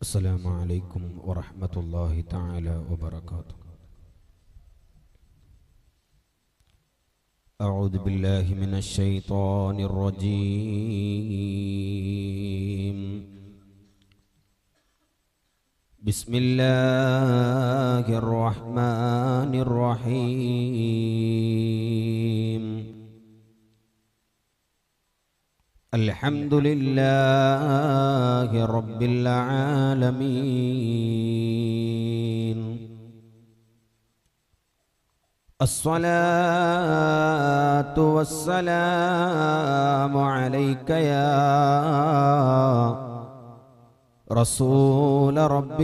السلام عليكم ورحمة الله تعالى وبركاته أعوذ بالله من الشيطان الرجيم بسم الله الرحمن الرحيم الحمد لله رب العالمين الصلاة والسلام عليك يا رسول رب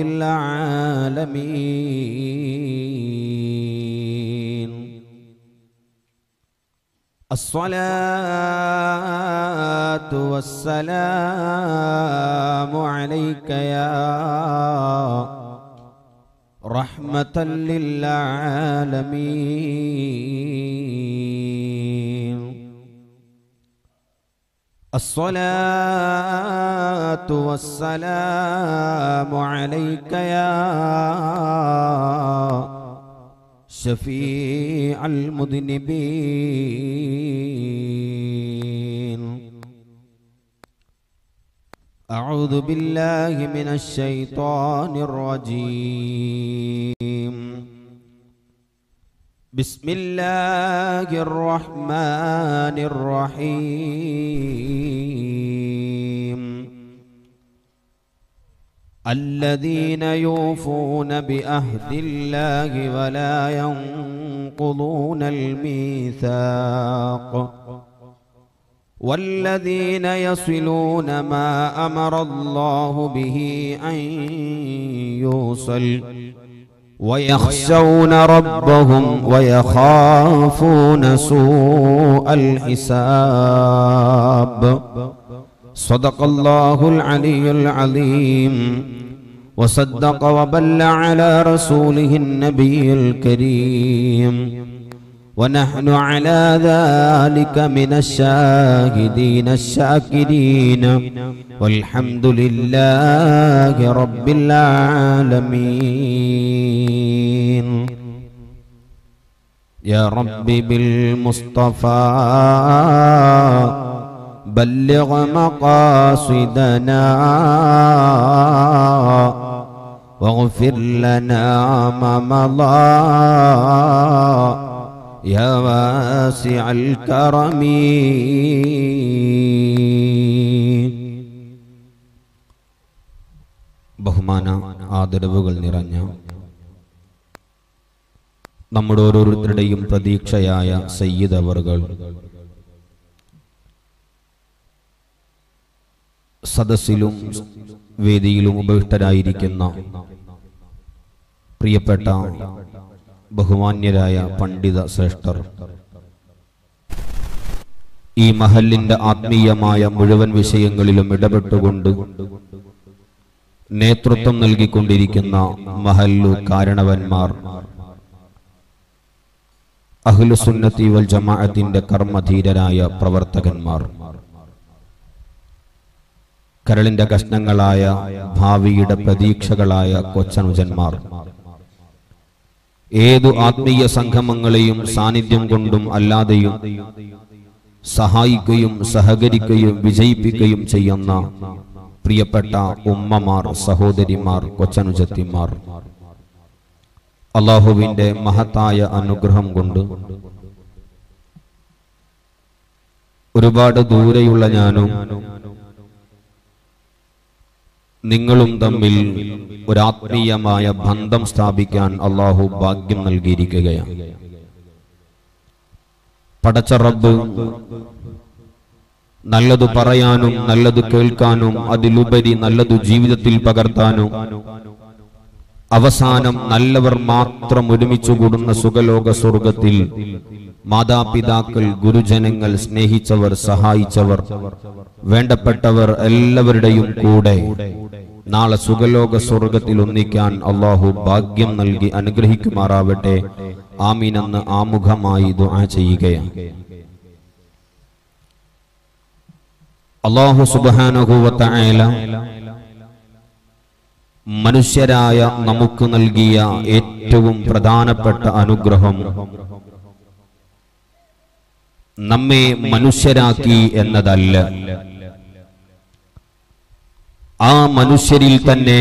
العالمين الصلاة والسلام عليك يا رحمة للعالمين الصلاة والسلام عليك يا شفيع المذنبين أعوذ بالله من الشيطان الرجيم بسم الله الرحمن الرحيم الذين يوفون بعهد الله ولا ينقضون الميثاق والذين يصلون ما امر الله به ان يوصل ويخشون ربهم ويخافون سوء الحساب صدق الله العلي العظيم وصدق وبل على رسوله النبي الكريم ونحن على ذلك من الشاهدين الشاكرين والحمد لله رب العالمين يا رب بالمصطفى بلغ مقاصدنا واغفر لنا ما مضى يا واسع الكرم ബഹുമാന ആദരവുകൾ നിറഞ്ഞ നമ്മുടെ ഓരോരുത്തരുടെയും പ്രതീക്ഷയായ സയ്യിദ് അവർകൾ സദസ്സിലും വേദിയിലും ഉപവിഷ്ടരായിരിക്കുന്ന പ്രിയപ്പെട്ട ബഹുമാന്യരായ പണ്ഡിത ശ്രേഷ്ഠർ ഈ മഹലിന്റെ ആത്മീയമായ മുഴുവൻ വിഷയങ്ങളിലും ഇടപെട്ടുകൊണ്ട് നേതൃത്വം നൽകിക്കൊണ്ടിരിക്കുന്ന മഹല്ലു കാരണവന്മാർ അഹ്ലുസുന്നത്തി വൽ ജമാഅത്തിന്റെ കർമ്മധീരരായ പ്രവർത്തകന്മാർ കരളിന്റെ കഷ്ണങ്ങളായ ഭാവിയുടെ പ്രതീക്ഷകളായ കൊച്ചനുജന്മാർ ഏതു ആത്മീയ സംഗമങ്ങളെയും സാന്നിധ്യം കൊണ്ടും അല്ലാതെയും സഹായിക്കുകയും സഹകരിക്കുകയും വിജയിപ്പിക്കുകയും ചെയ്യുന്ന പ്രിയപ്പെട്ട ഉമ്മമാർ സഹോദരിമാർ കൊച്ചനുജത്തിമാർ അള്ളാഹുവിന്റെ മഹത്തായ അനുഗ്രഹം കൊണ്ട് ഒരുപാട് ദൂരെയുള്ള ഞാനും നിങ്ങളും തമ്മിൽ ഒരാത്മീയമായ ബന്ധം സ്ഥാപിക്കാൻ അള്ളാഹു ഭാഗ്യം നൽകിയിരിക്കുകയാണ് പടച്ച റബ്ബ് നല്ലത് പറയാനും നല്ലത് കേൾക്കാനും അതിലുപരി നല്ലത് ജീവിതത്തിൽ പകർത്താനും അവസാനം നല്ലവർ മാത്രം ഒരുമിച്ചു കൂടുന്ന സുഖലോക സ്വർഗത്തിൽ മാതാപിതാക്കൾ ഗുരുജനങ്ങൾ സ്നേഹിച്ചവർ സഹായിച്ചവർ വേണ്ടപ്പെട്ടവർ എല്ലാവരുടെയും കൂടെ നാളെ സുഖലോക സ്വർഗത്തിൽ ഒന്നിക്കാൻ അള്ളാഹു ഭാഗ്യം നൽകി അനുഗ്രഹിക്കുമാറാവട്ടെ ആമീനെന്ന് ആമുഖമായി ദുആ ചെയ്യുകയാണ് അള്ളാഹു സുബാനുഭൂവത്തായ മനുഷ്യരായ നമുക്ക് നൽകിയ ഏറ്റവും പ്രധാനപ്പെട്ട അനുഗ്രഹം നമ്മെ മനുഷ്യരാക്കി എന്നതല്ല ആ മനുഷ്യരിൽ തന്നെ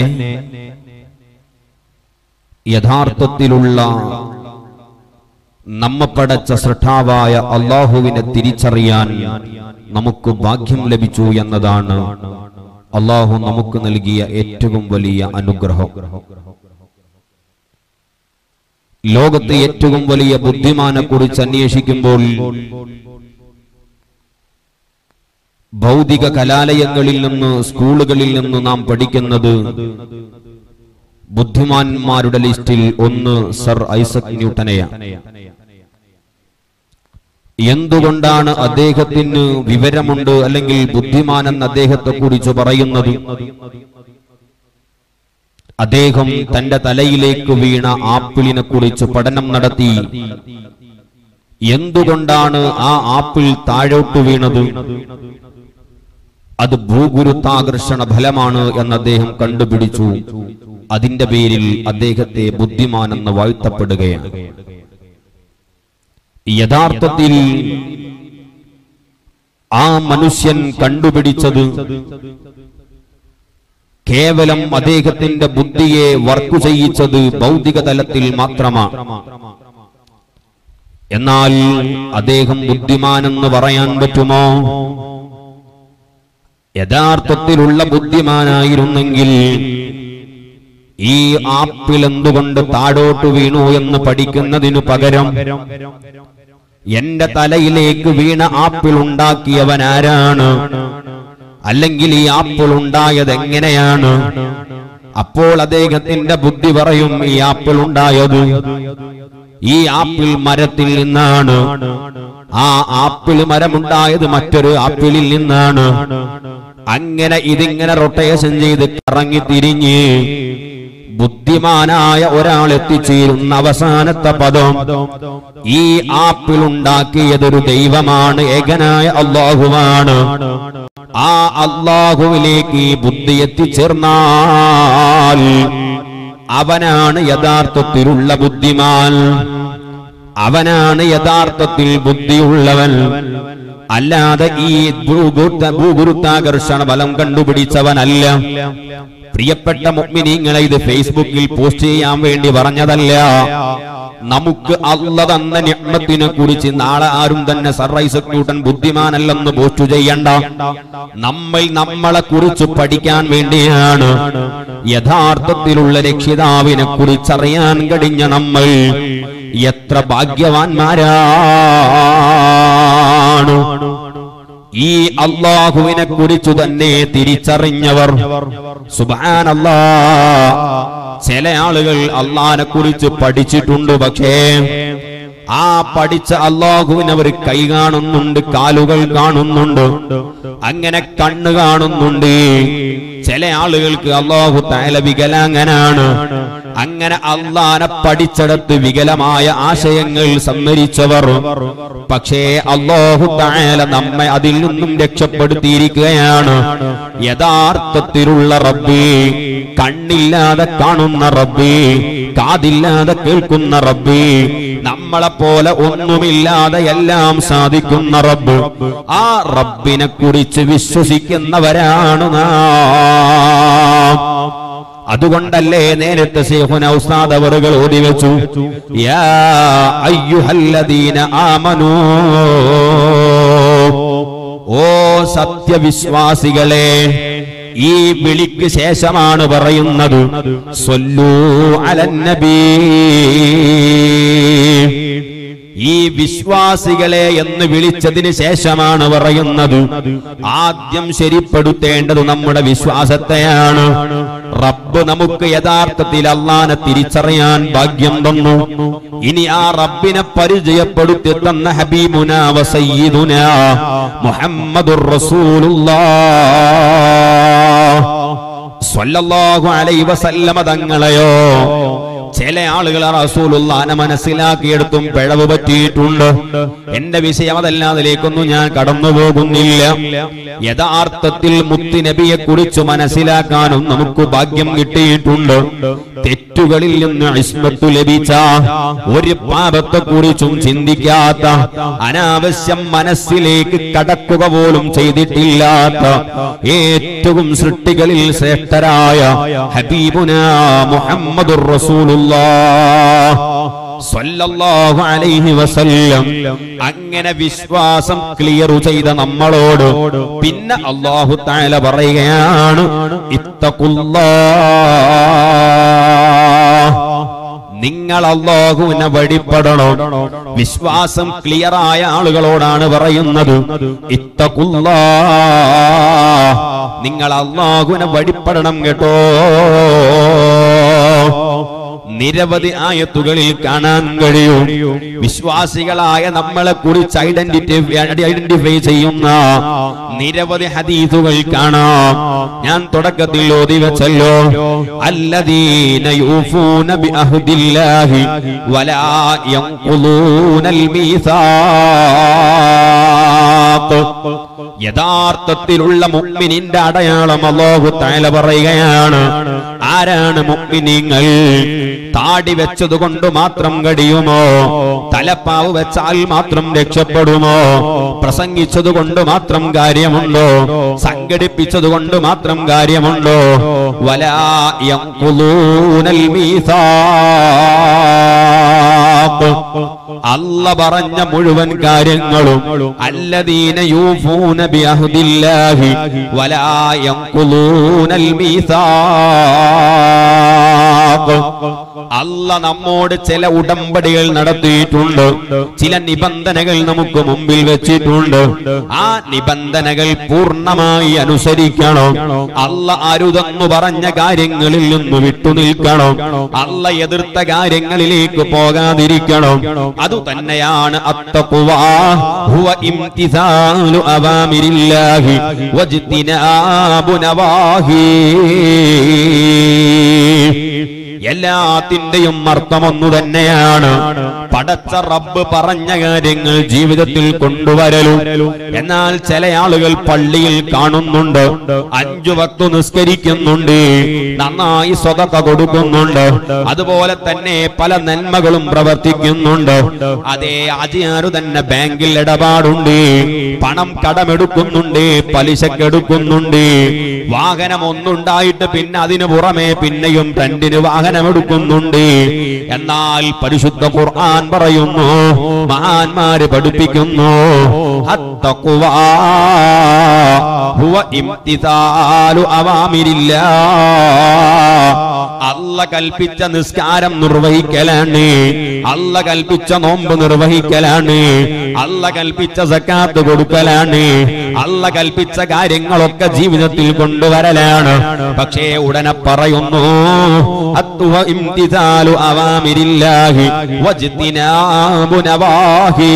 യഥാർത്ഥത്തിലുള്ള നമ്മ പടച്ച സൃഷ്ടാവായ അള്ളാഹുവിനെ തിരിച്ചറിയാൻ നമുക്ക് ഭാഗ്യം ലഭിച്ചു എന്നതാണ് അള്ളാഹു നമുക്ക് നൽകിയ ഏറ്റവും വലിയ അനുഗ്രഹം ലോകത്ത് ഏറ്റവും വലിയ ബുദ്ധിമാനെ കുറിച്ച് അന്വേഷിക്കുമ്പോൾ ഭൗതിക കലാലയങ്ങളിൽ നിന്ന് സ്കൂളുകളിൽ നിന്ന് നാം പഠിക്കുന്നത് ബുദ്ധിമാന്മാരുടെ ലിസ്റ്റിൽ ഒന്ന് സർ ഐസക് ന്യൂട്ടനെയാണ് എന്തുകൊണ്ടാണ് അദ്ദേഹത്തിന് വിവരമുണ്ട് അല്ലെങ്കിൽ ബുദ്ധിമാൻ എന്ന് അദ്ദേഹത്തെ കുറിച്ച് പറയുന്നത് അദ്ദേഹം തന്റെ തലയിലേക്ക് വീണ ആപ്പിളിനെ കുറിച്ച് പഠനം നടത്തി എന്തുകൊണ്ടാണ് ആ ആപ്പിൾ താഴോട്ട് വീണത് അത് ഭൂഗുരുത്താകർഷണ ഫലമാണ് എന്ന് അദ്ദേഹം കണ്ടുപിടിച്ചു അതിന്റെ പേരിൽ അദ്ദേഹത്തെ ബുദ്ധിമാനെന്ന് വാഴ്ത്തപ്പെടുകയാണ് യഥാർത്ഥത്തിൽ ആ മനുഷ്യൻ കണ്ടുപിടിച്ചത് കേവലം അദ്ദേഹത്തിന്റെ ബുദ്ധിയെ വർക്ക് ചെയ്യിച്ചത് ഭൗതിക തലത്തിൽ മാത്രമാണ് എന്നാൽ അദ്ദേഹം ബുദ്ധിമാനെന്ന് പറയാൻ പറ്റുമോ യഥാർത്ഥത്തിലുള്ള ബുദ്ധിമാനായിരുന്നെങ്കിൽ ഈ ആപ്പിൾ എന്തുകൊണ്ട് താഴോട്ട് വീണു എന്ന് പഠിക്കുന്നതിനു പകരം എന്റെ തലയിലേക്ക് വീണ ആപ്പിൾ ഉണ്ടാക്കിയവൻ ആരാണ് അല്ലെങ്കിൽ ഈ ആപ്പിൾ ഉണ്ടായത് എങ്ങനെയാണ് അപ്പോൾ അദ്ദേഹത്തിന്റെ ബുദ്ധി പറയും ഈ ആപ്പിൾ ഉണ്ടായത് ഈ ആപ്പിൾ മരത്തിൽ നിന്നാണ് ആ ആപ്പിൾ മരമുണ്ടായത് മറ്റൊരു ആപ്പിളിൽ നിന്നാണ് അങ്ങനെ ഇതിങ്ങനെ റൊട്ടേഷൻ ചെയ്ത് കറങ്ങി തിരിഞ്ഞ് ബുദ്ധിമാനായ ഒരാൾ എത്തിച്ചേരുന്ന അവസാനത്തെ പദം ഈ ആപ്പിൾ ഉണ്ടാക്കിയതൊരു ദൈവമാണ് ഏകനായ അള്ളാഹുവാണ് ആ അള്ളാഹുവിലേക്ക് ഈ ബുദ്ധി എത്തിച്ചേർന്നാൽ അവനാണ് യഥാർത്ഥത്തിലുള്ള ബുദ്ധിമാൻ അവനാണ് യഥാർത്ഥത്തിൽ ബുദ്ധിയുള്ളവൻ അല്ലാതെ ഈ ഭൂഗുരുത്ത ഭൂഗുരുത്താകർഷണ ബലം കണ്ടുപിടിച്ചവനല്ല പ്രിയപ്പെട്ട മുഗ്മിനീങ്ങളെ ഇത് ഫേസ്ബുക്കിൽ പോസ്റ്റ് ചെയ്യാൻ വേണ്ടി പറഞ്ഞതല്ല നമുക്ക് അല്ല തന്ന നിയമത്തിനെ കുറിച്ച് നാളെ ആരും തന്നെ സർ ഐസക് ന്യൂട്ടൻ ബുദ്ധിമാനല്ലെന്ന് പോസ്റ്റ് ചെയ്യണ്ട നമ്മൾ നമ്മളെ കുറിച്ച് പഠിക്കാൻ വേണ്ടിയാണ് യഥാർത്ഥത്തിലുള്ള രക്ഷിതാവിനെ കുറിച്ചറിയാൻ കഴിഞ്ഞ നമ്മൾ എത്ര ഭാഗ്യവാന്മാരാണ് ഈ അള്ളാഹുവിനെ കുറിച്ചു തന്നെ തിരിച്ചറിഞ്ഞവർ സുബാനല്ലാ ചില ആളുകൾ അള്ളാഹിനെ കുറിച്ച് പഠിച്ചിട്ടുണ്ട് പക്ഷേ ആ പഠിച്ച അള്ളാഹുവിന് അവർ കൈ കാണുന്നുണ്ട് കാലുകൾ കാണുന്നുണ്ട് അങ്ങനെ കണ്ണ് കാണുന്നുണ്ട് ചില ആളുകൾക്ക് അള്ളാഹു തല വികലാങ്ങനാണ് അങ്ങനെ അള്ളാനെ പഠിച്ചെടുത്ത് വികലമായ ആശയങ്ങൾ സമ്മരിച്ചവർ പക്ഷേ അള്ളാഹു താല നമ്മെ അതിൽ നിന്നും രക്ഷപ്പെടുത്തിയിരിക്കുകയാണ് യഥാർത്ഥത്തിലുള്ള റബ്ബി കണ്ണില്ലാതെ കാണുന്ന റബ്ബി കാതില്ലാതെ കേൾക്കുന്ന റബ്ബി നമ്മളെ പോലെ ഒന്നുമില്ലാതെ എല്ലാം സാധിക്കുന്ന റബ്ബ് ആ റബ്ബിനെ കുറിച്ച് വിശ്വസിക്കുന്നവരാണ് നാം അതുകൊണ്ടല്ലേ നേരത്തെ ശേഖുന ഉസ്താദ് അവറുകൾ ഓതി വെച്ചു യാ അയ്യുഹല്ലദീന ആമനൂ ഓ സത്യവിശ്വാസികളെ ഈ വിളിക്ക് ശേഷമാണ് പറയുന്നത് സ്വല്ലൂ അലന്നബീ ഈ വിശ്വാസികളെ എന്ന് വിളിച്ചതിന് ശേഷമാണ് പറയുന്നത് ആദ്യം ശരിപ്പെടുത്തേണ്ടത് നമ്മുടെ വിശ്വാസത്തെയാണ് റബ്ബ് നമുക്ക് യഥാർത്ഥത്തിൽ അള്ളാനെ തിരിച്ചറിയാൻ ഭാഗ്യം തന്നു ഇനി ആ റബ്ബിനെ പരിചയപ്പെടുത്തി തന്ന ഹബീബുന വസയ്യിദുന മുഹമ്മദുർ റസൂലുള്ളാഹ് സ്വല്ലല്ലാഹു അലൈഹി വസല്ലമ തങ്ങളെയോ ചില ആളുകൾ റസൂലുള്ളാനെ മനസ്സിലാക്കിയെടുത്തും പിഴവ് പറ്റിയിട്ടുണ്ട് എന്റെ വിഷയം അതല്ല അതിലേക്കൊന്നും ഞാൻ കടന്നു പോകുന്നില്ല യഥാർത്ഥത്തിൽ മുത്തുനബിയെ കുറിച്ച് മനസ്സിലാക്കാനും നമുക്ക് ഭാഗ്യം കിട്ടിയിട്ടുണ്ട് തെറ്റുകളിൽ നിന്ന് ഇസ്മത്തു ലഭിച്ച ഒരു പാപത്തെ കുറിച്ചും ചിന്തിക്കാത്ത അനാവശ്യം മനസ്സിലേക്ക് കടക്കുക പോലും ചെയ്തിട്ടില്ലാത്ത ഏറ്റവും സൃഷ്ടികളിൽ ശ്രേഷ്ഠരായ ഹബീബുന മുഹമ്മദുർ റസൂലുള്ളാഹ് സ്വല്ലല്ലാഹു അലൈഹി വസല്ലം അങ്ങനെ വിശ്വാസം ക്ലിയർ ചെയ്ത നമ്മളോട് പിന്നെ അള്ളാഹു താല പറയുകയാണ് ഇത്തഖുല്ലാഹ് നിങ്ങൾ അള്ളാഹുവിനെ വഴിപ്പെടണം വിശ്വാസം ക്ലിയർ ആയ ആളുകളോടാണ് പറയുന്നത് ഇത്തകുല്ലാ നിങ്ങൾ അള്ളാഹുവിനെ വഴിപ്പെടണം കേട്ടോ നിരവധി ആയത്തുകളിൽ കാണാൻ കഴിയും വിശ്വാസികളായ നമ്മളെ കുറിച്ച് ഐഡന്റിറ്റി ഐഡന്റിഫൈ ചെയ്യുന്ന നിരവധി ഹദീസുകൾ കാണാം ഞാൻ തുടക്കത്തിൽ ഓതി വെച്ചല്ലോ അല്ലദീന യൂഫൂന ബിഅഹ്ദില്ലാഹി വലാ യൻഖുലൂനൽ മീസാഖ് യഥാർത്ഥത്തിലുള്ള മുഅ്മിനിന്റെ അടയാളം അല്ലാഹു തആല പറയുകയാണ് ആരാണ് മുഅ്മിനീങ്ങൾ താടി വെച്ചത് കൊണ്ട് മാത്രം കഴിയുമോ തലപ്പാവ് വെച്ചാൽ മാത്രം രക്ഷപ്പെടുമോ പ്രസംഗിച്ചത് കൊണ്ട് മാത്രം കാര്യമുണ്ടോ സംഘടിപ്പിച്ചത് കൊണ്ട് മാത്രം കാര്യമുണ്ടോ വലാ യൻഖുലൂനൽ മീസാഖ് അല്ല പറഞ്ഞ മുഴുവൻ കാര്യങ്ങളും അല്ലദീന യൂഫൂന ബിഅഹ്ദില്ലാഹി വലാ യൻഖുലൂനൽ മീസാഖ് അല്ല നമ്മോട് ചില ഉടമ്പടികൾ നടത്തിയിട്ടുണ്ട് ചില നിബന്ധനകൾ നമുക്ക് മുമ്പിൽ വെച്ചിട്ടുണ്ട് ആ നിബന്ധനകൾ പൂർണ്ണമായി അനുസരിക്കണം അല്ല അരുതെന്ന് പറഞ്ഞ കാര്യങ്ങളിൽ നിന്ന് വിട്ടുനിൽക്കണം അല്ല എതിർത്ത കാര്യങ്ങളിലേക്ക് പോകാതിരിക്കണം അതു തന്നെയാണ് അത്തഖ്വാ ഹുവ ഇംതിസാലു അവാമിരില്ലാഹി വജ്തിനാബു നവാഹി എല്ലാത്തിന്റെയും അർത്ഥം ഒന്നു തന്നെയാണ് പടച്ച റബ്ബ് പറഞ്ഞ കാര്യങ്ങൾ ജീവിതത്തിൽ കൊണ്ടുവരലും എന്നാൽ ചില ആളുകൾ പള്ളിയിൽ കാണുന്നുണ്ട് അഞ്ചു വക്തു നിസ്കരിക്കുന്നുണ്ട് നന്നായി സ്വതക്ക കൊടുക്കുന്നുണ്ട് അതുപോലെ തന്നെ പല നന്മകളും പ്രവർത്തിക്കുന്നുണ്ട് അതേ അജിയാരു തന്നെ ബാങ്കിൽ ഇടപാടുണ്ട് പണം കടമെടുക്കുന്നുണ്ട് പലിശക്കെടുക്കുന്നുണ്ട് വാഹനം ഒന്നുണ്ടായിട്ട് പിന്നെ അതിനു പുറമെ പിന്നെയും രണ്ടിന് വാഹനമെടുക്കുന്നുണ്ട് എന്നാൽ പരിശുദ്ധ ഖുർആൻ പറയുന്നു മഹാന്മാര് പഠിപ്പിക്കുന്നു അത്തഖ്വാ ഹുവ ഇംതിസാലു അവാമിരില്ലാ അല്ല കൽപ്പിച്ച നിസ്കാരം നിർവഹിക്കലാണ് അല്ല കൽപ്പിച്ച നോമ്പ് നിർവഹിക്കലാണ് അല്ല കൽപ്പിച്ച സക്കാത്ത് കൊടുക്കലാണ് അല്ല കൽപ്പിച്ച കാര്യങ്ങളൊക്കെ ജീവിതത്തിൽ കൊണ്ടുവരലാണ് പക്ഷേ ഉടനെ പറയുന്നു അത്തുവ ഇംതിസാലു അവാമിരില്ലാഹി വജ്തിനാബു നവാഹി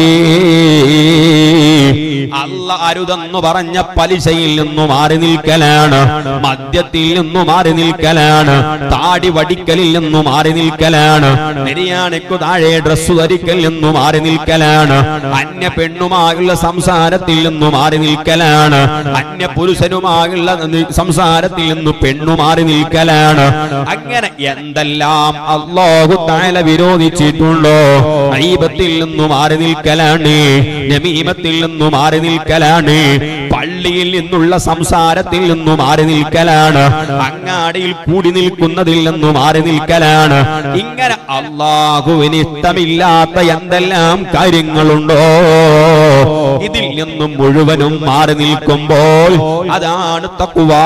അല്ല അരുതെന്ന് പറഞ്ഞ പലിശയിൽ നിന്നു മാറി നിൽക്കലാണ് മദ്യത്തിൽ നിന്നു മാറി നിൽക്കലാണ് താടി വടിക്കലിൽ നിന്നു മാറി നിൽക്കലാണ് നെരിയാണിക്കു താഴെ ഡ്രസ്സ് ധരിക്കൽ നിന്നു മാറി നിൽക്കലാണ് അന്യ പെണ്ണുമായുള്ള സംസാരത്തിൽ നിന്നു മാറി നിൽക്കലാണ് അന്യ പുരുഷനുമായുള്ള നി- സംസാരത്തിൽ നിന്ന് പെണ്ണു മാറി നിൽക്കലാണ് അങ്ങനെ എന്തെല്ലാം അള്ളാഹു താല വിരോധിച്ചിട്ടുണ്ടോ ഐബത്തിൽ നിന്നു മാറി നിൽക്കലാണ് നമീമത്തിൽ നിന്നു മാറി നിൽക്കലാണ് പള്ളിയിൽ നിന്നുള്ള സംസാരത്തിൽ നിന്നു മാറി നിൽക്കലാണ് അങ്ങാടിയിൽ കൂടി നിൽക്കുന്നതിൽ നിന്നു മാറി നിൽക്കലാണ് ഇങ്ങനെ അള്ളാഹുവിന് ഇഷ്ടമില്ലാത്ത എന്തെല്ലാം കാര്യങ്ങളുണ്ടോ ഇതിൽ നിന്നും മുഴുവനും മാറി നിൽക്കുമ്പോൾ അതാണ് തക്കുവാ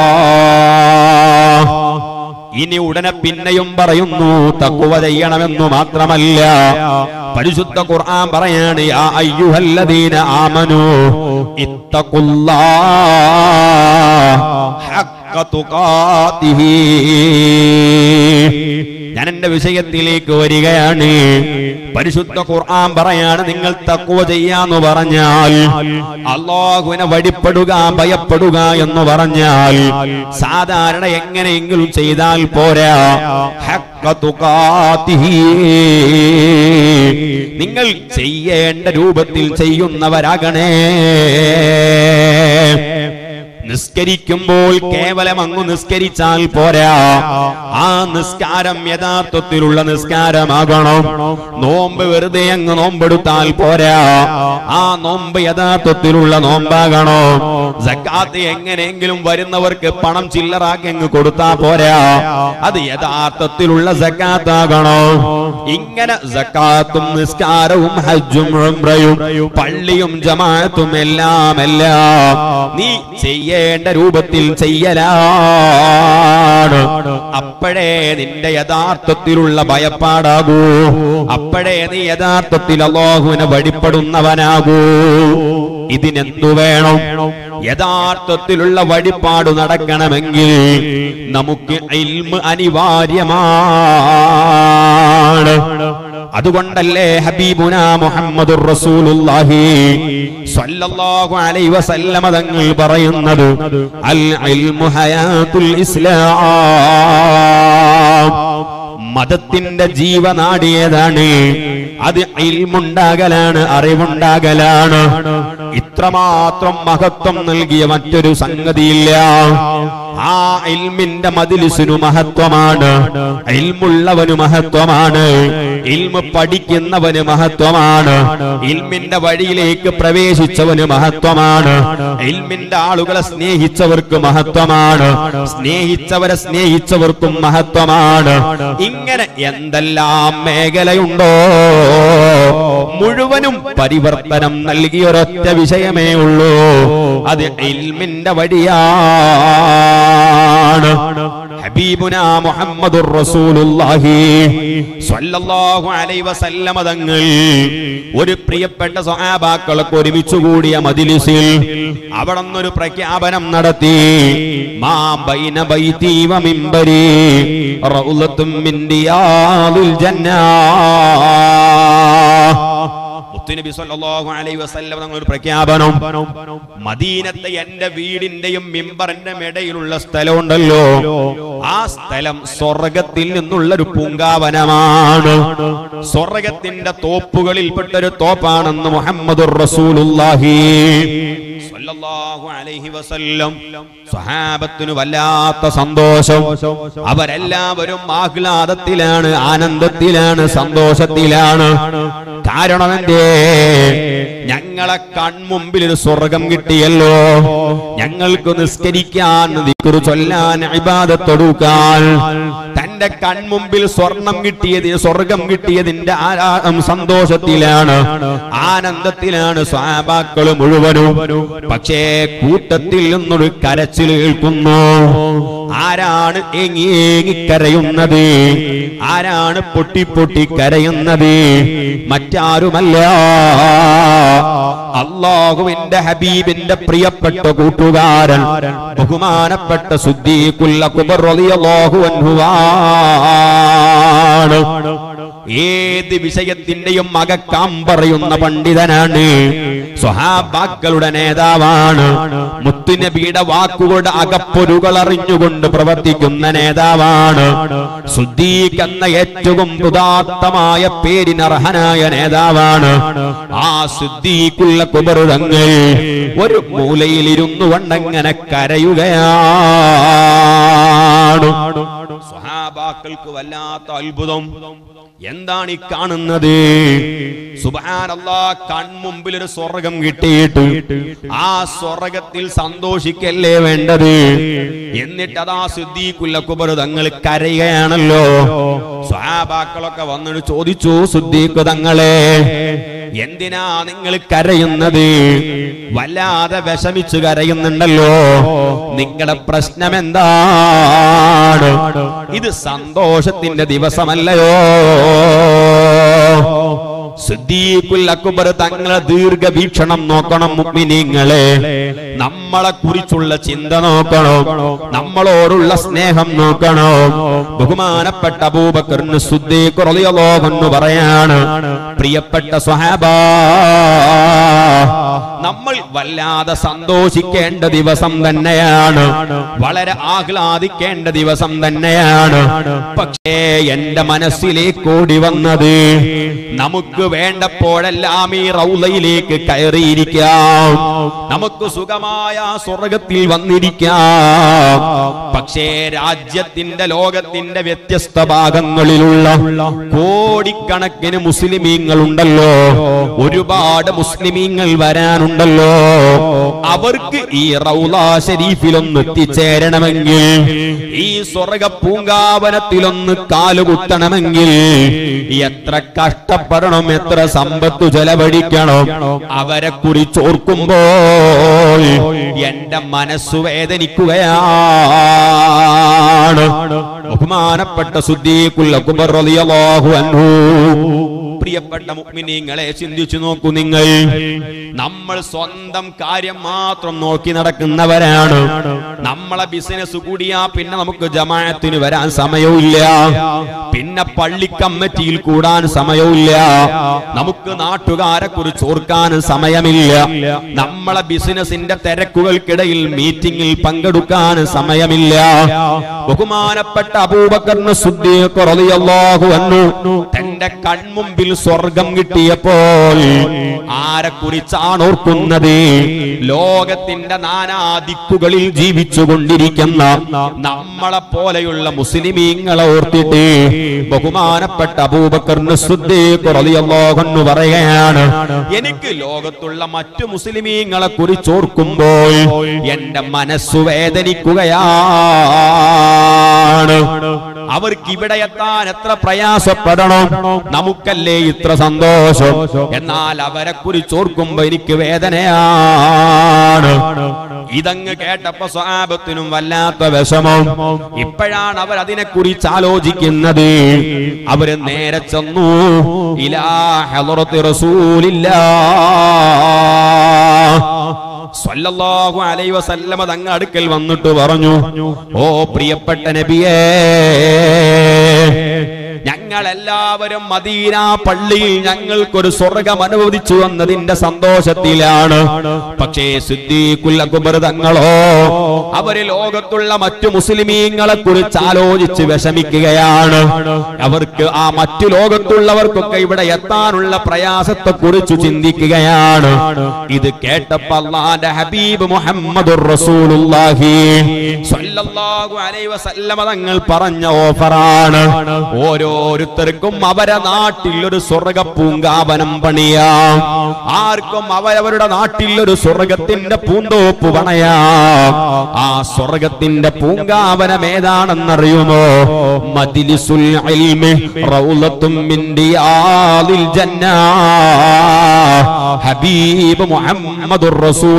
ഇനി ഉടനെ പിന്നെയും പറയുന്നു തക്കുവ ചെയ്യണമെന്നു മാത്രമല്ല പരിശുദ്ധ ഖുർആൻ പറയാണ് യാ അയ്യുഹല്ലദീന ആമനു ഇത്തഖുല്ലാ ഹഖ്ക തുഖാതിഹി ഞാൻ എന്റെ വിഷയത്തിലേക്ക് വരികയാണ് പരിശുദ്ധ ഖുർആൻ പറയാണ് നിങ്ങൾ തക്കുവ ചെയ്യാന്ന് പറഞ്ഞാൽ അള്ളാഹുവിനെ വഴിപ്പെടുക ഭയപ്പെടുക എന്ന് പറഞ്ഞാൽ സാധാരണ എങ്ങനെയെങ്കിലും ചെയ്താൽ പോരാ ഹക്ക തുഖാത്തിഹി. നിങ്ങൾ ചെയ്യേണ്ട രൂപത്തിൽ ചെയ്യുന്നവരാകണേ നിസ്കരിക്കുമ്പോൾ കേവലം അങ്ങ് നിസ്കരിച്ചാൽ പോരാ ആ നിസ്കാരം യഥാർത്ഥത്തിലുള്ള നിസ്കാരമാകണം നോമ്പ് വെറുതെ അങ്ങ് നോമ്പെടുത്താൽ പോരാ ആ നോമ്പ് യഥാർത്ഥത്തിലുള്ള നോമ്പാകണോ സക്കാത്ത് എങ്ങനെയെങ്കിലും വരുന്നവർക്ക് പണം ചില്ലറാക്കി അങ്ങ് കൊടുത്താ പോരാ അത് യഥാർത്ഥത്തിലുള്ള സക്കാത്താകണോ ഇങ്ങനെ സക്കാത്തും നിസ്കാരവും ഹജ്ജും ഉംറയും പള്ളിയും ജമാഅത്തും എല്ലാം എല്ലാം നീ ചെയ്യേണ്ട രൂപത്തിൽ ചെയ്യലാണ് അപ്പോഴേ നിന്റെ യഥാർത്ഥത്തിലുള്ള ഭയപ്പാടാകൂ അപ്പോഴേ നീ യഥാർത്ഥത്തിൽ അള്ളാഹുവിനെ വഴിപ്പെടുന്നവനാകൂ ഇതിനെന്തു വേണം യഥാർത്ഥത്തിലുള്ള വഴിപാട് നടക്കണമെങ്കിൽ നമുക്ക് ഇൽമ് അനിവാര്യമാണ് അതുകൊണ്ടല്ലേ ഹബീബുന മുഹമ്മദുർ റസൂലുള്ളാഹി സ്വല്ലല്ലാഹു അലൈഹി വസല്ലമ തങ്ങൾ പറയുന്നത് അൽ ഇൽമു ഹയാത്തുൽ ഇസ്ലാം മതത്തിന്റെ ജീവനാടിയതാണ് അത് ഇൽമുണ്ടാകലാണ് അറിവുണ്ടാകലാണ് ഇത്രമാത്രം മഹത്വം നൽകിയ മറ്റൊരു സംഗതിയില്ല ആ ഇൽമിന്റെ മതിലിസിനു മഹത്വമാണ് ഇൽമുള്ളവന് മഹത്വമാണ് ഇൽമ് പഠിക്കുന്നവന് മഹത്വമാണ് ഇൽമിന്റെ വഴിയിലേക്ക് പ്രവേശിച്ചവന് മഹത്വമാണ് ഇൽമിന്റെ ആളുകളെ സ്നേഹിച്ചവർക്ക് മഹത്വമാണ് സ്നേഹിച്ചവരെ സ്നേഹിച്ചവർക്കും മഹത്വമാണ് ഇങ്ങനെ എന്തെല്ലാം മേഖലയുണ്ടോ മുഴുവനും പരിവർത്തനം നൽകിയ ഒരൊറ്റ വിഷയമേ ഉള്ളൂ അത് ഇൽമിന്റെ വഴിയാണ് ഹബീബുന മുഹമ്മദുർ റസൂലുള്ളാഹി സ്വല്ലല്ലാഹു അലൈഹി വസല്ലമ തങ്ങൾ ഒരു പ്രിയപ്പെട്ട സ്വഹാബാക്കളൊക്കെ ഒരുമിച്ച് കൂടിയ മജിലിസിൽ അവിടെ നിന്നൊരു പ്രഖ്യാപനം നടത്തി മാ ബൈന ബൈതി വ മിമ്പരി റൗളത്തും മിൻ റിയാദിൽ ജന്നാ മുത്തുനബി സല്ലല്ലാഹു അലൈഹി വസല്ലം തങ്ങൾ ഒരു പ്രഖ്യാപനം മദീനത്തെ എന്റെ വീടിന്റെയും മിമ്പറിന്റെ ഇടയിലുള്ള സ്ഥലമുണ്ടല്ലോ ആ സ്ഥലം സ്വർഗത്തിൽ നിന്നുള്ള ഒരു പൂങ്കാവനമാണ് സ്വർഗത്തിന്റെ തോപ്പുകളിൽപ്പെട്ട ഒരു തോപ്പാണെന്ന് മുഹമ്മദുർ റസൂലുള്ളാഹി സ്വല്ലല്ലാഹു അലൈഹി വസല്ലം സ്വഹാബത്തിന് വല്ലാത്ത സന്തോഷം അവരെല്ലാവരും ആഹ്ലാദത്തിലാണ് ആനന്ദത്തിലാണ് സന്തോഷത്തിലാണ് കാരണം എന്തേ ഞങ്ങളെ കൺമുമ്പിൽ ഒരു സ്വർഗം കിട്ടിയല്ലോ ഞങ്ങൾക്ക് നിസ്കരിക്കാൻ ദിക്റ് ചൊല്ലാൻ ഇബാദത്തൊടുക്കാൻ തന്റെ കൺമുമ്പിൽ സ്വർണം കിട്ടിയത് സ്വർഗം കിട്ടിയതിന്റെ ആരാ- സന്തോഷത്തിലാണ് ആനന്ദത്തിലാണ് സ്വാഭാക്കൾ മുഴുവനും പക്ഷേ കൂട്ടത്തിൽ നിന്നൊരു കരച്ചിൽ കേൾക്കുന്നു ആരാണ് ഏങ്ങി ഏങ്ങി കരയുന്നത് ആരാണ് പൊട്ടി പൊട്ടി കരയുന്നത് മറ്റാരുമല്ല അള്ളാഹുവിന്റെ ഹബീബിന്റെ പ്രിയപ്പെട്ട കൂട്ടുകാരൻ ബഹുമാനപ്പെട്ട സുദ്ദീഖുൽ അക്ബർ റളിയല്ലാഹു അൻഹുവാണ് ഏത് വിഷയത്തിന്റെയും അകക്കാം പറയുന്ന പണ്ഡിതനാണ് സ്വഹാബാക്കളുടെ നേതാവാണ് മുത്തുനബിയുടെ വാക്കുകളുടെ അകപ്പൊരുകൾ അറിഞ്ഞുകൊണ്ട് പ്രവർത്തിക്കുന്ന നേതാവാണ് സുദ്ദീഖ് എന്ന ഏറ്റവും ഉദാത്തമായ പേരിനർഹനായ നേതാവാണ് ആ സുദ്ദീഖുള്ള കുബറുതങ്ങൾ ഒരു മൂലയിൽ ഇരുന്നു കൊണ്ടങ്ങനെ കരയുകയാണ് സ്വഹാബാക്കൾക്ക് വല്ലാത്ത അത്ഭുതം എന്താണ് ഈ കാണുന്നത് സുബാനല്ലാ കൺമുമ്പിൽ ഒരു സ്വർഗം കിട്ടിയിട്ട് ആ സ്വർഗത്തിൽ സന്തോഷിക്കല്ലേ വേണ്ടത് എന്നിട്ട് അതാ സിദ്ദീഖുല്ല കുബർ തങ്ങൾ കരയുകയാണല്ലോ സ്വഹാബാക്കളൊക്കെ വന്നിട്ട് ചോദിച്ചു സുദ്ദീഖ് തങ്ങളെ എന്തിനാ നിങ്ങൾ കരയുന്നത് വല്ലാതെ വിഷമിച്ച് കരയുന്നുണ്ടല്ലോ നിങ്ങളുടെ പ്രശ്നം എന്താണ് ഇത് സന്തോഷത്തിന്റെ ദിവസമല്ലയോ സിദ്ദീഖുൽ അക്ബർ തങ്ങളെ ദീർഘവീക്ഷണം നോക്കണം മുഅ്മിനീങ്ങളെ നമ്മളെ കുറിച്ചുള്ള ചിന്ത നോക്കണം നമ്മളോടുള്ള സ്നേഹം നോക്കണം ബഹുമാനപ്പെട്ട അബൂബക്കറിന് സിദ്ദീഖ് റളിയല്ലാഹു അൻഹു പറയാണ് പ്രിയപ്പെട്ട സ്വഹാബ നമ്മൾ വല്ലാതെ സന്തോഷിക്കേണ്ട ദിവസം തന്നെയാണ് വളരെ ആഹ്ലാദിക്കേണ്ട ദിവസം തന്നെയാണ് പക്ഷേ എന്റെ മനസ്സിലേക്ക് ഓടി വന്നത് നമുക്ക് വേണ്ടപ്പോഴെല്ലാം ഈ റൗലയിലേക്ക് കയറിയിരിക്കാം നമുക്ക് സുഖമായ സ്വർഗത്തിൽ വന്നിരിക്കാം പക്ഷേ രാജ്യത്തിന്റെ ലോകത്തിന്റെ വ്യത്യസ്ത ഭാഗങ്ങളിലുള്ള കോടിക്കണക്കിന് മുസ്ലിമീങ്ങൾ ഉണ്ടല്ലോ ഒരുപാട് മുസ്ലിമീങ്ങൾ വരാനുണ്ടല്ലോ അവർക്ക് ഈ റൗല ഷരീഫിലൊന്ന് എത്തിച്ചേരണമെങ്കിൽ ഈ സ്വർഗ പൂങ്കാവനത്തിലൊന്ന് കാലുകുത്തണമെങ്കിൽ എത്ര കഷ്ടപ്പെടണം എത്ര സമ്പത്ത് ചെലവഴിക്കണം അവരെ കുറിച്ച് ഓർക്കുമ്പോൾ എന്റെ മനസ്സു വേദനിക്കുകയാണ് ബഹുമാനപ്പെട്ട സുദ്ദീഖുൽ അക്ബർ റളിയല്ലാഹു അൻഹു പ്രിയപ്പെട്ട മുഅ്മിനീങ്ങളെ ചിന്തിച്ചു നോക്കൂ നിങ്ങൾ നമ്മൾ സ്വന്തം കാര്യം മാത്രം നോക്കി നടക്കുന്നവരാണ് നമ്മളെ ബിസിനസ് കൂടിയാ പിന്നെ നമുക്ക് ജമാഅത്തിന് വരാൻ സമയമില്ല പിന്നെ പള്ളി കമ്മിറ്റിയിൽ കൂടാൻ സമയമില്ല നമുക്ക് നാട്ടുകാരെ കുറിച്ച് ഓർക്കാൻ സമയമില്ല നമ്മളെ ബിസിനസിന്റെ തിരക്കുകൾക്കിടയിൽ മീറ്റിംഗിൽ പങ്കെടുക്കാൻ സമയമില്ല ബഹുമാനപ്പെട്ട അബൂബക്കറിന് സുദ്ദീഖ് റളിയല്ലാഹു അൻഹു തന്റെ കൺമുമ്പിൽ സ്വർഗം കിട്ടിയപ്പോൾ ആരെ കുറിച്ചാണ് ഓർക്കുന്നത് ലോകത്തിന്റെ നാനാ ദിക്കുകളിൽ ജീവിച്ചു കൊണ്ടിരിക്കുന്ന നമ്മളെ പോലെയുള്ള മുസ്ലിമീങ്ങളെ ഓർത്തിട്ട് ബഹുമാനപ്പെട്ട അബൂബക്കറിന് സുദ്ദീഖ് റളിയല്ലാഹു അൻഹു പറയുകയാണ് എനിക്ക് ലോകത്തുള്ള മറ്റു മുസ്ലിമീങ്ങളെ കുറിച്ച് ഓർക്കുമ്പോൾ എന്റെ മനസ്സു വേദനിക്കുകയാണ് അവർക്ക് ഇവിടെ എത്താൻ എത്ര പ്രയാസപ്പെടണം നമുക്കല്ലേ ഇത്ര സന്തോഷം എന്നാൽ അവരെ കുറിച്ച് ഓർക്കുമ്പോ എനിക്ക് വേദനയാണ് ഇതങ്ങ് കേട്ടപ്പോ സ്വാപത്തിനും വല്ലാത്ത വിഷമം ഇപ്പോഴാണ് അവർ അതിനെ കുറിച്ച് ആലോചിക്കുന്നത് അവര് നേരെ ചെന്നു ഇലാ ഹളറത്തി റസൂലില്ലാ സ്വല്ലല്ലാഹു അലൈഹി വസല്ലമ തങ്ങൾ അടുക്കൽ വന്നിട്ട് പറഞ്ഞു ഓ പ്രിയപ്പെട്ട നബിയേ ഞങ്ങൾ എല്ലാവരും മദീന പള്ളിയിൽ ഞങ്ങൾക്കൊരു സ്വർഗം അനുവദിച്ചു എന്നതിന്റെ സന്തോഷത്തിലാണ് പക്ഷേ സിദ്ദീഖുൽ അക്ബർ തങ്ങളോ അവര് ലോകത്തുള്ള മറ്റു മുസ്ലിമീങ്ങളെ കുറിച്ച് ആലോചിച്ച് വിഷമിക്കുകയാണ് അവർക്ക് ആ മറ്റു ലോകത്തുള്ളവർക്കൊക്കെ ഇവിടെ എത്താനുള്ള പ്രയാസത്തെ കുറിച്ച് ചിന്തിക്കുകയാണ് ഇത് കേട്ടപ്പോ അള്ളാന്റെ ഹബീബ് മുഹമ്മദ് റസൂലുള്ളാഹി സ്വല്ലല്ലാഹു അലൈഹി വസല്ലമ തങ്ങൾ പറഞ്ഞ ഓഫറാണ് ഓരോരുത്തർക്കും അവരെ നാട്ടിൽ ഒരു സ്വർഗ പൂങ്കാവനം പണിയാം ആർക്കും അവരവരുടെ നാട്ടിൽ ഒരു സ്വർഗത്തിന്റെ പൂന്തോപ്പ് പണയാം ആ സ്വർഗത്തിന്റെ പൂങ്കാവനം ഏതാണെന്നറിയുമോ മദിലിസുൽ ഇൽമി റൗളത്തും മിൻ റിയാദിൽ ജന്ന ഹബീബ് മുഹമ്മദുർ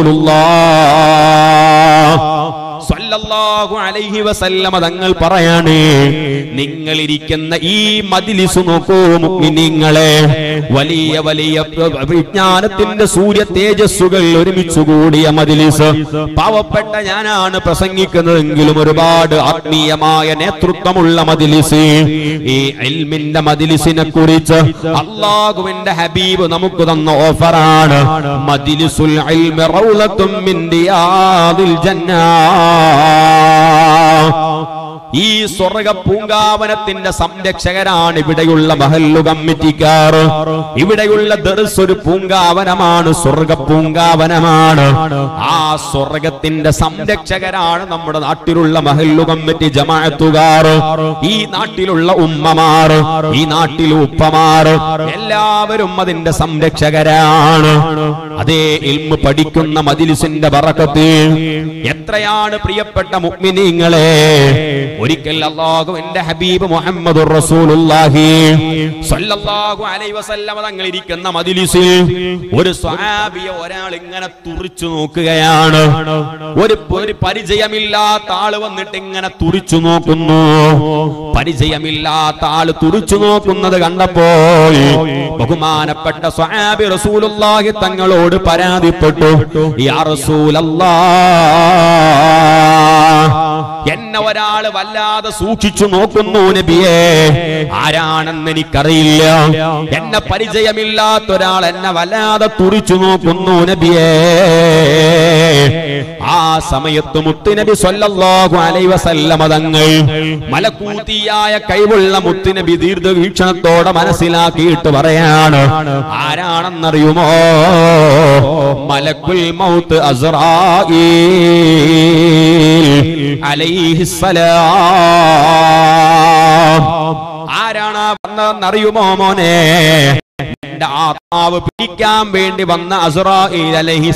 റസൂലുള്ളാഹ് സ്വല്ലല്ലാഹു അലൈഹി വസല്ലമ തങ്ങൾ പറയാണ് നിങ്ങൾ ഇരിക്കുന്ന ഈ മജ്ലിസ് നോക്കൂ മുഅ്മിനീങ്ങളെ വലിയ വലിയ വിജ്ഞാനത്തിന്റെ സൂര്യ തേജസ്സുകൾ ഒരുമിച്ച് കൂടിയ മജ്ലിസ് പാവപ്പെട്ട ഞാനാണ് പ്രസംഗിക്കുന്നതെങ്കിലും ഒരുപാട് ആത്മീയമായ നേതൃത്വമുള്ള മജ്ലിസ് ഈ ഇൽമിന്റെ മജ്ലിസിനെ കുറിച്ച് അള്ളാഹുവിന്റെ ഹബീബ് നമുക്ക് തന്ന ഓഫറാണ് മജ്ലിസുൽ ഇൽമി റൗളത്തും മിൻ റിയാദിൽ ജന്നാ ഈ സ്വർഗ പൂങ്കാവനത്തിന്റെ സംരക്ഷകരാണ് ഇവിടെയുള്ള മഹല്ലു കമ്മിറ്റിക്കാർ ഇവിടെയുള്ള ദർസ് ഒരു പൂങ്കാവനമാണ് സ്വർഗ പൂങ്കാവനമാണ് ആ സ്വർഗത്തിന്റെ സംരക്ഷകരാണ് നമ്മുടെ നാട്ടിലുള്ള മഹല്ലു കമ്മിറ്റി ജമാഅത്തുകാർ ഈ നാട്ടിലുള്ള ഉമ്മമാർ ഈ നാട്ടിലെ ഉപ്പമാർ എല്ലാവരും അതിന്റെ സംരക്ഷകരാണ് അതേ ഇൽമ് പഠിക്കുന്ന മജിലിസിന്റെ ബറക്കത്ത് എത്രയാണ് പ്രിയപ്പെട്ട മുഅ്മിനീങ്ങളെ ഒരിക്കൽ അള്ളാഹുവിന്റെ ഹബീബ് മുഹമ്മദ് റസൂലുള്ളാഹി സ്വല്ലല്ലാഹു അലൈഹി വസല്ലമ തങ്ങൾ ഇരിക്കുന്ന മജിലിസിൽ ഒരു സ്വഹാബിയെ ഒരാൾ ഇങ്ങനെ തുറിച്ചു നോക്കുകയാണ് ഒരു ഒരു പരിചയമില്ലാത്ത ആള് വന്നിട്ട് ഇങ്ങനെ തുറിച്ചു നോക്കുന്നു പരിചയമില്ലാത്ത ആള് തുറിച്ചു നോക്കുന്നത് കണ്ടപ്പോൾ ബഹുമാനപ്പെട്ട സ്വഹാബി റസൂലുള്ളാഹി തങ്ങളോട് പരാതിപ്പെട്ടു യാ റസൂലല്ലാ എന്നെ ഒരാള് വല്ലാതെ സൂക്ഷിച്ചു നോക്കുന്നു നബിയെ ആരാണെന്ന് എനിക്കറിയില്ല എന്നെ പരിചയമില്ലാത്ത ഒരാൾ എന്നെ വല്ലാതെ തുറിച്ചു നോക്കുന്നു നബിയെ ആ സമയത്ത് മുത്തുനബി സ്വല്ലല്ലാഹു അലൈഹി വസല്ലമ തങ്ങൾ മലക്കൂത്തിയായ കൈവുള്ള മുത്തുനബി ദീർഘവീക്ഷണത്തോടെ മനസ്സിലാക്കിയിട്ട് പറയാണ് ആരാണെന്നറിയുമോ മലക്കുൽ മൗത്ത് അസ്രായീൽ അലൈഹിസ്സലാം ആരാണ് ആ വന്നതെന്നറിയുമോ മോനെ എന്റെ ആത്മാവ് പിടിക്കാൻ വേണ്ടി വന്ന അസുറായിൽ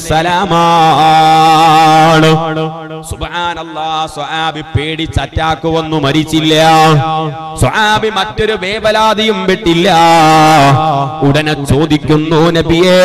അലഹിസലാമാണ് സുബ്ഹാനല്ലാ സ്വഹാബി പേടിച്ച് അറ്റാക്ക് വന്നു മരിച്ചില്ല സ്വഹാബി മറ്റൊരു വേവലാതിയും വിട്ടില്ല ഉടനെ ചോദിക്കുന്നു നബിയേ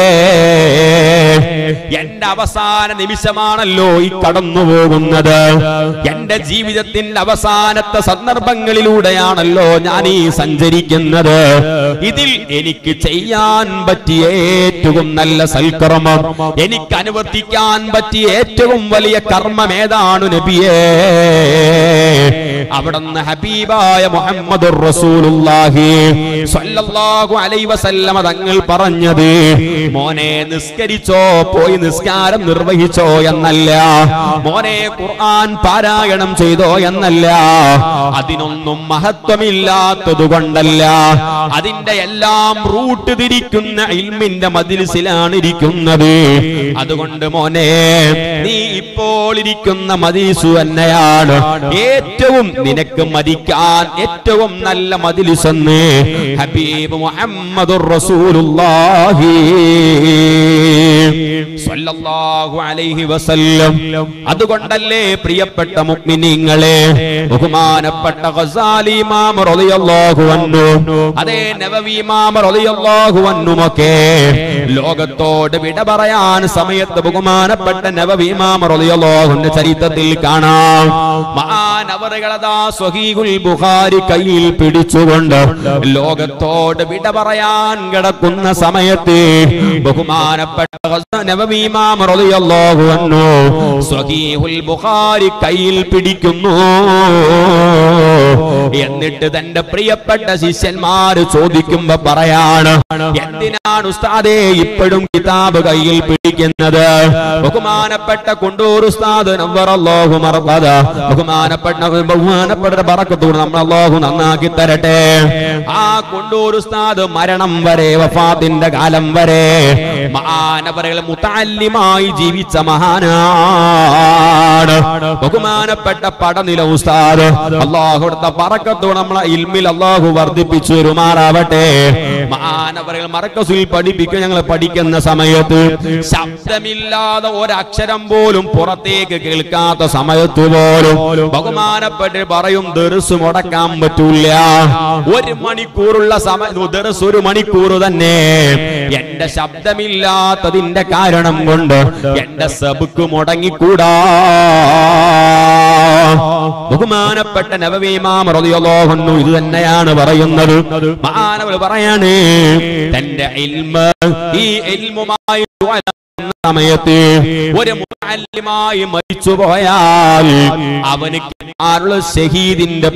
എന്റെ അവസാന നിമിഷമാണല്ലോ ഈ കടന്നു പോകുന്നത് എന്റെ ജീവിതത്തിന്റെ അവസാനത്തെ സന്ദർഭങ്ങളിലൂടെയാണല്ലോ ഞാൻ ഈ സഞ്ചരിക്കുന്നത് ഇതിൽ എനിക്ക് ചെയ്യാൻ പറ്റിയ ഏറ്റവും നല്ല സൽക്കർമ്മം എനിക്ക് അനുവർത്തിക്കാൻ പറ്റിയ ഏറ്റവും വലിയ കർമ്മം ഏതാണ് നബിയേ അവിടുന്ന് ഹബീബായ മുഹമ്മദ് റസൂലുള്ളാഹി സ്വല്ലല്ലാഹു അലൈഹി വസല്ലമ തങ്ങൾ പറഞ്ഞത് മോനെ നിസ്കരിച്ചോ പോയി നിസ്കാരം നിർവഹിച്ചോ എന്നല്ല മോനെ ഖുർആൻ പാരായണം ചെയ്തോ എന്നല്ല അതിനൊന്നും മഹത്വമില്ലാത്തത് കൊണ്ടല്ല അതിന്റെ എല്ലാം റൂട്ട് തിരിക്കുന്ന ഇൽമിന്റെ മതിലിസിലാണ് ഇരിക്കുന്നത് അതുകൊണ്ട് മോനെ നീ ഇപ്പോൾ ഇരിക്കുന്ന മതിലിസു തന്നെയാണ് ഏറ്റവും നിനക്ക് മരിക്കാൻ ഏറ്റവും നല്ല മതിലിസെന്ന് ഹബീബ് മുഹമ്മദുർ റസൂലുള്ളാഹി സ്വല്ലല്ലാഹു അലൈഹി വസല്ലം അതുകൊണ്ടല്ലേ പ്രിയപ്പെട്ട മുഅ്മിനീങ്ങളെ ബഹുമാനപ്പെട്ട ഗസാലി ഇമാം റളിയല്ലാഹു അൻഹു അതേ നബവി ഇമാം റളിയല്ലാഹു അൻഹുമൊക്കെ ലോകത്തോട് വിട പറയാൻ സമയത്ത് ബഹുമാനപ്പെട്ട നബവി ഇമാം റളിയല്ലാഹുവിന്റെ ചരിത്രത്തിൽ കാണാം മഹാനവറുകളതാ സ്വഹീഹുൽ ബുഖാരി കയ്യിൽ പിടിച്ചുകൊണ്ട് ലോകത്തോട് വിട പറയാൻ കിടക്കുന്ന സമയത്ത് ബഹുമാനപ്പെട്ട നബവി ഇമാം റളിയല്ലാഹു അൻഹു സ്വഹീഹുൽ ബുഖാരി കയ്യിൽ പിടിക്കുന്നു എന്നിട്ട് തന്റെ പ്രിയപ്പെട്ട ശിഷ്യന്മാര് ചോദിക്കുമ്പോ പറയാണ് എന്തിനാണ് ഉസ്താദേ ഇപ്പോഴും കിതാബ് കയ്യിൽ പിടിക്കുന്നത് ബഹുമാനപ്പെട്ട കൊണ്ടൂർ ഉസ്താദ് നവ്വറല്ലാഹു മർഖദ ബഹുമാനപ്പെട്ട ബഹുമാനപ്പെട്ട ബറക്കത്തോട് നമ്മൾ അല്ലാഹു നന്നാക്കി തരട്ടെ ആ കൊണ്ടൂർ ഉസ്താദ് മരണം വരെ വഫാത്തിന്റെ കാലം വരെ മഹാനവറുകൾ മുത്താല്യമായി ജീവിച്ച മഹാനാണ് ബഹുമാനപ്പെട്ട പടനില ഉസ്താദ് അള്ളാഹുടുത്ത പറക്കത്തോട് നമ്മളെ ഇൽമിൽ അള്ളാഹു വർദ്ധിപ്പിച്ചു പെരുമാറാവട്ടെ മഹാനവറുകൾ മറക്കസിൽ പഠിപ്പിക്കും ഞങ്ങൾ പഠിക്കുന്ന സമയത്ത് ശബ്ദമില്ലാതെ ഒരക്ഷരം പോലും പുറത്തേക്ക് കേൾക്കാത്ത സമയത്ത് പോലും ബഹുമാനപ്പെട്ട് പറയും ദർസ് മുടക്കാൻ പറ്റൂല ഒരു മണിക്കൂറുള്ള സമയം ദർസ് ഒരു മണിക്കൂർ തന്നെ എന്റെ ശബ്ദമില്ലാത്തതിന്റെ കാരണം കൊണ്ട് എന്റെ സബുക്ക് മുടങ്ങിക്കൂടാ ബഹുമാനപ്പെട്ട നവവീമാം റളിയല്ലാഹു ഇത് തന്നെയാണ് പറയുന്നത് മഹാനവർ പറയാണ് തന്റെ ഇൽമ ഈ ഇൽമുമായി ദുആ സമയത്ത് ഒരു മുഅല്ലിമായി മരിച്ചു പോയാൽ അവന് കിട്ടാനുള്ള ഷഹീദിന്റെ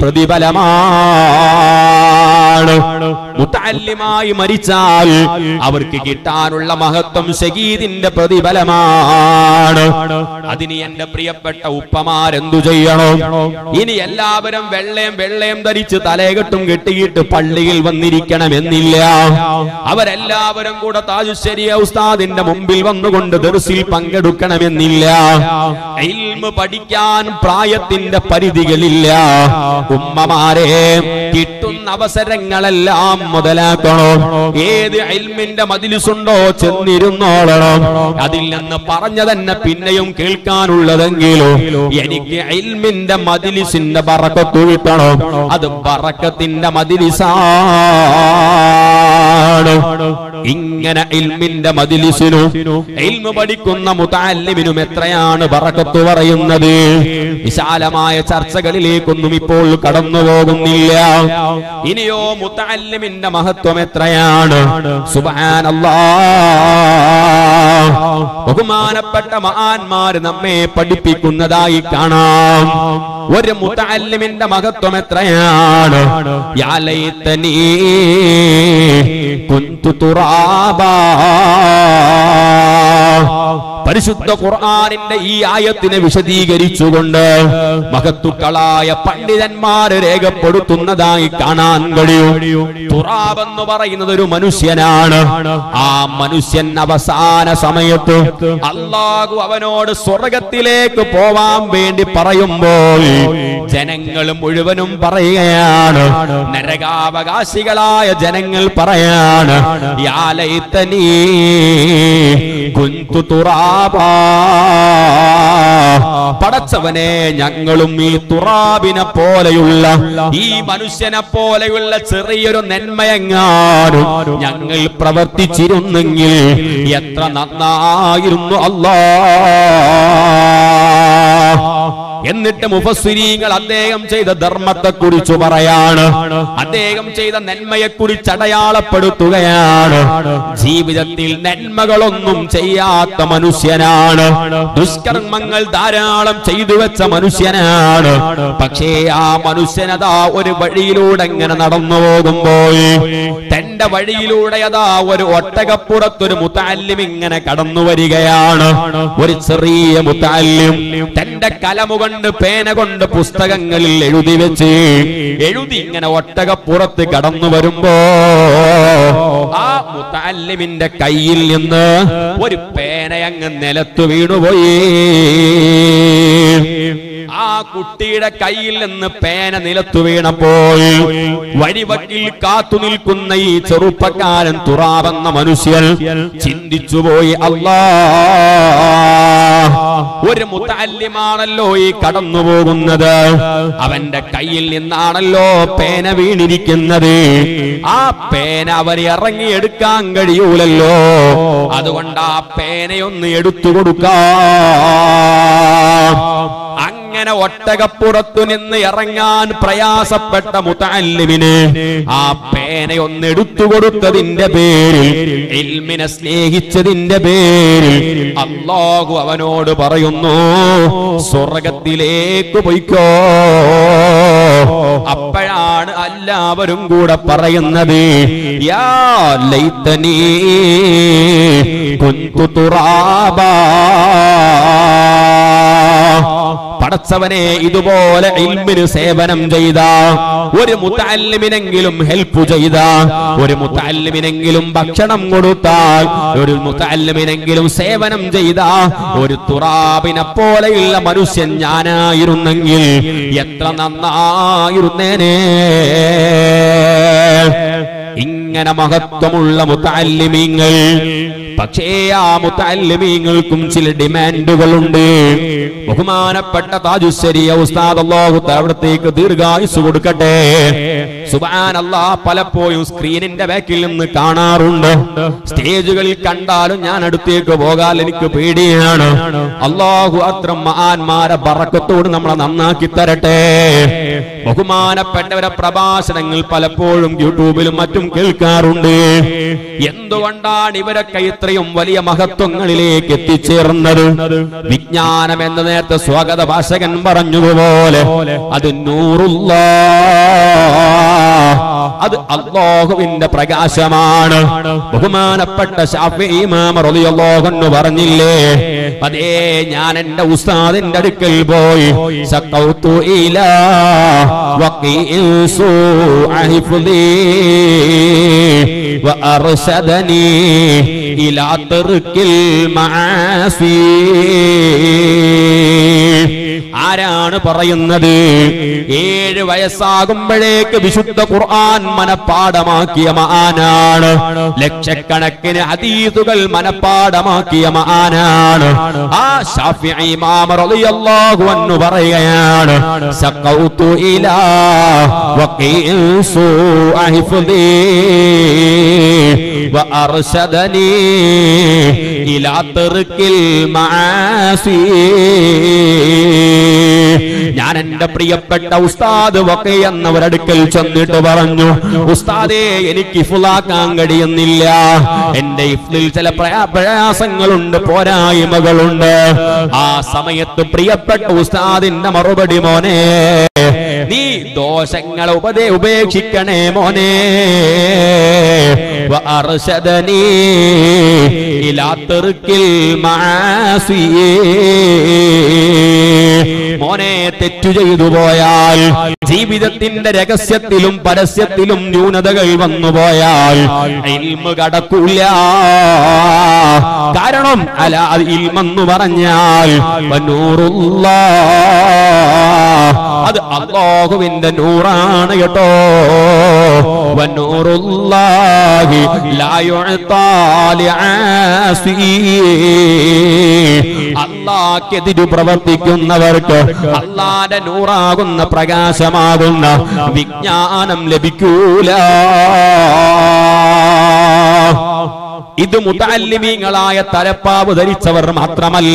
പ്രതിഫലമാണ് മുത്തല്ലിമായി മരിച്ചാൽ അവർക്ക് കിട്ടാനുള്ള മഹത്വം ഷഹീദിന്റെ പ്രതിഫലമാണ് അതിന് എന്റെ പ്രിയപ്പെട്ട ഉപ്പമാരെന്തു ചെയ്യണം ഇനി എല്ലാവരും വെള്ളയും വെള്ളയും ധരിച്ച് തലകെട്ടും കെട്ടിയിട്ട് പള്ളിയിൽ വന്നിരിക്കണമെന്നില്ല അവരെല്ലാവരും കൂടെ താജുശ്ശേരിയ ഉസ്താദിന്റെ മുമ്പിൽ വന്നുകൊണ്ട് ദർസിൽ പങ്കെടുക്കണമെന്നില്ല ഇൽമ് പഠിക്കാൻ പ്രായത്തിന്റെ പരിധികളില്ല ഉമ്മമാരെ കിട്ടുന്ന അവസരങ്ങൾ അവസരങ്ങളെല്ലാം മുതലാക്കണോ ഏത് ഇൽമിന്റെ മതിലിസുണ്ടോ ചെന്നിരുന്നോളണം അതിൽ നിന്ന് പറഞ്ഞു തന്നെ പിന്നെയും കേൾക്കാനുള്ളതെങ്കിലോ എനിക്ക് ഇൽമിന്റെ മതിലിസിന്റെ ബറക്കത്ത് കിട്ടണം അത് ബറക്കത്തിന്റെ മതിലിസാണ് ഇങ്ങനെ ഇൽമിന്റെ മതിലിസിനും ഇൽമ പഠിക്കുന്ന മുതാലിമിനും എത്രയാണ് ബറക്കത്ത് പറയുന്നത് വിശാലമായ ചർച്ചകളിലേക്കൊന്നും ഇപ്പോൾ കടന്നു പോകുന്നില്ല ഇനിയോ മുതാലിമിന്റെ മഹത്വം എത്രയാണ് സുബാനല്ലാ ബഹുമാനപ്പെട്ട മഹാന്മാര് നമ്മെ പഠിപ്പിക്കുന്നതായി കാണാം ഒരു മുതാലിമിന്റെ മഹത്വം എത്രയാണ് യാ ലൈതനീ കുന്തു തുറാബാ പരിശുദ്ധ ഖുർആനിന്റെ ഈ ആയത്തിനെ വിശദീകരിച്ചുകൊണ്ട് മഹത്തുക്കളായ പണ്ഡിതന്മാര് രേഖപ്പെടുത്തുന്നതായി കാണാൻ കഴിയും തുറാബ് എന്ന് പറയുന്നത് ഒരു മനുഷ്യനാണ് ആ മനുഷ്യൻ അവസാന സമയത്ത് അള്ളാഹു അവനോട് സ്വർഗത്തിലേക്ക് പോവാൻ വേണ്ടി പറയുമ്പോൾ ജനങ്ങൾ മുഴുവനും പറയുകയാണ് നരകാവകാശികളായ ജനങ്ങൾ പറയാണ് യാ ലൈതനീ കുന്തു തുറാബാ പടച്ചവനെ ഞങ്ങളും ഈ തുറാബിനെ പോലെയുള്ള ഈ മനുഷ്യനെ പോലെയുള്ള ചെറിയൊരു നന്മയെങ്ങാനും ഞങ്ങൾ പ്രവർത്തിച്ചിരുന്നെങ്കിൽ എത്ര നന്നായിരുന്നു അല്ലാ എന്നിട്ട് മുഫസ്സിരീങ്ങൾ അദ്ദേഹം ചെയ്ത ധർമ്മത്തെ കുറിച്ച് പറയാണ് അദ്ദേഹം ചെയ്ത നന്മയെ കുറിച്ച് അടയാളപ്പെടുത്തുകയാണ് ജീവിതത്തിൽ നന്മകളൊന്നും ചെയ്യാത്ത മനുഷ്യനാണ് ദുഷ്കർമ്മങ്ങൾ ധാരാളം ചെയ്തു വെച്ച മനുഷ്യനാണ് പക്ഷേ ആ മനുഷ്യനതാ ഒരു വഴിയിലൂടെ ഇങ്ങനെ നടന്നു പോകുമ്പോൾ തന്റെ വഴിയിലൂടെ അതാ ഒരു ഒട്ടകപ്പുറത്തൊരു മുത്താല്യം ഇങ്ങനെ കടന്നു വരികയാണ് ഒരു ചെറിയ മുത്താല്യം തന്റെ കലമുകൊണ്ട് പേന കൊണ്ട് പുസ്തകങ്ങളിൽ എഴുതി വെച്ച് എഴുതി ഇങ്ങനെ ഒട്ടകപ്പുറത്ത് കടന്നു വരുമ്പോ ആ മുത്താല്യമിന്റെ കയ്യിൽ നിന്ന് ഒരു പേനയങ്ങ് നിലത്തു വീണുപോയി ആ കുട്ടിയുടെ കയ്യിൽ നിന്ന് പേന നിലത്തു വീണപ്പോൾ വഴിവക്കിൽ കാത്തു നിൽക്കുന്ന ഈ ചെറുപ്പക്കാരൻ തുറാവെന്ന മനുഷ്യൻ ചിന്തിച്ചുപോയി അല്ലാ ഒരു മുത്താല്യമാണല്ലോ ഈ കടന്നു പോകുന്നത് അവന്റെ കയ്യിൽ നിന്നാണല്ലോ പേന വീണിരിക്കുന്നത് ആ പേന അവന് ഇറങ്ങിയെടുക്കാൻ കഴിയൂലല്ലോ അതുകൊണ്ട് ആ പേനയൊന്ന് എടുത്തു കൊടുക്കാം അങ്ങനെ ഒട്ടകപ്പുറത്തു നിന്ന് ഇറങ്ങാൻ പ്രയാസപ്പെട്ട മുത്തല്ലിമിന് ആ പേനയൊന്ന് എടുത്തു കൊടുത്തതിന്റെ പേരിൽ ഇൽമിനെ സ്നേഹിച്ചതിന്റെ പേരിൽ അള്ളാഹു അവനോട് പറയുന്നു സ്വർഗത്തിലേക്ക് പൊയ്ക്കോ അപ്പോഴാണ് എല്ലാവരും കൂടെ പറയുന്നത് യാ ലൈതനീ കുന്തു തുറാബാ പടച്ചവനെ ഇതുപോലെ ഇൽമിന് സേവനം ചെയ്ത ഒരു മുത്തല്ലിമിനെങ്കിലും ഹെൽപ്പ് ചെയ്ത ഒരു മുത്തല്ലിമിനെങ്കിലും ഭക്ഷണം കൊടുത്താൽ ഒരു മുത്തല്ലിമിനെങ്കിലും സേവനം ചെയ്ത ഒരു തുറാബിനെ പോലെയുള്ള മനുഷ്യൻ ഞാനായിരുന്നെങ്കിൽ എത്ര നന്നായിരുന്നേനെ ഇങ്ങനെ മഹത്വമുള്ള മുത്തല്ലിമീങ്ങൾ പക്ഷേ ആ മുത്തല്ലിമീങ്ങൾക്കും ചില ഡിമാൻഡുകളുണ്ട് ബഹുമാനപ്പെട്ട താജുശ്ശേരിയ ഉസ്താദ് അള്ളാഹു അവിടത്തേക്ക് ദീർഘായുസ് കൊടുക്കട്ടെ സുബാൻ അല്ലാ പലപ്പോഴും സ്ക്രീനിന്റെ ബാക്കിൽ നിന്ന് കാണാറുണ്ട് സ്റ്റേജുകളിൽ കണ്ടാലും ഞാൻ അടുത്തേക്ക് പോകാൻ എനിക്ക് പേടിയാണ് അള്ളാഹു അത്ര മഹാന്മാരെ ബറക്കത്തോട് നമ്മളെ നന്നാക്കി തരട്ടെ ബഹുമാനപ്പെട്ടവരെ പ്രഭാഷണങ്ങൾ പലപ്പോഴും യൂട്യൂബിലും മറ്റും കേൾക്കാറുണ്ട് എന്തുകൊണ്ടാണ് ഇവരൊക്കെ ഇത്രയും വലിയ മഹത്വങ്ങളിലേക്ക് എത്തിച്ചേർന്നത് വിജ്ഞാനം എന്ന നേരത്തെ സ്വാഗത ഭാഷകൻ പറഞ്ഞതുപോലെ അത് നൂറുള്ള അത് അള്ളാഹുവിന്റെ പ്രകാശമാണ് ബഹുമാനപ്പെട്ട ഷാഫി ഇമാം റളിയല്ലാഹു അൻഹു പറഞ്ഞില്ലേ അതേ ഞാൻ എന്റെ ഉസ്താദിന്റെ അടുക്കൽ പോയി സഖൗതു ഇലാ വഖീഇൻ സുഅഹിഫ്ദി وأرشدني إلى ترك المعاصي ആരാണ് പറയുന്നത് ഏഴ് വയസ്സാകുമ്പോഴേക്ക് വിശുദ്ധ ഖുർആൻ ഖുർആൻ മനപ്പാടമാക്കിയ മഹാനാണ് ലക്ഷക്കണക്കിന് ഹദീസുകൾ മനപ്പാടമാക്കിയ മഹാനാണ് ആ ഷാഫിഈ ഇമാം റളിയല്ലാഹു അൻഹു പറയുകയാണ് സഖൗതു ഇലാ വഖീഇൻ സൂഅ ഹിഫ്ദി വഅർശദനി ഇലാ തർക്കിൽ മആസി ഞാൻ എന്റെ പ്രിയപ്പെട്ട ഉസ്താദ് വക്കെ എന്നവരടുക്കൽ ചെന്നിട്ട് പറഞ്ഞു ഉസ്താദേ എനിക്ക് ഇഫുലാക്കാൻ കഴിയുന്നില്ല എന്റെ ഇഫ്ലിൽ ചില പ്രയാ- പ്രയാസങ്ങളുണ്ട് പോരായ്മകളുണ്ട് ആ സമയത്ത് പ്രിയപ്പെട്ട ഉസ്താദിന്റെ മറുപടി മോനെ നീ ദോഷങ്ങളെ ഉപദേ ഉപേക്ഷിക്കണേ മോനെ وأرشدني إلى ترك المعاصي മോനെ തെറ്റു ചെയ്തു പോയാൽ ജീവിതത്തിന്റെ രഹസ്യത്തിലും പരസ്യത്തിലും ന്യൂനതകൾ വന്നു പോയാൽ ഇൽമ കടക്കൂല കാരണം അല അത് ഇൽമെന്ന് പറഞ്ഞാൽ വനൂറുള്ള അത് അള്ളാഹുവിന്റെ നൂറാണ് കേട്ടോ വനൂറുല്ലാഹി ലാ യുഅതാ ലിആസി അള്ളാഹ്ക്കെതിരു പ്രവർത്തിക്കുന്നവർക്ക് അള്ളാന്റെ നൂറാകുന്ന പ്രകാശമാകുന്ന വിജ്ഞാനം ലഭിക്കൂല ഇത് മുതാലിമീങ്ങളായ തലപ്പാവ് ധരിച്ചവർ മാത്രമല്ല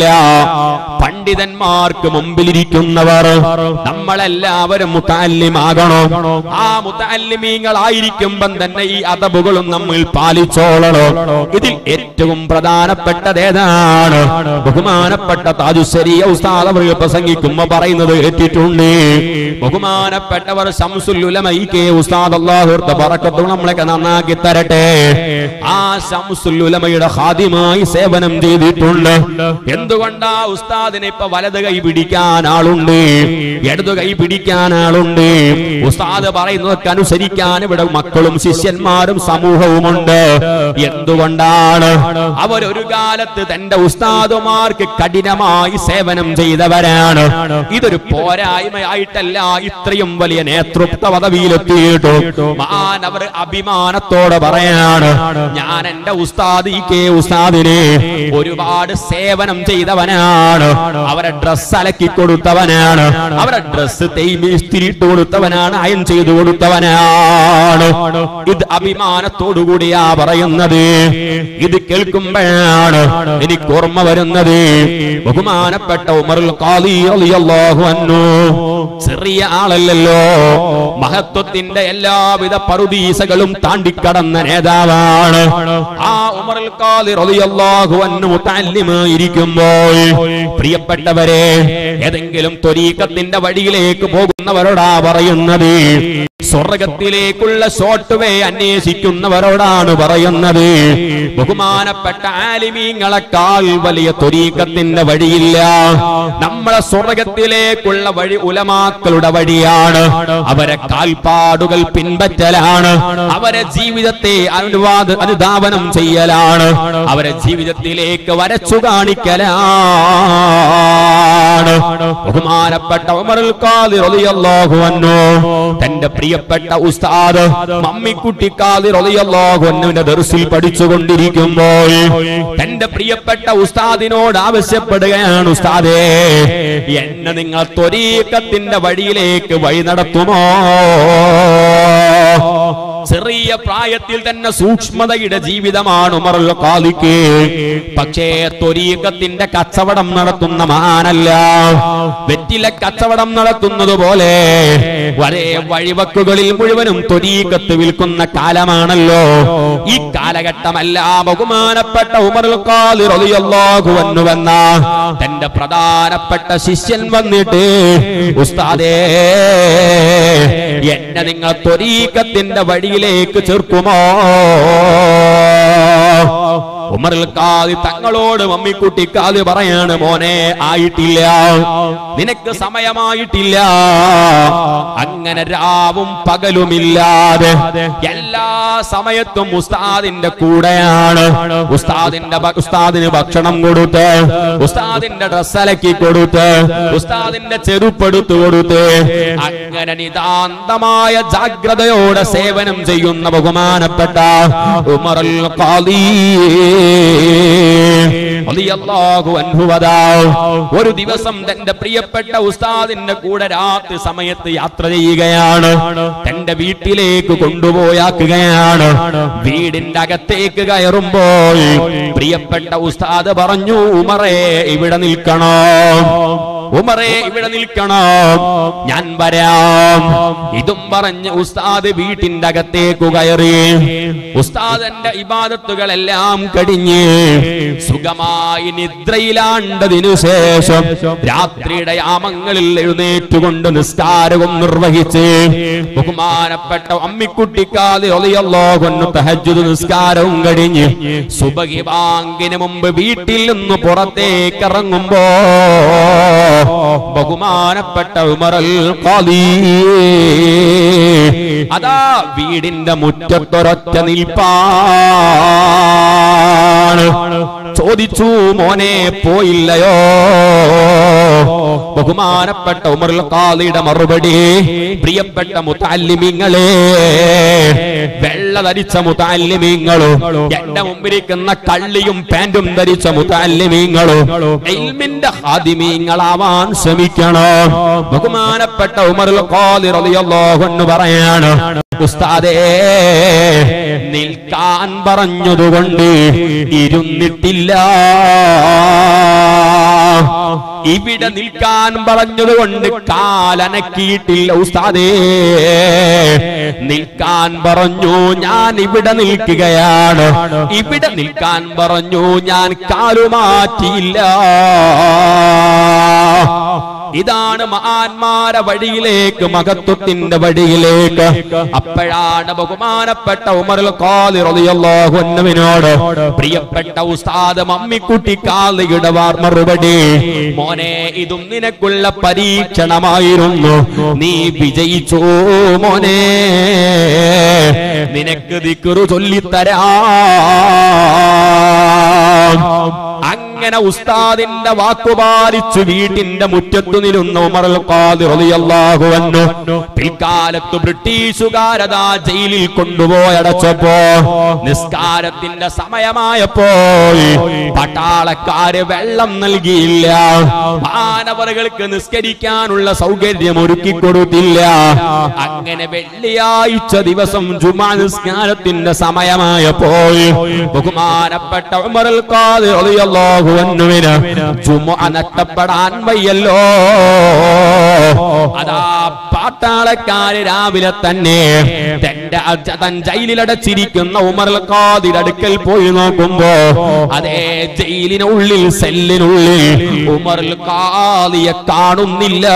പണ്ഡിതന്മാർക്ക് മുമ്പിലിരിക്കുന്നവർ നമ്മളെല്ലാവരും മുതാലിമാകണം ആ മുതാലിമീങ്ങളായിരിക്കുമ്പം തന്നെ ഈ അതബുകളും നമ്മൾ പാലിച്ചോളണം ഇതിൽ ഏറ്റവും പ്രധാനപ്പെട്ടത് ഏതാണ് ബഹുമാനപ്പെട്ട താജുശ്ശേരി ഉസ്താദ് അവർ പ്രസംഗിക്കുമ്പോ പറയുന്നത് കേട്ടിട്ടുണ്ട് ബഹുമാനപ്പെട്ടവർ ശംസുല്ലുലമൈ കെ ഉസ്താദ് അള്ളാഹുർത്ത പറക്കത്തും നമ്മളൊക്കെ നന്നാക്കി തരട്ടെ ആ ശംസുല്ലുലമയുടെ ഹാദ്യമായി സേവനം ചെയ്തിട്ടുണ്ട് എന്തുകൊണ്ടാ ഉസ്താദിനെ ഇപ്പൊ വലത് കൈ പിടിക്കാൻ ആളുണ്ട് ഇടതു കൈ പിടിക്കാൻ ആളുണ്ട് ഉസ്താദ് പറയുന്നതൊക്കെ അനുസരിക്കാൻ ഇവിടെ മക്കളും ശിഷ്യന്മാരും സമൂഹവുമുണ്ട് എന്തുകൊണ്ടാണ് അവരൊരു കാലത്ത് തന്റെ ഉസ്താദുമാർക്ക് കഠിനമായി സേവനം ചെയ്തവരാണ് ഇതൊരു പോരായ്മയായിട്ടല്ല ഇത്രയും വലിയ നേതൃത്വ പദവിയിലെത്തിയിട്ടു മാൻ അവർ അഭിമാനത്തോടെ പറയാണ് ഞാൻ എന്റെ ഉസ്താദ് ഈ കെ ഉസ്താദിനെ ഒരുപാട് സേവനം ചെയ്തവനാണ് അവരെ ഡ്രസ് അലക്കി കൊടുത്തവനാണ് അവരെ ഡ്രസ് തേയ്മി ഇസ്തിരിയിട്ട് കൊടുത്തവനാണ് അയൻ ചെയ്തു കൊടുത്തവനാണ് ഇത് അഭിമാനത്തോടു കൂടിയാ പറയുന്നത് ഇത് കേൾക്കുമ്പോഴാണ് എനിക്ക് ഓർമ്മ വരുന്നത് ബഹുമാനപ്പെട്ട ഉമറുൽ ഖാദി റളിയല്ലാഹു അൻഹു ചെറിയ ആളല്ലല്ലോ മഹത്വത്തിന്റെ എല്ലാവിധ പറുദീസകളും താണ്ടിക്കടന്ന നേതാവാണ് ആ ഉമറുൽ ഖാദി റളിയല്ലാഹു അൻഹു മുതല്ലിമായിരിക്കുമ്പോൾ പ്രിയപ്പെട്ടവരെ ഏതെങ്കിലും ത്വരീക്കത്തിന്റെ വഴിയിലേക്ക് പോകുന്നവരോടാ പറയുന്നത് സ്വർഗത്തിലേക്കുള്ള ഷോർട്ട് വേ അന്വേഷിക്കുന്നവരോടാണ് പറയുന്നത് ബഹുമാനപ്പെട്ട ആലിമീങ്ങളെക്കാൾ വലിയ ത്വരീക്കത്തിന്റെ വഴിയില്ല നമ്മളെ സ്വർഗത്തിലേക്കുള്ള വഴി ഉലമാക്കളുടെ വഴിയാണ് അവരെ കാൽപ്പാടുകൾ പിൻപറ്റലാണ് അവരെ ജീവിതത്തെ അനുവാദ അനുധാവനം ചെയ്യലാണ് അവരെ ജീവിതത്തിലേക്ക് വരച്ചു കാണിക്കലാണ് ബഹുമാനപ്പെട്ട ഉമറുൽ ഖാദി റളിയല്ലാഹു അൻഹു തന്റെ പ്രിയപ്പെട്ട ഉസ്താദ് മമ്മിക്കുട്ടി ഖാദി റളിയല്ലാഹു അൻഹുവിന്റെ ദർസിൽ പഠിച്ചുകൊണ്ടിരിക്കുമ്പോൾ തന്റെ പ്രിയപ്പെട്ട ഉസ്താദിനോട് ആവശ്യപ്പെടുകയാണ് ഉസ്താദേ എന്നെ നിങ്ങൾ ത്വരീക്കത്തിന്റെ വഴിയിലേക്ക് വഴി നടത്തുമോ ചെറിയ പ്രായത്തിൽ തന്നെ സൂക്ഷ്മതയുടെ ജീവിതമാണ് ഉമറുൽ ഖാദിക്ക് പക്ഷേ ത്വരീക്കത്തിന്റെ കച്ചവടം നടത്തുന്ന മഹാനല്ല വെറ്റില കച്ചവടം നടത്തുന്നത് പോലെ വരെ വഴിവക്കുകളിൽ മുഴുവനും ത്വരീക്കത്ത് വിൽക്കുന്ന കാലമാണല്ലോ ഈ കാലഘട്ടമല്ല ബഹുമാനപ്പെട്ട ഉമറുൽ ഖാദി റളിയല്ലാഹു അൻഹു വന്ന തന്റെ പ്രധാനപ്പെട്ട ശിഷ്യൻ വന്നിട്ട് ഉസ്താദേ എന്നെ നിങ്ങൾ ത്വരീക്കത്തിന്റെ വഴിയിലേക്ക് ചേർക്കുമോ ഉമറുൽ ഖാദി തങ്ങളോട് മമ്മിക്കുട്ടി ഖാദി പറയാണ് മോനെ ആയിട്ടില്ല നിനക്ക് സമയമായിട്ടില്ല അങ്ങനെ രാവും പകലുമില്ലാതെ എല്ലാ സമയത്തും ഉസ്താദിന്റെ കൂടെയാണ് ഉസ്താദിന്റെ ഭ- ഉസ്താദിന് ഭക്ഷണം കൊടുത്ത് ഉസ്താദിന്റെ ഡ്രസ് അലക്കി കൊടുത്ത് ഉസ്താദിന്റെ ചെരുപ്പെടുത്തു കൊടുത്ത് അങ്ങനെ നിതാന്തമായ ജാഗ്രതയോടെ സേവനം ചെയ്യുന്ന ബഹുമാനപ്പെട്ട ഉമറുൽ ഖാദി റളിയല്ലാഹു അൻഹു വദാ. ഒരു ദിവസം തന്റെ പ്രിയപ്പെട്ട ഉസ്താദിന്റെ കൂടെ രാത്രി സമയത്ത് യാത്ര ചെയ്യുകയാണ് തന്റെ വീട്ടിലേക്ക് കൊണ്ടുപോയാക്കുകയാണ് വീടിന്റെ അകത്തേക്ക് കയറുമ്പോൾ പ്രിയപ്പെട്ട ഉസ്താദ് പറഞ്ഞു ഉമറേ ഇവിടെ നിൽക്കണോ ഉമറേ ഇവിടെ നിൽക്കണോ ഞാൻ വരാം ഇതും പറഞ്ഞ് ഉസ്താദ് വീട്ടിന്റെ അകത്തേക്ക് കയറി ഉസ്താദന്റെ ഇബാദത്തുകളെല്ലാം കഴിഞ്ഞ് സുഖമായി നിദ്രയിലാണ്ടതിനു ശേഷം രാത്രിയുടെ യാമങ്ങളിൽ എഴുന്നേറ്റുകൊണ്ട് നിസ്കാരവും നിർവഹിച്ച് ബഹുമാനപ്പെട്ട അമ്മിക്കുട്ടിക്കാതെ ഒളിയല്ലോ കൊന്നു തഹജുദ് നിസ്കാരവും കഴിഞ്ഞ് സുബഹി ബാങ്കിന് മുമ്പ് വീട്ടിൽ നിന്ന് പുറത്തേക്ക് ഇറങ്ങുമ്പോ ബഹുമാനപ്പെട്ട ഉമറൽ ഖാദി അതാ വീടിന്റെ മുറ്റത്തൊരൊറ്റ നിൽപ്പാണ് ചോദിച്ചു മോനെ പോയില്ലയോ ബഹുമാനപ്പെട്ട ഉമറുൽ ഖാദിയുടെ മറുപടി പ്രിയപ്പെട്ട മുത്താലിമിങ്ങളെ വെള്ള ധരിച്ച മുത്താലിമീങ്ങളും എന്റെ മുമ്പിരിക്കുന്ന കള്ളിയും പാന്റും ധരിച്ച മുത്താലിമീങ്ങളും ഇൽമിന്റെ ഹാദിമീങ്ങളാവാൻ ശ്രമിക്കണം ബഹുമാനപ്പെട്ട ഉമറുൽ ഖാദി റളിയല്ലാഹു അൻഹു പറയാണ് ഉസ്താദേ നിൽക്കാൻ പറഞ്ഞതുകൊണ്ട് ഇരുന്നിട്ടില്ല ഇവിടെ നിൽക്കാൻ പറഞ്ഞതുകൊണ്ട് കാലനക്കിയിട്ടില്ല ഉസ്താദേ നിൽക്കാൻ പറഞ്ഞു ഞാൻ ഇവിടെ നിൽക്കുകയാണ് ഇവിടെ നിൽക്കാൻ പറഞ്ഞു ഞാൻ കാലുമാറ്റിയില്ല ഇതാണ് മഹാന്മാരെ വഴിയിലേക്ക് മഹത്വത്തിന്റെ വഴിയിലേക്ക് അപ്പോഴാണ് ബഹുമാനപ്പെട്ട ഉമറുൽ ഖാദി റളിയല്ലാഹു അൻഹുവിനോട് പ്രിയപ്പെട്ട ഉസ്താദ് മമ്മിക്കുട്ടി കാളിയുടെ വാർ മറുപടി മോനെ ഇതും നിനക്കുള്ള പരീക്ഷണമായിരുന്നു നീ വിജയിച്ചു മോനെ നിനക്ക് ദിക്റു ചൊല്ലിത്തരാം അങ്ങനെ ഉസ്താദിന്റെ വാക്കുപാലിച്ചു വീട്ടിന്റെ മുറ്റത്തു നിരുന്ന ഉമറുൽ ഖാദിർ റളിയല്ലാഹു അൻഹു പിൽക്കാലത്ത് ബ്രിട്ടീഷുകാരതാ ജയിലിൽ കൊണ്ടുപോയി അടച്ചപ്പോ നിസ്കാരത്തിന്റെ സമയമായപ്പോൾ പട്ടാളക്കാര് വെള്ളം നൽകിയില്ല മാനവറുകൾക്ക് നിസ്കരിക്കാനുള്ള സൗകര്യം ഒരുക്കി കൊടുത്തില്ല അങ്ങനെ വെള്ളിയാഴ്ച ദിവസം ജുമാ നിസ്കാരത്തിന്റെ സമയമായപ്പോൾ ബഹുമാനപ്പെട്ട ഉമറുൽ ഖാദിർ റളിയല്ലാഹു അൻഹുവിന് ജുമുഅ നഷ്ടപ്പെടാൻ വയ്യല്ലോ അതാ പാട്ടാളക്കാര് രാവിലെ തന്നെ തന്റെ അജ- തൻ ജയിലിലടച്ചിരിക്കുന്ന ഉമറുൽ ഖാദിർ അടുക്കൽ പോയി നോക്കുമ്പോ അതേ ജയിലിനുള്ളിൽ സെല്ലിനുള്ളിൽ ഉമറുൽ ഖാദിയെ കാണുന്നില്ല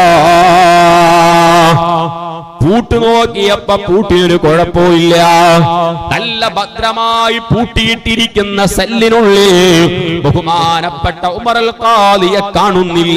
പൂട്ട് നോക്കിയപ്പോ പൂട്ടിനൊരു കുഴപ്പമില്ല നല്ല ഭദ്രമായി പൂട്ടിയിട്ടിരിക്കുന്ന സെല്ലിനുള്ളിൽ ബഹുമാനപ്പെട്ട ഉമറൽ കാലിയെ കാണുന്നില്ല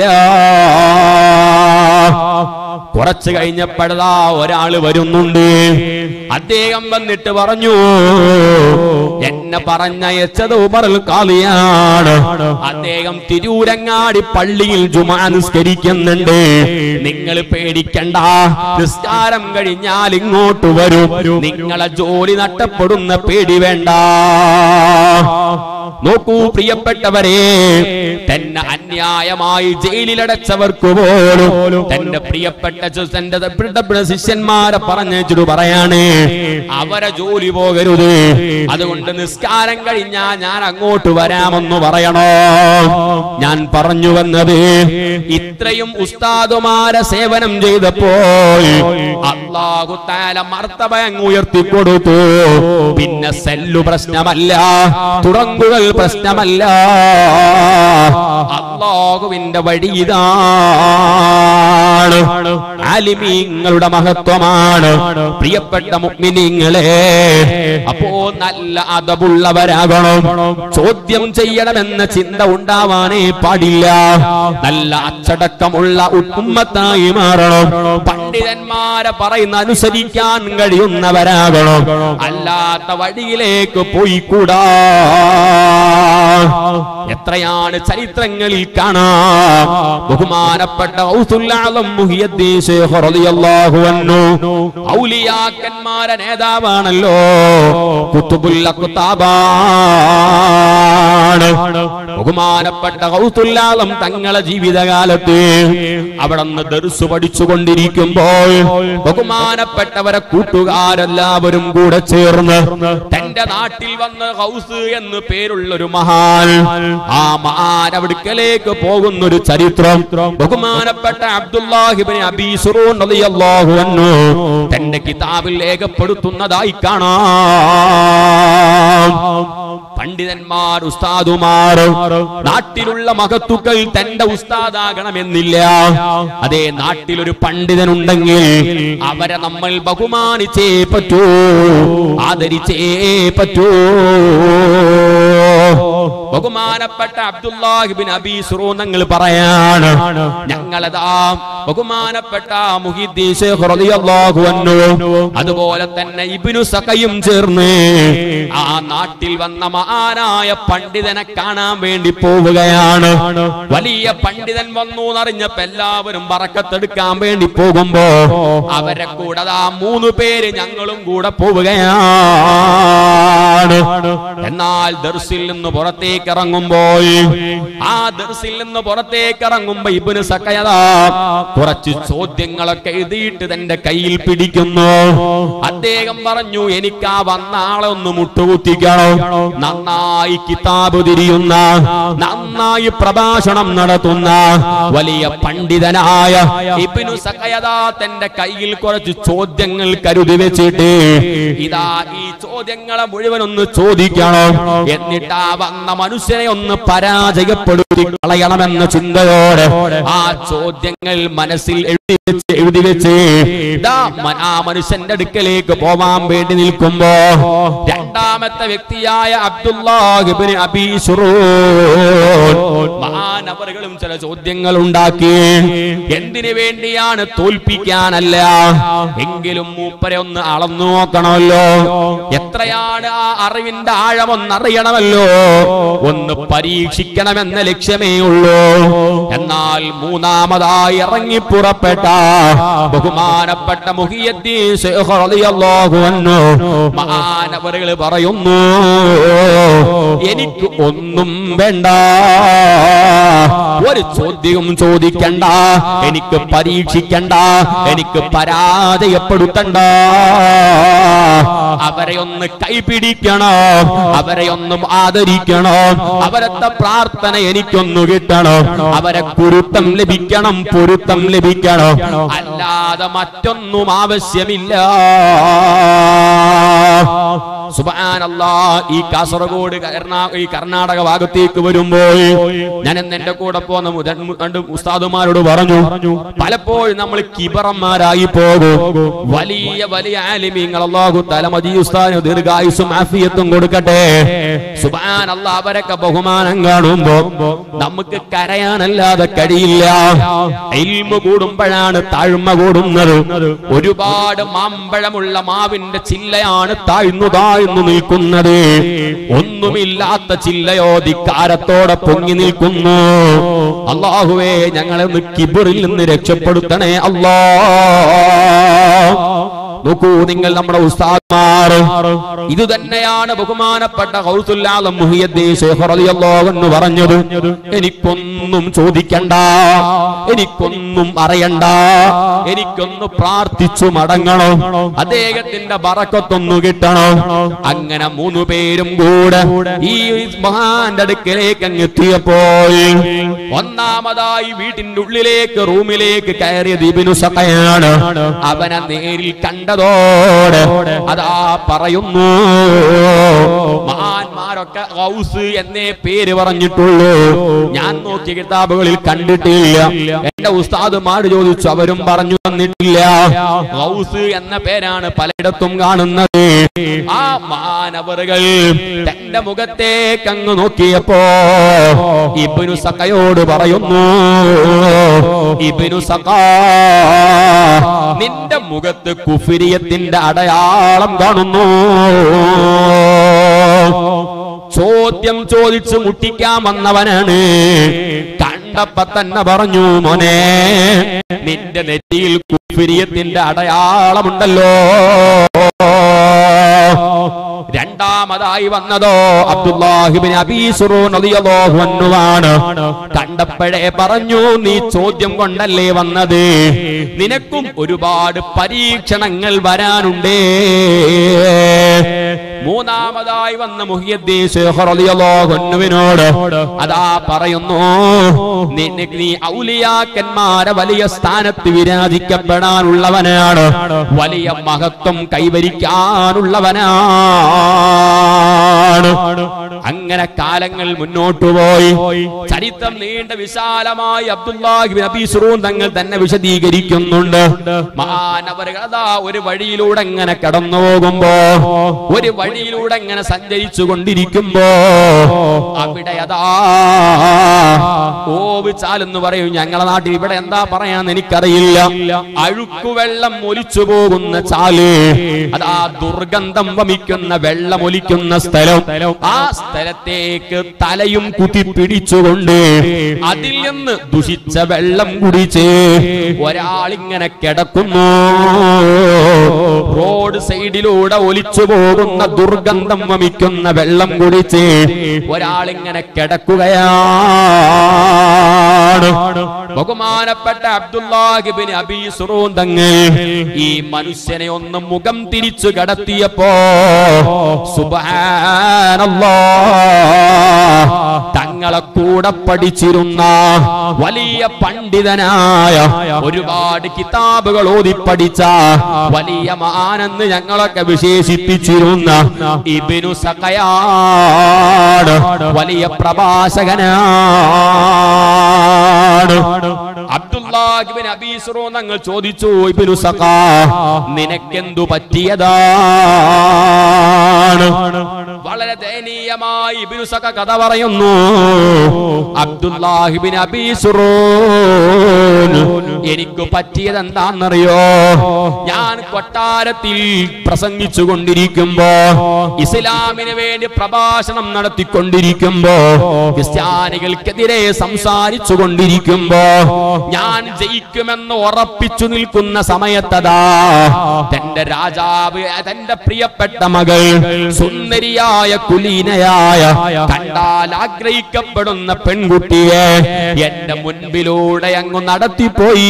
കുറച്ച് കഴിഞ്ഞപ്പോഴതാ ഒരാള് വരുന്നുണ്ട് അദ്ദേഹം വന്നിട്ട് പറഞ്ഞു എന്നെ പറഞ്ഞയച്ചത് ഉമറൽ കാലിയാണ് അദ്ദേഹം തിരൂരങ്ങാടി പള്ളിയിൽ ജുമാ നിസ്കരിക്കുന്നുണ്ട് നിങ്ങൾ പേടിക്കണ്ട നിസ്കാരം കഴിഞ്ഞാൽ ഇങ്ങോട്ട് വരും നിങ്ങളെ ജോലി നഷ്ടപ്പെടുന്ന പേടി വേണ്ട നോക്കൂ പ്രിയപ്പെട്ടവരെ തന്നെ അന്യായമായി ജയിലിലടച്ചവർക്ക് പോലും തന്റെ പ്രിയപ്പെട്ട ചു- തന്റെ പ്രിയപ്പെട്ട ശിഷ്യന്മാരെ പറഞ്ഞിട്ട് പറയാണ് അവരെ ജോലി പോകരുത് അതുകൊണ്ട് നിസ്കാരം കഴിഞ്ഞാ ഞാൻ അങ്ങോട്ട് വരാമെന്ന് പറയണോ ഞാൻ പറഞ്ഞു വന്നത് ഇത്രയും ഉസ്താദുമാരെ സേവനം ചെയ്തപ്പോൾ അള്ളാഹു താല മർത്തബ അങ്ങ് ഉയർത്തിക്കൊടുത്തു പിന്നെ സെല്ലു പ്രശ്നമല്ല തുറങ്കുകൾ പ്രശ്നമല്ല അള്ളാഹുവിന്റെ വഴി ഇതാണ് ആലിമീങ്ങളുടെ മഹത്വമാണ് പ്രിയപ്പെട്ട മുഗ്മിനീങ്ങളെ അപ്പോ നല്ല അതവുള്ളവരാകണം ചോദ്യം ചെയ്യണമെന്ന ചിന്ത ഉണ്ടാവാനേ പാടില്ല നല്ല അച്ചടക്കമുള്ള ഉമ്മത്തായി മാറണം പണ്ഡിതന്മാരെ പറയുന്ന അനുസരിക്കാൻ കഴിയുന്നവരാകണം അല്ലാത്ത വഴിയിലേക്ക് പോയിക്കൂടാ എത്രയാണ് ചരിത്രങ്ങളിൽ കാണാം ബഹുമാനപ്പെട്ട ഔസുല്ലാളം മുഹിയദ്ദീൻ ശൈഖ് റളിയല്ലാഹു അൻഹു ഔലിയാക്കന്മാരെ നേതാവാണല്ലോ കുത്തുബുൽ അഖ്താബാണ് ബഹുമാനപ്പെട്ട ഔസുല്ലാളം തങ്ങളെ ജീവിതകാലത്ത് അവിടെ നിന്ന് ദർസ് പഠിച്ചുകൊണ്ടിരിക്കുമ്പോൾ ബഹുമാനപ്പെട്ടവരെ കൂട്ടുകാരെല്ലാവരും കൂടെ ചേർന്ന് തന്റെ നാട്ടിൽ വന്ന് ഹൗസ് എന്ന് പേരുള്ള ഒരു മഹാൻ ആ മഹാൻ അവിടുക്കലേക്ക് പോകുന്ന ഒരു ചരിത്രം ബഹുമാനപ്പെട്ട അബ്ദുല്ലാഹിബിന് അബീസുറൂൻ റളിയല്ലാഹു അൻഹു തന്റെ കിതാബിൽ രേഖപ്പെടുത്തുന്നതായി കാണാം പണ്ഡിതന്മാർ ഉസ്താദുമാർ നാട്ടിലുള്ള മഹത്തുക്കൾ തന്റെ ഉസ്താദാകണമെന്നില്ല അതേ നാട്ടിലൊരു പണ്ഡിതനുണ്ടെങ്കിൽ അവരെ നമ്മൾ ബഹുമാനിച്ചേ പറ്റൂ ആദരിച്ചേ പറ്റൂ ബഹുമാനപ്പെട്ട അബ്ദുല്ലാഹിബിൻ അബീസുറൂ ഞങ്ങൾ പറയാണ് ഞങ്ങളതാ ബഹുമാനപ്പെട്ട മുഹിദ്ദീൻ ശൈഖ് റളിയല്ലാഹു അൻഹു അതുപോലെ തന്നെ ഇബ്നു സഖയും ചേർന്ന് ആ നാട്ടിൽ വന്ന മഹാനായ പണ്ഡിതനെ കാണാൻ വേണ്ടി പോവുകയാണ് വലിയ പണ്ഡിതൻ വന്നു എന്നറിഞ്ഞപ്പോ എല്ലാവരും പറക്കത്തെടുക്കാൻ വേണ്ടി പോകുമ്പോ അവരെ കൂടെ ആ മൂന്ന് പേര് ഞങ്ങളും കൂടെ പോവുകയാണ് എന്നാൽ ദർസിൽ നിന്ന് പുറത്തേക്ക് ഇറങ്ങുമ്പോൾ ആ ദർസിൽ നിന്ന് പുറത്തേക്ക് ഇറങ്ങുമ്പോ ഇബിന് സക്കയതാ കുറച്ച് ചോദ്യങ്ങളൊക്കെ എഴുതിയിട്ട് തന്റെ കയ്യിൽ പിടിക്കുന്നു അദ്ദേഹം പറഞ്ഞു എനിക്ക് ആ വന്ന ആളെ ഒന്ന് മുട്ടുകുത്തിക്കണം നന്നായി കിതാബ് തിരിയുന്ന നന്നായി പ്രഭാഷണം നടത്തുന്ന വലിയ പണ്ഡിതനായ ഇബിനു സക്കയതാ തന്റെ കയ്യിൽ കുറച്ച് ചോദ്യങ്ങൾ കരുതി വെച്ചിട്ട് ഇതാ ഈ ചോദ്യങ്ങളെ മുഴുവൻ ഒന്ന് ചോദിക്കണം എന്നിട്ട് ആ വന്ന മനുഷ്യനെ ഒന്ന് പരാജയപ്പെടുത്തി കളയണമെന്ന ചിന്തയോടെ ആ ചോദ്യങ്ങൾ മനസ്സിൽ എഴുതി വെച്ച് എഴുതി വെച്ച് ഇതാ മ- ആ മനുഷ്യന്റെ അടുക്കലേക്ക് പോവാൻ വേണ്ടി നിൽക്കുമ്പോ രണ്ടാമത്തെ വ്യക്തിയായ അബ്ദുല്ലാഹിബിന് മഹാനവറുകളും ചില ചോദ്യങ്ങൾ ഉണ്ടാക്കി എന്തിനു വേണ്ടിയാണ് തോൽപ്പിക്കാനല്ല എങ്കിലും മൂപ്പരെ ഒന്ന് അളന്നു നോക്കണമല്ലോ എത്രയാണ് ആ അറിവിന്റെ ആഴമൊന്നറിയണമല്ലോ ഒന്ന് പരീക്ഷിക്കണമെന്ന ലക്ഷ്യമേ ഉള്ളൂ എന്നാൽ മൂന്നാമതായി ഇറങ്ങി പുറപ്പെട്ട ബഹുമാനപ്പെട്ട മുഹിയദ്ദീൻ ശൈഖ് റളിയല്ലാഹു അൻഹു മഹാനവറുകൾ പറയുന്നു എനിക്ക് ഒന്നും വേണ്ട ഒരു ചോദ്യവും ചോദിക്കണ്ട എനിക്ക് പരീക്ഷിക്കണ്ട എനിക്ക് പരാജയപ്പെടുത്തണ്ട അവരെ ഒന്ന് കൈപിടിക്കണം അവരെ ഒന്നും ആദരിക്കണം അവരത്തെ പ്രാർത്ഥന എനിക്കൊന്നു കിട്ടണം അവരെ കുരുത്തം ലഭിക്കണം പൊരുത്തം ലഭിക്കണം അല്ലാതെ മറ്റൊന്നും ആവശ്യമില്ല സുബാനല്ലാ ഈ കാസർഗോഡ് എറണാ- ഈ കർണാടക ഭാഗത്തേക്ക് വരുമ്പോൾ ഞാൻ ഇന്ന് എന്റെ കൂടെ പോന്ന മു- രണ്ട് മു- രണ്ട് ഉസ്താദുമാരോട് പറഞ്ഞു പലപ്പോഴും നമ്മൾ കിബറന്മാരായി പോകും വലിയ വലിയ ആലിമീങ്ങൾ അള്ളാഹു തലമതി ഉസ്താദിന് ദീർഘായുസും ആഫിയത്തും കൊടുക്കട്ടെ സുബാൻ അല്ല അവരൊക്കെ ബഹുമാനം കാണുമ്പോ നമുക്ക് കരയാനല്ലാതെ കഴിയില്ല ഇൽമ കൂടുമ്പോഴാണ് താഴ്മ കൂടുന്നത് ഒരുപാട് മാമ്പഴമുള്ള മാവിന്റെ ചില്ലയാണ് താഴ്ന്നു താഴ്ന്നു നിൽക്കുന്നത് ഒന്നുമില്ലാത്ത ചില്ലയോ ധിക്കാരത്തോടെ പൊങ്ങി നിൽക്കുന്നു അള്ളാഹുവേ ഞങ്ങളെ ഒന്ന് കിബറിൽ നിന്ന് രക്ഷപ്പെടുത്തണേ അല്ലാ നോക്കൂ നിങ്ങൾ നമ്മുടെ ഉസ്താദ്മാർ ഇത് തന്നെയാണ് ബഹുമാനപ്പെട്ട ഗൗസുല്ലാദം മുഹിയദ്ദീൻ ശൈഖ് റളിയല്ലാഹു അൻഹു പറഞ്ഞത് എനിക്കൊന്നും ചോദിക്കണ്ട എനിക്കൊന്നും അറിയണ്ട എനിക്കൊന്ന് പ്രാർത്ഥിച്ചു മടങ്ങണം അദ്ദേഹത്തിന്റെ ബറക്കത്തൊന്നു കിട്ടണം അങ്ങനെ മൂന്നു പേരും കൂടെ ഈ മഹാന്റെ അടുക്കലേക്ക് അങ്ങ് എത്തിയപ്പോൾ ഒന്നാമതായി വീട്ടിന്റെ ഉള്ളിലേക്ക് റൂമിലേക്ക് കയറിയത് ഇബിനു സഖയാണ് അവനെ നേരിൽ കണ്ടത് വന്നതോടെ അതാ പറയുന്നു മഹാന്മാരൊക്കെ ഗൗസ് എന്നേ പേര് പറഞ്ഞിട്ടുള്ളൂ ഞാൻ നോക്കിയ കിതാബുകളിൽ കണ്ടിട്ടില്ല എന്റെ ഉസ്താദുമാർ ചോദിച്ചു അവരും പറഞ്ഞു തന്നിട്ടില്ല ഗൗസ് എന്ന പേരാണ് പലയിടത്തും കാണുന്നത് ആ മാനവറുകൾ തന്റെ മുഖത്തേക്ക് അങ്ങ് നോക്കിയപ്പോ ഇബിനു സക്കയോട് പറയുന്നു ഇബിനു സക്ക നിന്റെ മുഖത്ത് കുഫിരിയത്തിന്റെ അടയാളം കാണുന്നു ചോദ്യം ചോദിച്ച് മുട്ടിക്കാൻ വന്നവനാണ് കണ്ടപ്പ തന്നെ പറഞ്ഞു മോനെ നിന്റെ നെറ്റിയിൽ കുഫിരിയത്തിന്റെ അടയാളമുണ്ടല്ലോ രണ്ടാമതായി വന്നതോ അബ്ദുല്ലാഹിബിൻ അബീസുറോണ് കണ്ടപ്പോഴേ പറഞ്ഞു നീ ചോദ്യം കൊണ്ടല്ലേ വന്നത് നിനക്കും ഒരുപാട് പരീക്ഷണങ്ങൾ വരാനുണ്ടേ മൂന്നാമതായി വന്ന മുഹിയദ്ദീനോട് അതാ പറയുന്നു നിന്നെ- നീ ഔലിയാക്കന്മാരെ വലിയ സ്ഥാനത്ത് വിരാജിക്കപ്പെടാനുള്ളവനാണ് വലിയ മഹത്വം കൈവരിക്കാനുള്ളവനാണ് അങ്ങനെ കാലങ്ങൾ മുന്നോട്ടു പോയി ചരിത്രം നീണ്ട വിശാലമായി അബ്ദുല്ലാഹിബിൻ അബീസുറൂൻ തങ്ങൾ തന്നെ വിശദീകരിക്കുന്നുണ്ട് മാനവരുകൾ അതാ ഒരു വഴിയിലൂടെ അങ്ങനെ കടന്നു പോകുമ്പോ ഒരു വഴിയിലൂടെ അങ്ങനെ സഞ്ചരിച്ചു കൊണ്ടിരിക്കുമ്പോ അവിടെ അതാ ഓവ് ചാലെന്ന് പറയും ഞങ്ങളെ നാട്ടിൽ ഇവിടെ എന്താ പറയാന്ന് എനിക്കറിയില്ല അഴുക്കുവെള്ളം ഒലിച്ചു പോകുന്ന ചാല് അതാ ദുർഗന്ധം വമിക്കുന്ന വെള്ളം ഒലിക്കുന്ന സ്ഥലം ആ സ്ഥലത്തേക്ക് തലയും കുത്തി പിടിച്ചുകൊണ്ട് അതിൽ നിന്ന് ദുഷിച്ച വെള്ളം കുടിച്ച് ഒരാളിങ്ങനെ കിടക്കുന്നു റോഡ് സൈഡിലൂടെ ഒലിച്ചു പോകുന്ന ദുർഗന്ധം വമിക്കുന്ന വെള്ളം കുടിച്ച് ഒരാളിങ്ങനെ കിടക്കുകയാണ് ബഹുമാനപ്പെട്ട അബ്ദുല്ലാഹിബിൻ അബീ സുറൂൻ തങ്ങൾ ഈ മനുഷ്യനെ ഒന്ന് മുഖം തിരിച്ചു കടത്തിയപ്പോ സുബ്ഹാനല്ലാ തങ്ങളെ കൂടെ പഠിച്ചിരുന്ന വലിയ പണ്ഡിതനായ ഒരുപാട് കിതാബുകൾ ഓതി പഠിച്ച വലിയ മാനെന്ന് ഞങ്ങളൊക്കെ വിശേഷിപ്പിച്ചിരുന്ന ഇബിനു സഖയാണ് വലിയ പ്രഭാഷകനാണ് അബ്ദുല്ലാഹിബിൻ അബീസുറോ ഞങ്ങൾ ചോദിച്ചു ഇബിനു സഖ നിനക്കെന്തു പറ്റിയതാണ് വളരെ ദയനീയമായി ഇബിനു സഖ കഥ പറയുന്നു അബ്ദുല്ലാഹിബിൻ അബീസുറോ എനിക്ക് പറ്റിയത് എന്താണെന്നറിയോ ഞാൻ കൊട്ടാരത്തിൽ പ്രസംഗിച്ചു കൊണ്ടിരിക്കുമ്പോ ഇസ്ലാമിന് വേണ്ടി പ്രഭാഷണം നടത്തിക്കൊണ്ടിരിക്കുമ്പോ ക്രിസ്ത്യാനികൾക്കെതിരെ സംസാരിച്ചു കൊണ്ടിരിക്കുമ്പോ ഞാൻ ജയിക്കുമെന്ന് ഉറപ്പിച്ചു നിൽക്കുന്ന സമയത്തതാ തന്റെ രാജാവ് തന്റെ പ്രിയപ്പെട്ട മകൾ സുന്ദരിയായ കുലീനയായ കണ്ടാൽ ആഗ്രഹിക്കപ്പെടുന്ന പെൺകുട്ടിയെ എന്റെ മുൻപിലൂടെ അങ്ങ് നടത്തിപ്പോയി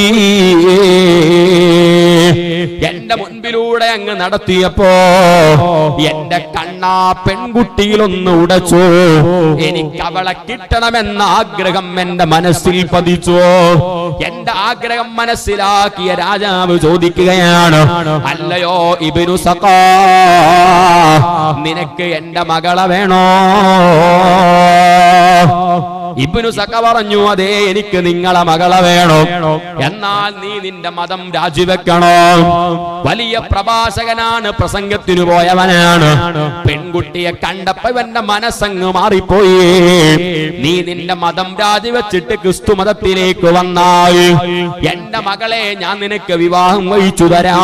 എന്റെ മുൻപിലൂടെ അങ്ങ് നടത്തിയപ്പോ എന്റെ കണ്ണാ പെൺകുട്ടിയിലൊന്ന് ഉടച്ചു എനിക്ക് അവളെ കിട്ടണമെന്ന ആഗ്രഹം എന്റെ മനസ്സിൽ പതിച്ചു എന്റെ ആഗ്രഹം മനസ്സിലാക്കിയ രാജാവ് ചോദിക്കുകയാണ് അല്ലയോ ഇബിനു സഖാ നിനക്ക് എന്റെ മകളെ വേണോ ഇബിനു സഖ പറഞ്ഞു അതേ എനിക്ക് നിങ്ങളെ മകളെ വേണം എന്നാൽ നീ നിന്റെ മതം രാജിവെക്കണോ വലിയ പ്രഭാഷകനാണ് പ്രസംഗത്തിനു പോയവനാണ് പെൺകുട്ടിയെ കണ്ടപ്പോ ഇവന്റെ മനസ്സങ്ങ് മാറിപ്പോയി നീ നിന്റെ മതം രാജിവെച്ചിട്ട് ക്രിസ്തു മതത്തിലേക്ക് വന്നാൽ എന്റെ മകളെ ഞാൻ നിനക്ക് വിവാഹം കഴിച്ചു തരാം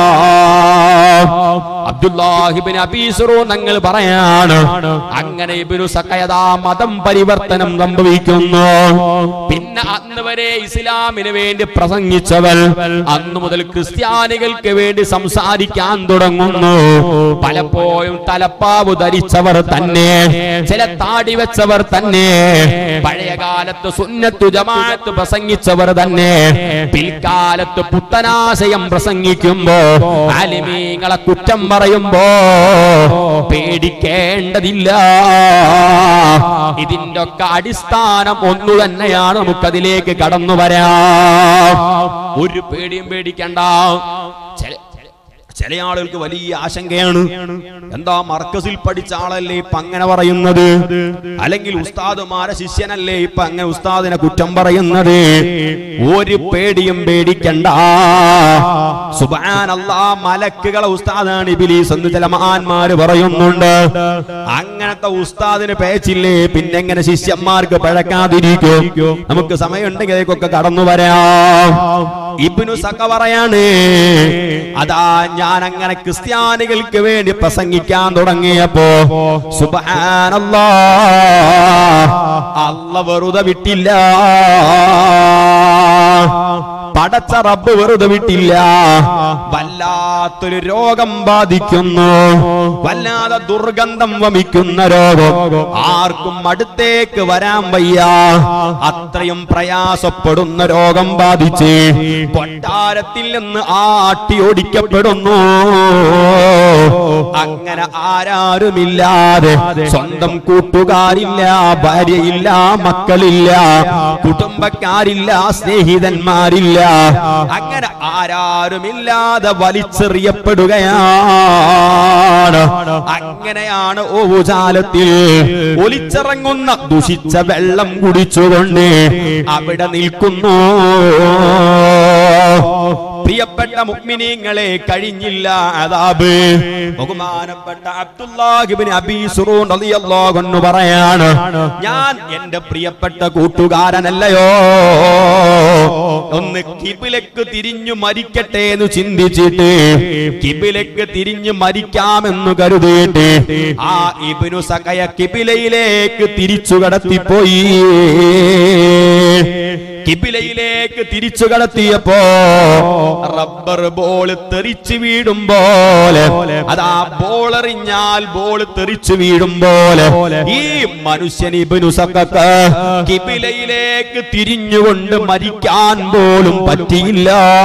അബ്ദുല്ലാഹിബിൻ അബീസുറോ ഞങ്ങൾ പറയാണ് അങ്ങനെ ഇബിനു സക്കയതാ മതം പരിവർത്തനം സംഭവിക്കുന്നു പിന്നെ അന്ന് വരെ ഇസ്ലാമിന് വേണ്ടി പ്രസംഗിച്ചവൾ അന്നു മുതൽ ക്രിസ്ത്യാനികൾക്ക് വേണ്ടി സംസാരിക്കാൻ തുടങ്ങുന്നു പലപ്പോഴും തലപ്പാവ് ധരിച്ചവർ തന്നെ ചില താടി വെച്ചവർ തന്നെ പഴയ കാലത്ത് സുന്നത്തു ജമാഅത്ത് പ്രസംഗിച്ചവർ തന്നെ പിൽക്കാലത്ത് പുത്തനാശയം പ്രസംഗിക്കുമ്പോ ആലിമീങ്ങളെ കുറ്റം പറയുമ്പോ പേടിക്കേണ്ടതില്ല ഇതിന്റെ ഒക്കെ അടിസ്ഥാനം ഒന്നു തന്നെയാണ് നമുക്കതിലേക്ക് കടന്നു വരാം ഒരു പേടിയും പേടിക്കണ്ട ചില ചില ആളുകൾക്ക് വലിയ ആശങ്കയാണ് എന്താ മർക്കസിൽ പഠിച്ച ആളല്ലേ ഇപ്പൊ അങ്ങനെ പറയുന്നത് അല്ലെങ്കിൽ ഉസ്താദുമാരെ ശിഷ്യനല്ലേ ഇപ്പൊ അങ്ങനെ ഉസ്താദിനെ കുറ്റം പറയുന്നത് ഒരു പേടിയും പേടിക്കണ്ട സുബാനല്ലാ മലക്കുകളെ ഉസ്താദാണ് ഇബിലീസ് എന്ന് ചില മഹാന്മാര് പറയുന്നുണ്ട് അങ്ങനത്തെ ഉസ്താദിന് പേച്ചില്ലേ പിന്നെ എങ്ങനെ ശിഷ്യന്മാർക്ക് പഴക്കാതിരിക്കും നമുക്ക് സമയമുണ്ടെങ്കിൽ അതിലേക്കൊക്കെ കടന്നു വരാം ഇബ്നു സക്ക പറയാണ് അതാ ഞാൻ അങ്ങനെ ക്രിസ്ത്യാനികൾക്ക് വേണ്ടി പ്രസംഗിക്കാൻ തുടങ്ങിയപ്പോ സുബാനല്ലാ അല്ല വെറുതെ വിട്ടില്ല പടച്ച റബ്ബ് വെറുതെ വിട്ടില്ല വല്ലാത്തൊരു രോഗം ബാധിക്കുന്നു വല്ലാതെ ദുർഗന്ധം വമിക്കുന്ന രോഗം ആർക്കും അടുത്തേക്ക് വരാൻ വയ്യ അത്രയും പ്രയാസപ്പെടുന്ന രോഗം ബാധിച്ച് കൊട്ടാരത്തിൽ നിന്ന് ആട്ടി ഓടിക്കപ്പെടുന്നു അങ്ങനെ ആരാരുമില്ലാതെ സ്വന്തം കൂട്ടുകാരില്ല ഭാര്യയില്ല മക്കളില്ല കുടുംബക്കാരില്ല സ്നേഹിതന്മാരില്ല അങ്ങനെ ആരാരുമില്ലാതെ വലിച്ചെറിയപ്പെടുകയാണ് അങ്ങനെയാണ് ഓവുചാലത്തിൽ ഒലിച്ചിറങ്ങുന്ന ദുഷിച്ച വെള്ളം കുടിച്ചുകൊണ്ട് അവിടെ നിൽക്കുന്നു പ്രിയപ്പെട്ട മുഅ്മിനീങ്ങളെ കഴിഞ്ഞില്ല അതാബ് ബഹുമാനപ്പെട്ട അബ്ദുല്ലാഹിബ്നു അബീ സുറൂൻ റളിയല്ലാഹു അൻഹു പറയാണ് ഞാൻ എന്റെ പ്രിയപ്പെട്ട കൂട്ടുകാരനല്ലയോ ഒന്ന് കിബിലക്ക് തിരിഞ്ഞു മരിക്കട്ടെ എന്ന് ചിന്തിച്ചിട്ട് കിബിലക്ക് തിരിഞ്ഞു മരിക്കാമെന്ന് കരുതിയിട്ട് ആ ഇബ്നു സഖയ കിബിലയിലേക്ക് തിരിച്ചു കടത്തിപ്പോയി കിബിലയിലേക്ക് തിരിച്ചു കടത്തിയപ്പോ റബ്ബർ ബോൾ തെറിച്ചു വീഴും പോലെ അതാ ബോൾ എറിഞ്ഞാൽ ബോൾ തെറിച്ചു വീഴും പോലെ ഈ മനുഷ്യൻ ഇബിനു സക്കത്ത് കിബിലയിലേക്ക് തിരിഞ്ഞുകൊണ്ട് മരിക്കാൻ പോലും പറ്റിയില്ല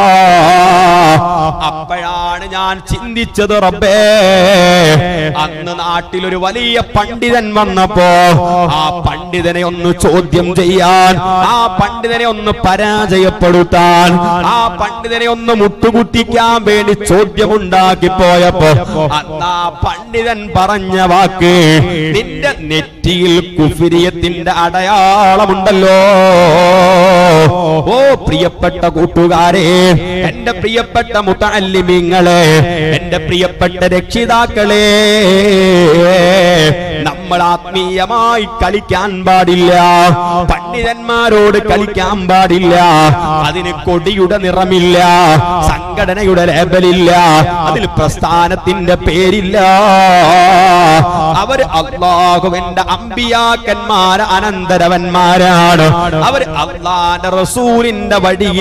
അപ്പോഴാണ് ഞാൻ ചിന്തിച്ചത് റബ്ബേ അന്ന് നാട്ടിൽ ഒരു വലിയ പണ്ഡിതൻ വന്നപ്പോ ആ പണ്ഡിതനെ ഒന്ന് ചോദ്യം ചെയ്യാൻ ആ പണ്ഡിതനെ ഒന്ന് പരാജയപ്പെടുത്താൻ ആ പണ്ഡിതനെ ഒന്ന് മുട്ടുകുട്ടിക്കാൻ വേണ്ടി ചോദ്യമുണ്ടാക്കി പോയപ്പോ അന്ന് ആ പണ്ഡിതൻ പറഞ്ഞ വാക്ക് നിന്റെ നെറ്റിയിൽ കുഫിരിയത്തിന്റെ അടയാളമുണ്ടല്ലോ ഓ പ്രിയപ്പെട്ട കൂട്ടുകാരെ എന്റെ പ്രിയപ്പെട്ട മുത്തല്ലിമിങ്ങളെ എന്റെ പ്രിയപ്പെട്ട രക്ഷിതാക്കളെ നമ്മൾ ആത്മീയമായി കളിക്കാൻ പാടില്ല പണ്ഡിതന്മാരോട് കളിക്കാൻ പാടില്ല അതിന് കൊടിയുടെ നിറമില്ല സംഘടനയുടെ ലേബലില്ല അതിൽ പ്രസ്ഥാനത്തിന്റെ പേരില്ല അവർ അള്ളാഹുവിന്റെ അമ്പിയാക്കന്മാർ അനന്തരവന്മാരാണ് അവർ അള്ളാന്റെ റസൂലിന്റെ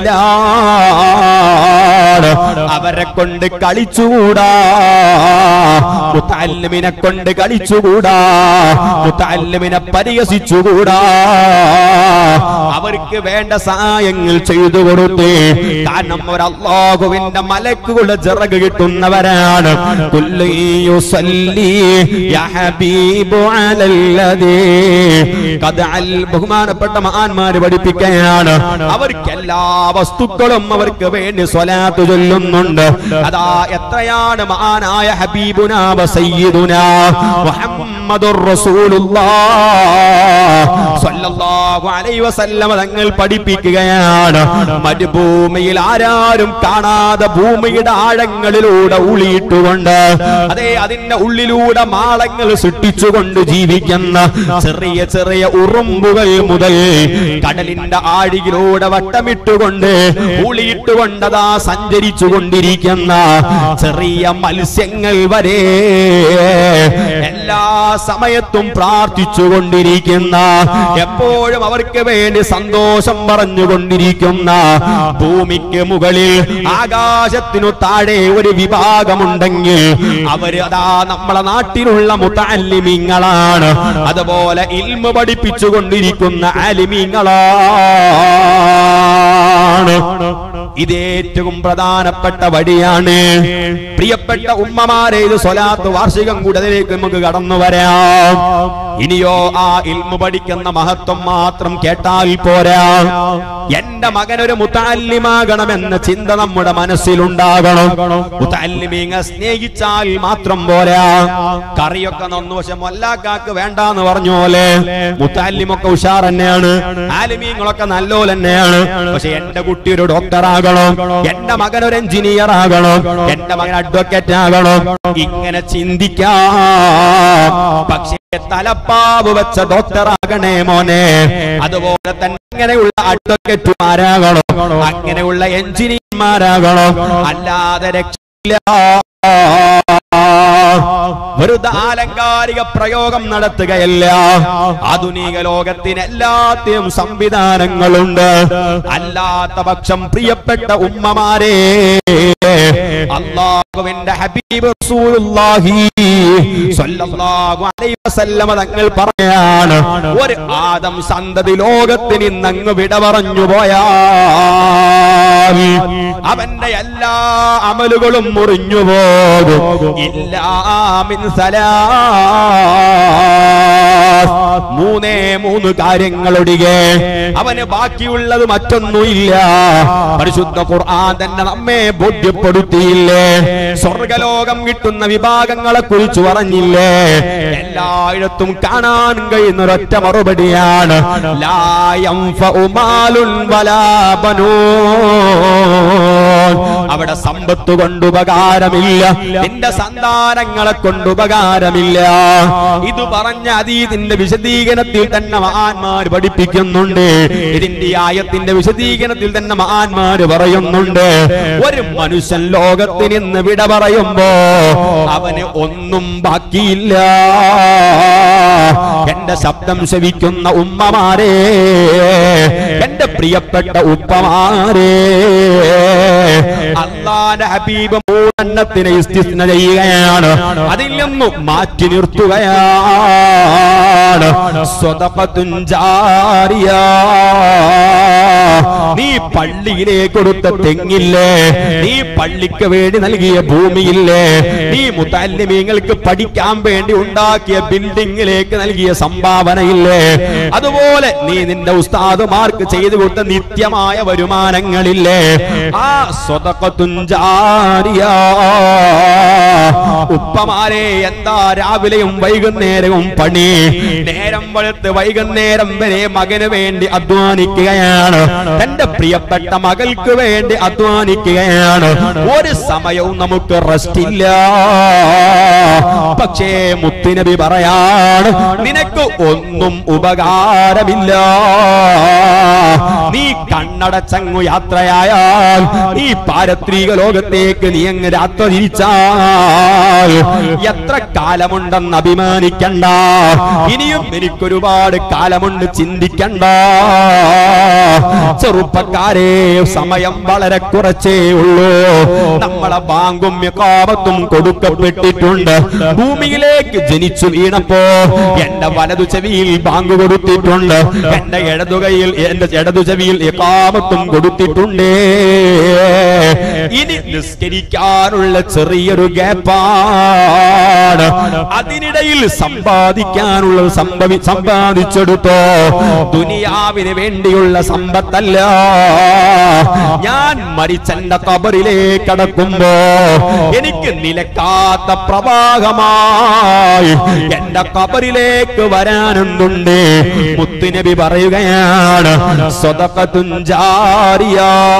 വഴിയിലാണ് അവരെ കൊണ്ട് കളിച്ചുകൂടാ മുത്തല്ലിമിനെ കൊണ്ട് കളിച്ചുകൂടാ മുത്തല്ലിമിനെ പരിഹസിച്ചുകൂടാ അവർക്ക് വേണ്ട സഹായങ്ങൾ ചെയ്തു കൊടുത്ത് കാരണം അവർ അള്ളാഹുവിന്റെ മലക്കുകളുടെ ചിറക് കിട്ടുന്നവരാണ് കുല്ലു യുസല്ലി യാ ഹബീബു അലല്ലദീ ഖദ് അൽ ബഹുമാനപ്പെട്ട മഹാന്മാര് പഠിപ്പിക്കുകയാണ് അവർക്ക് എല്ലാ വസ്തുക്കളും അവർക്ക് വേണ്ടി സ്വലാത്ത് ചൊല്ലുന്നുണ്ട് അതാ എത്രയാണ് മഹാനായ ഹബീബുന വസയ്യിദുന മുഹമ്മദുർ റസൂലുള്ളാഹ് സ്വല്ലല്ലാഹു അലൈഹി വസല്ലമ തങ്ങൾ പഠിപ്പിക്കുകയാണ് മരുഭൂമിയിൽ ആരാരും കാണാതെ ഭൂമിയുടെ ആഴങ്ങളിലൂടെ ഉളിയിട്ടുകൊണ്ട് അതെ അതിന്റെ ഉള്ളിലൂടെ മാളങ്ങൾ സൃഷ്ടിച്ചുകൊണ്ട് ജീവിക്കുന്ന ചെറിയ ചെറിയ ഉറുമ്പുകൾ മുതൽ കടലിന്റെ ആഴിയിലൂടെ വട്ടമിട്ടുകൊണ്ട് ഉളിയിട്ടുകൊണ്ടതാ സഞ്ചരിച്ചു കൊണ്ടിരിക്കുന്ന ചെറിയ മത്സ്യങ്ങൾ വരെ എല്ലാ സമയത്തും പ്രാർത്ഥിച്ചു കൊണ്ടിരിക്കുന്ന എപ്പോഴും അവർക്ക് വേണ്ടി സന്തോഷം പറഞ്ഞുകൊണ്ടിരിക്കുന്ന ഭൂമിക്ക് മുകളിൽ ആകാശത്തിനു താഴെ ഒരു വിഭാഗമുണ്ടെങ്കിൽ അവര് അതാ നമ്മളെ നാട്ടിലുള്ള മുത്തല്ലിമിങ്ങളാണ് അതുപോലെ ഇൽമ പഠിപ്പിച്ചു കൊണ്ടിരിക്കുന്ന അലിമിങ്ങളാണ് ഇത് ഏറ്റവും പ്രധാനപ്പെട്ട വഴിയാണ് പ്രിയപ്പെട്ട ഉമ്മമാരെ ഇത് സ്വലാത്ത് വാർഷികം കൂടുതലേക്ക് നമുക്ക് കടന്നു വരാം ഇനിയോ ആ ഇൽമു പഠിക്കുന്ന മഹത്വം മാത്രം കേട്ടാൽ പോരാ എന്റെ മകനൊരു മുത്താലിമാകണമെന്ന ചിന്ത നമ്മുടെ മനസ്സിലുണ്ടാകണം മുത്താലിമീങ്ങ സ്നേഹിച്ചാൽ മാത്രം പോരാ കറിയൊക്കെ നന്നു പക്ഷെ മൊല്ലാക്കാക്ക് വേണ്ടാന്ന് പറഞ്ഞ പോലെ മുത്താലിമൊക്കെ ഉഷാർ തന്നെയാണ് ആലിമീങ്ങളൊക്കെ നല്ലോല തന്നെയാണ് പക്ഷെ എന്റെ കുട്ടി ഒരു ഡോക്ടർ ആകണം എന്റെ മകൻ ഒരു എഞ്ചിനീയർ ആകണം എന്റെ മകൻ അഡ്വക്കേറ്റ് ആകണം ഇങ്ങനെ ചിന്തിക്കാം പക്ഷേ തലപ്പാവ് വെച്ച ഡോക്ടർ ആകണേ മോനെ അതുപോലെ തന്നെ അങ്ങനെയുള്ള അഡ്വക്കേറ്റുമാരാകണം അങ്ങനെയുള്ള എഞ്ചിനീയർമാരാകണം അല്ലാതെ രക്ഷയില്ല വെറുതെ ആലങ്കാരിക പ്രയോഗം നടത്തുകയല്ല ആധുനിക ലോകത്തിന് എല്ലാത്തിനും സംവിധാനങ്ങളുണ്ട് അല്ലാത്ത പക്ഷം പ്രിയപ്പെട്ട ഉമ്മമാരെ അള്ളാഹുവിന്റെ ഹബീബ് റസൂലുള്ളാഹി സ്വല്ലല്ലാഹു അലൈഹി വസല്ലമ തങ്ങൾ പറയാണ് ഒരു ആദം സന്തതി ലോകത്തിന് ഇന്നങ്ങ് വിട പറഞ്ഞു പോയാൽ അവന്റെ എല്ലാ അമലുകളും മുറിഞ്ഞു പോകും ഇല്ലാ മിൻ സലാസ്. മൂന്നേ മൂന്ന് കാര്യങ്ങളൊഴികെ അവന് ബാക്കിയുള്ളത് മറ്റൊന്നുമില്ല പരിശുദ്ധ ഖുർആൻ തന്നെ നമ്മെ ബോധ്യപ്പെടുത്തിയില്ലേ സ്വർഗലോകം കിട്ടുന്ന വിഭാഗങ്ങളെ കുറിച്ച് പറഞ്ഞില്ലേ എല്ലായിടത്തും കാണാൻ കഴിയുന്ന ഒരൊറ്റ മറുപടിയാണ് ലായം ഫഉമാലുൻ വലാ ബനൂൻ. അവിടെ സമ്പത്ത് കൊണ്ട് ഉപകാരമില്ല നിന്റെ സന്താനങ്ങളെ കൊണ്ട് ഉപകാരമില്ല ഇത് പറഞ്ഞ അതീതിന്റെ വിശദീകരണത്തിൽ തന്നെ മഹാന്മാർ പഠിപ്പിക്കുന്നുണ്ട് ഇതിന്റെ ഈ ആയത്തിന്റെ വിശദീകരണത്തിൽ തന്നെ മഹാന്മാർ പറയുന്നുണ്ട് ഒരു മനുഷ്യൻ ലോകത്തിൽ നിന്ന് വിട പറയുമ്പോ അവന് ഒന്നും ബാക്കിയില്ല എന്റെ ശബ്ദം ശവിക്കുന്ന ഉമ്മമാരെ എന്റെ പ്രിയപ്പെട്ട ഉപ്പമാരെ അള്ളാന്റെ ഹബീബ് മൂന്നെണ്ണത്തിനെ ഇസ്തിസ്ന ചെയ്യുകയാണ് അതിൽ നിന്നും മാറ്റി നിർത്തുകയാണ് സ്വതപത്തും ജാരിയ നീ പള്ളിയിലേക്ക് കൊടുത്ത തെങ്ങില്ലേ നീ പള്ളിക്ക് വേണ്ടി നൽകിയ ഭൂമിയില്ലേ നീ മുത്തല്ലിമീങ്ങൾക്ക് പഠിക്കാൻ വേണ്ടി ഉണ്ടാക്കിയ ബിൽഡിങ്ങിലേക്ക് നൽകിയ സംഭാവനയില്ലേ അതുപോലെ നീ നിന്റെ ഉസ്താദുമാർക്ക് ചെയ്തു കൊടുത്ത നിത്യമായ വരുമാനങ്ങളില്ലേ ആ സ്വതക്കത്തുഞ്ചാരിയ ഉപ്പമാരെ എന്താ രാവിലെയും വൈകുന്നേരവും പണി നേരം വെളുത്ത് വൈകുന്നേരം വരെ മകന് വേണ്ടി അധ്വാനിക്കുകയാണ് തന്റെ പ്രിയപ്പെട്ട മകൾക്ക് വേണ്ടി അധ്വാനിക്കുകയാണ് ഒരു സമയവും നമുക്ക് റെസ്റ്റ് ഇല്ല പക്ഷേ മുത്തുനബി പറയാണ് നിനക്ക് ഒന്നും ഉപകാരമില്ല നീ കണ്ണടച്ചങ്ങു യാത്രയായാൽ ഈ പാരത്രിക ലോകത്തേക്ക് നീ അങ്ങ് രാത്രി തിരിച്ചാൽ എത്ര കാലമുണ്ടെന്ന് അഭിമാനിക്കണ്ട ഇനിയും എനിക്കൊരുപാട് കാലമുണ്ട് ചിന്തിക്കണ്ട ചെറുപ്പക്കാരെ സമയം വളരെ കുറച്ചേ ഉള്ളൂ നമ്മളെ ബാങ്കും യക്കാമത്തും കൊടുക്കപ്പെട്ടിട്ടുണ്ട് ഭൂമിയിലേക്ക് ജനിച്ചു വീണപ്പോ എന്റെ വലതു ചെവിയിൽ ബാങ്ക് കൊടുത്തിട്ടുണ്ട് എന്റെ ഇടതു കൈയിൽ എന്റെ ഇടതു ചെവിയിൽ യക്കാമത്തും കൊടുത്തിട്ടുണ്ടേ ഇനി നിസ്കരിക്കാനുള്ള ചെറിയൊരു ഗ്യാപ്പാണ് അതിനിടയിൽ സമ്പാദിക്കാനുള്ളത് സംഭവി സമ്പാദിച്ചെടുത്തോ ദുനിയാവിന് വേണ്ടിയുള്ള സമ്പത്തല്ല ഞാൻ മരിച്ചെന്റെ കബറിലേക്ക് കടക്കുമ്പോ എനിക്ക് നിലക്കാത്ത പ്രവാഹമായി എന്റെ കബറിലേക്ക് വരാനെന്നുണ്ട് മുത്തുനബി പറയുകയാണ് സ്വതക്കത്തുഞ്ചാരിയ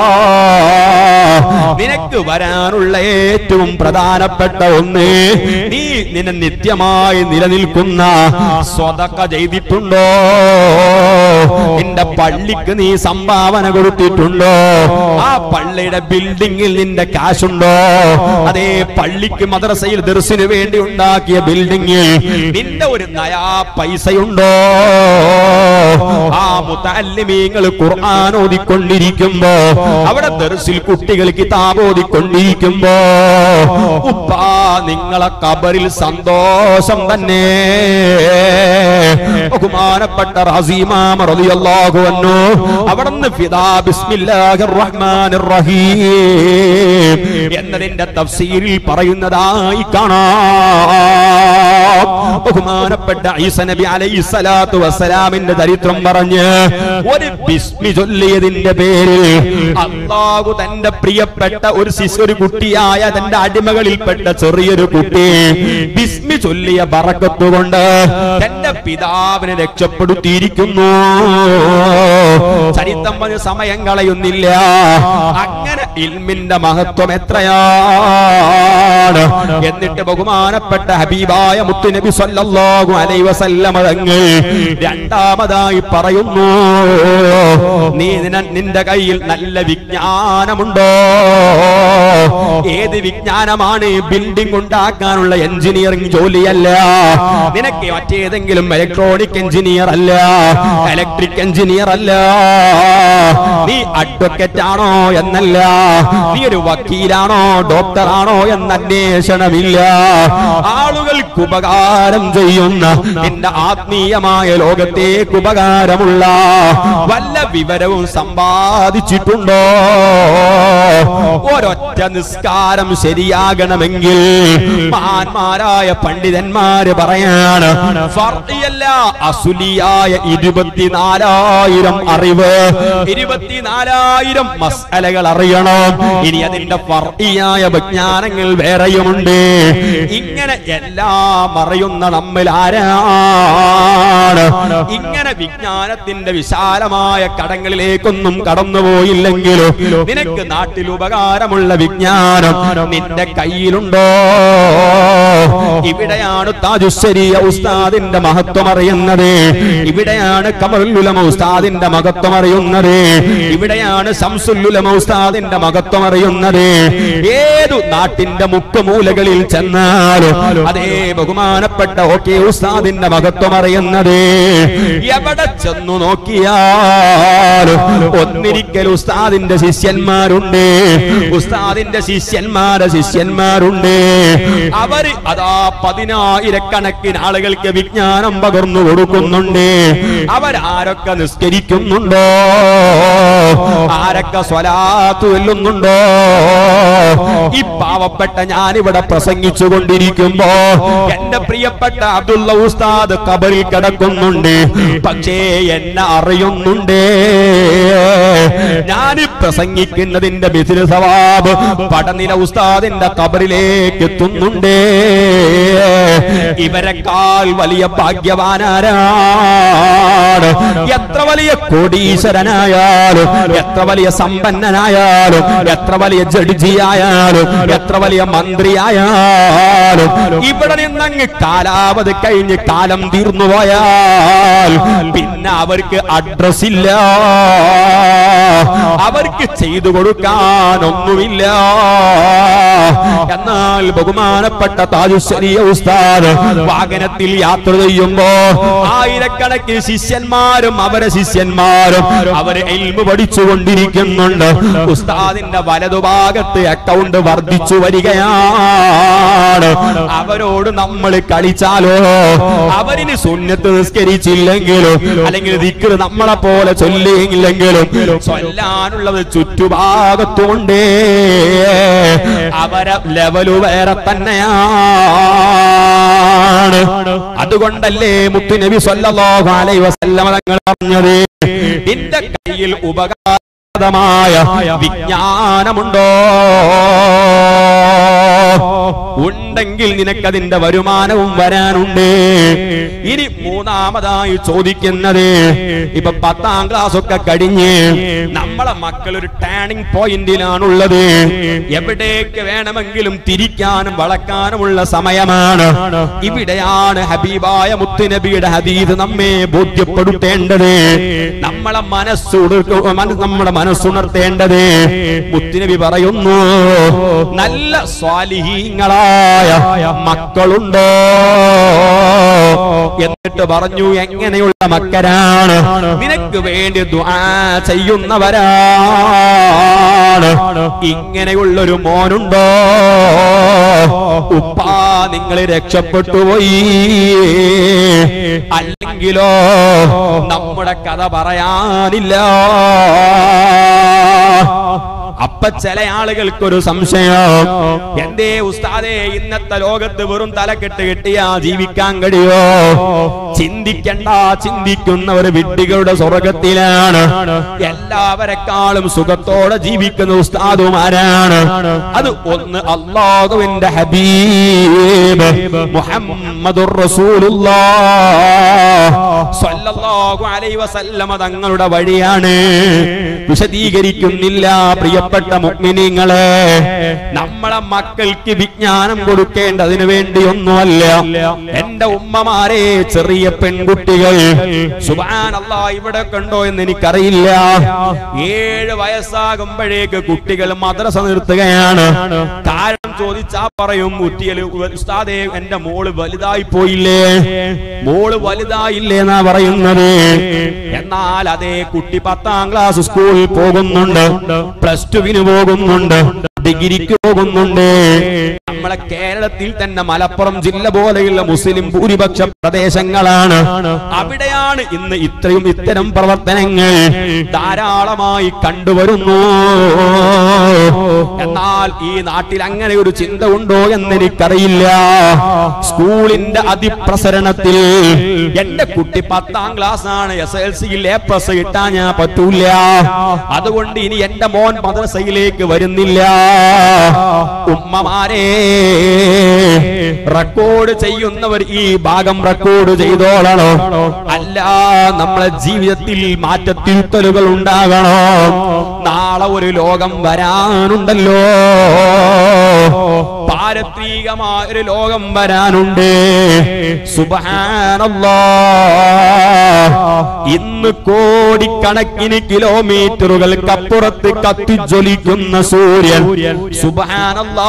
നിനക്ക് വരാനുള്ള ഏറ്റവും പ്രധാനപ്പെട്ട ഒന്ന് നീ നിന്നെ നിത്യമായി നിലനിൽക്കുന്ന സ്വതക്ക ചെയ്തിട്ടുണ്ടോ നിന്റെ പള്ളിക്ക് നീ സംഭാവന കൊടുത്തിട്ടുണ്ടോ ആ പള്ളിയുടെ ബിൽഡിങ്ങിൽ നിന്റെ കാശുണ്ടോ അതേ പള്ളിക്ക് മദ്രസയിൽ ദർശന് വേണ്ടി ഉണ്ടാക്കിയ ബിൽഡിങ്ങിൽ നിന്റെ ഒരു നയാ പൈസയുണ്ടോ ആ മുത്തല്ലിമീങ്ങൾ ഖുർആൻ ഓതിക്കൊണ്ടിരിക്കുമ്പോ അവിടെ ദർസിൽ കുട്ടികൾ കിതാബ് ഓതിക്കൊണ്ടിരിക്കുമ്പോ ഉപ്പാ നിങ്ങളെ കബറിൽ സന്തോഷം തന്നെ ബഹുമാനപ്പെട്ട റസീമാമ റളിയല്ലാഹു അൻഹു അവിടുന്ന് ഫിദാ ബിസ്മില്ലാഹിർ റഹ്മാനിർ റഹീം എന്നതിന്റെ തഫ്സീരിൽ പറയുന്നതായി കാണാം ബഹുമാനപ്പെട്ട ഈസ നബി അലൈഹി സ്വലാത്തു വസ്സലാമിന്റെ ചരിത്രം പറഞ്ഞ് ഒരു ബിസ്മി ചൊല്ലിയതിന്റെ പേരിൽ അള്ളാഹു തന്റെ പ്രിയപ്പെട്ട ഒരു ശിശു ഒരു കുട്ടിയായ തന്റെ അടിമകളിൽപ്പെട്ട ചെറിയൊരു കുട്ടി ബിസ്മി ചൊല്ലിയ ബറക്കത്തുകൊണ്ട് തന്റെ പിതാവിനെ രക്ഷപ്പെടുത്തിയിരിക്കുന്നു ചരിത്രം പറഞ്ഞ സമയം കളയുന്നില്ല അങ്ങനെ ഇൽമിന്റെ മഹത്വം എത്രയാണ് എന്നിട്ട് ബഹുമാനപ്പെട്ട ഹബീബായ മുത്തുനബി സല്ലല്ലാഹു അലൈഹി വസല്ലമ തങ്ങൾ രണ്ടാമതായി പറയുന്നു നീ നിന- നിന്റെ കയ്യിൽ നല്ല വിജ്ഞാനമുണ്ടോ ഏത് വിജ്ഞാനമാണ് ബിൽഡിംഗ് ഉണ്ടാക്കാനുള്ള എഞ്ചിനീയറിംഗ് ജോലിയല്ല നിനക്ക് മറ്റേതെങ്കിലും ഇലക്ട്രോണിക് എഞ്ചിനീയർ അല്ല ഇലക്ട്രിക് എഞ്ചിനീയർ അല്ല നീ അഡ്വക്കേറ്റ് ആണോ എന്നല്ല നീ ഒരു വക്കീലാണോ ഡോക്ടറാണോ എന്ന അന്വേഷണമില്ല ആളുകൾക്ക് ഉപകാരം ചെയ്യുന്ന നിന്റെ ആത്മീയമായ ലോകത്തേക്ക് ഉപകാരമുള്ള വല്ല വിവരവും സമ്പാദിച്ചിട്ടുണ്ടോ ഒരൊറ്റ നിസ്കാരം ശരിയാകണമെങ്കിൽ മഹാന്മാരായ പണ്ഡിതന്മാര് പറയാണ് ഫർദിയല്ല അസുലിയായ ഇരുപത്തിനാലായിരം അറിവ് ഇരുപത്തിനാലായിരം മസ്അലകൾ അറിയണം ഇനി അതിന്റെ ഫർദിയായ വിജ്ഞാനങ്ങൾ വേറെയുമുണ്ട് ഇങ്ങനെ എല്ലാം അറിയുന്ന നമ്മിൽ ആരാണ് ഇങ്ങനെ വിജ്ഞാനത്തിന്റെ വിശാലമായ കടങ്ങളിലേക്കൊന്നും കടന്നുപോയില്ലെങ്കിലും നിനക്ക് നാട്ടിൽ ഉപകാരമുള്ള വിജ്ഞാനം നിന്റെ കയ്യിലുണ്ടോ ഇവിടെയാണ് താജുശ്ശേരിയ ഉസ്താദിന്റെ മഹത്വം അറിയുന്നത് ഇവിടെയാണ് കമറുലുലമ ഉസ്താദിന്റെ മഹത്വം അറിയുന്നത് ഇവിടെയാണ് ശംസുല്ലുലമ ഉസ്താദിന്റെ മഹത്വം അറിയുന്നത് ഏതു നാട്ടിന്റെ മുക്കുമൂലകളിൽ ചെന്നാലും അതേ ബഹുമാനപ്പെട്ട ഓക്കെ ഉസ്താദിന്റെ മഹത്വം അറിയുന്നത് എവിടെ ചെന്നു നോക്കിയാലും ഒന്നിരിക്കൽ ഉസ്താദിന്റെ ശിഷ്യന്മാരുണ്ട് ഉസ്താദിന്റെ ശിഷ്യന്മാരെ ശിഷ്യന്മാരുണ്ട് അവര് അതാ പതിനായിരക്കണക്കിന് ആളുകൾക്ക് വിജ്ഞാനം പകർന്നു കൊടുക്കുന്നുണ്ട് അവരാരൊക്കെ നിസ്കരിക്കുന്നുണ്ടോ ആരൊക്കെ സ്വലാത്തു വെല്ലുന്നുണ്ടോ ഈ പാവപ്പെട്ട ഞാനിവിടെ പ്രസംഗിച്ചു കൊണ്ടിരിക്കുമ്പോ എന്റെ പ്രിയപ്പെട്ട അബ്ദുള്ള ഉസ്താദ് കബറിൽ കിടക്കുന്നുണ്ട് പക്ഷേ എന്നെ അറിയുന്നുണ്ട് ഞാൻ പ്രസംഗിക്കുന്നതിന്റെ ബിസിന സവാബ് പടനില ഉസ്താദിന്റെ കബറിലേക്ക് എത്തുന്നുണ്ട് ഇവരെക്കാൾ വലിയ ഭാഗ്യവാനാരാണ് എത്ര വലിയ കോടീശ്വരനായാലും എത്ര വലിയ സമ്പന്നനായാലും എത്ര വലിയ ജഡ്ജിയായാലും എത്ര വലിയ മന്ത്രിയായാലും ഇവിടെ നിന്നങ്ങ് കാലാവധി കഴിഞ്ഞ് കാലം തീർന്നു പോയാൽ പിന്നെ അവർക്ക് അഡ്രസ് ഇല്ല അവർക്ക് ചെയ്തു കൊടുക്കാനൊന്നുമില്ല എന്നാൽ ബഹുമാനപ്പെട്ട താജുശ്ശേരിയ ഉസ്താദ് വാഹനത്തിൽ യാത്ര ചെയ്യുമ്പോ ആയിരക്കണക്കിന് ശിഷ്യന്മാരും അവരെ ശിഷ്യന്മാരും അവര് എൽമ് പഠിച്ചുകൊണ്ടിരിക്കുന്നുണ്ട് ഉസ്താദിന്റെ വലതുഭാഗത്ത് അക്കൗണ്ട് വർദ്ധിച്ചു വരികയാണ് അവരോട് നമ്മൾ കളിച്ചാലോ അവരിന് സുന്നത്ത് നിസ്കരിച്ചില്ലെങ്കിലും അല്ലെങ്കിൽ ദിക്ർ നമ്മളെ പോലെ ചൊല്ലിയില്ലെങ്കിലും ചൊല്ലാനുള്ളത് ചുറ്റുഭാഗത്തുമുണ്ട് അവരെ ലെവല് വേറെ തന്നെയാണ് അതുകൊണ്ടല്ലേ മുത്തുനബി സല്ലല്ലാഹു അലൈഹി വസല്ലമ തങ്ങൾ പറഞ്ഞത് നിന്റെ കയ്യിൽ ഉപകാരമായ വിജ്ഞാനമുണ്ടോ ഉണ്ടെങ്കിൽ നിനക്കതിന്റെ വരുമാനവും വരാനുണ്ട് ഇനി മൂന്നാമതായി ചോദിക്കുന്നത് ഇപ്പൊ പത്താം ക്ലാസ് ഒക്കെ കഴിഞ്ഞ് നമ്മളെ മക്കൾ ഒരു ടേണിംഗ് പോയിന്റിലാണുള്ളത് എവിടേക്ക് വേണമെങ്കിലും തിരിക്കാനും വളക്കാനുമുള്ള സമയമാണ് ഇവിടെയാണ് ഹബീബായ മുത്തുനബിയുടെ ഹദീദ് നമ്മെ ബോധ്യപ്പെടുത്തേണ്ടത് നമ്മളെ മനസ്സുണർക്ക മന- നമ്മുടെ മനസ്സുണർത്തേണ്ടത് മുത്തുനബി പറയുന്നു നല്ല സ്വാലിഹീ സാലിഹീങ്ങളായ മക്കളുണ്ടോ എന്നിട്ട് പറഞ്ഞു എങ്ങനെയുള്ള മക്കരാണ് നിനക്ക് വേണ്ടി ദുആ ചെയ്യുന്നവരാണ് ഇങ്ങനെയുള്ളൊരു മോനുണ്ടോ ഉപ്പാ നിങ്ങൾ രക്ഷപ്പെട്ടു പോയി അല്ലെങ്കിലോ നമ്മുടെ കഥ പറയാനില്ല അപ്പൊ ചില ആളുകൾക്കൊരു സംശയം എന്തേ ഉസ്താദേ ഇന്നത്തെ ലോകത്ത് വെറും തലക്കെട്ട് കെട്ടിയാ ജീവിക്കാൻ കഴിയോ ചിന്തിക്കണ്ട ചിന്തിക്കുന്നവർ വിഡ്ഢികളുടെ സ്വർഗത്തിലാണ് എല്ലാവരെക്കാളും സുഖത്തോടെ ജീവിക്കുന്ന ഉസ്താദുമാരാണ് അത് ഒന്ന് അള്ളാഹുവിന്റെ ഹബീബ് മുഹമ്മദുർ റസൂലുള്ളാഹ് സ്വല്ലല്ലാഹു അലൈഹി വസല്ലമ തങ്ങളുടെ വഴിയാണ് വിശദീകരിക്കുന്നില്ല പ്രിയപ്പെട്ട മുഅ്മിനീങ്ങളെ നമ്മളെ മക്കൾക്ക് വിജ്ഞാനം കൊടുക്കേണ്ടതിന് വേണ്ടിയൊന്നുമല്ല എന്റെ ഉമ്മമാരെ ചെറിയ പെൺകുട്ടികൾ സുബാനല്ലാ ഇവിടെ കണ്ടോ എന്ന് എനിക്കറിയില്ല ഏഴ് വയസ്സാകുമ്പോഴേക്ക് കുട്ടികൾ മദ്രസ നിർത്തുകയാണ് കാരണം ചോദിച്ചാ പറയും കുട്ടികൾ ഉസ്താദേ എന്റെ മോള് വലുതായി പോയില്ലേ മോള് വലുതായില്ലേ എന്നാ പറയുന്നത് എന്നാൽ അതേ കുട്ടി പത്താം ക്ലാസ് സ്കൂളിൽ പോകുന്നുണ്ട് പ്ലസ് ടുവിന് പോകുന്നുണ്ട് ഡിഗ്രിക്ക് പോകുന്നുണ്ട് നമ്മളെ കേരളത്തിൽ തന്നെ മലപ്പുറം ജില്ല പോലെയുള്ള മുസ്ലിം ഭൂരിപക്ഷ പ്രദേശങ്ങളാണ് അവിടെയാണ് ഇന്ന് ഇത്രയും ഇത്തരം പ്രവർത്തനങ്ങൾ ധാരാളമായി കണ്ടുവരുന്നു എന്നാൽ ഈ നാട്ടിൽ അങ്ങനെ ഒരു ചിന്ത ഉണ്ടോ എന്ന് എനിക്കറിയില്ല സ്കൂളിന്റെ അതിപ്രസരണത്തിൽ എന്റെ കുട്ടി പത്താം ക്ലാസ് ആണ് എസ് എൽ സിയിൽ എ പ്ലസ് കിട്ടാൻ ഞാൻ പറ്റൂല അതുകൊണ്ട് ഇനി എന്റെ മോൻ മദ്രസയിലേക്ക് വരുന്നില്ല ഉമ്മമാരെ റെക്കോർഡ് ചെയ്യുന്നവർ ഈ ഭാഗം റെക്കോർഡ് ചെയ്തോളണോ അല്ല നമ്മളെ ജീവിതത്തിൽ മാറ്റത്തിരുത്തലുകൾ ഉണ്ടാകണോ നാളെ ഒരു ലോകം വരാനുണ്ടല്ലോ പാരത്രികമായ ഒരു ലോകം വരാനുണ്ട് സുബഹാനല്ലാ ഇന്ന് കോടിക്കണക്കിന് കിലോമീറ്ററുകൾക്കപ്പുറത്ത് കത്തിജ്വലിക്കുന്ന സൂര്യൻ സുബഹാനല്ലാ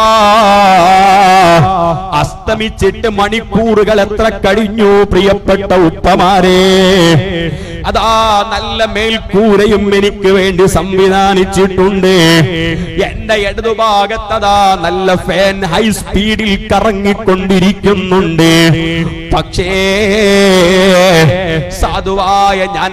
അസ്തമിച്ചിട്ട് മണിക്കൂറുകൾ എത്ര കഴിഞ്ഞു പ്രിയപ്പെട്ട ഉപ്പമാരെ അതാ നല്ല മേൽക്കൂരയും എനിക്ക് വേണ്ടി സംവിധാനിച്ചിട്ടുണ്ട് എന്റെ ഇടതുഭാഗത്തതാ നല്ല ഫാൻ ഹൈ സ്പീഡിൽ കറങ്ങിക്കൊണ്ടിരിക്കുന്നുണ്ട് പക്ഷേ സാധുവായ ഞാൻ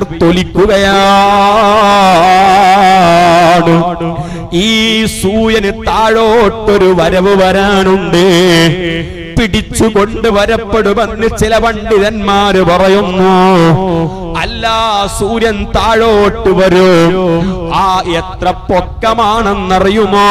വിയർത്തൊലിക്കുകയാണ് ഈ സൂര്യന് താഴോട്ടൊരു വരവ് വരാനുണ്ട് പിടിച്ചുകൊണ്ട് വരപ്പെടുമെന്ന് ചില പണ്ഡിതന്മാര് പറയുന്നു അല്ല സൂര്യൻ താഴോട്ട് വരും ആ എത്ര പൊക്കമാണെന്നറിയുമോ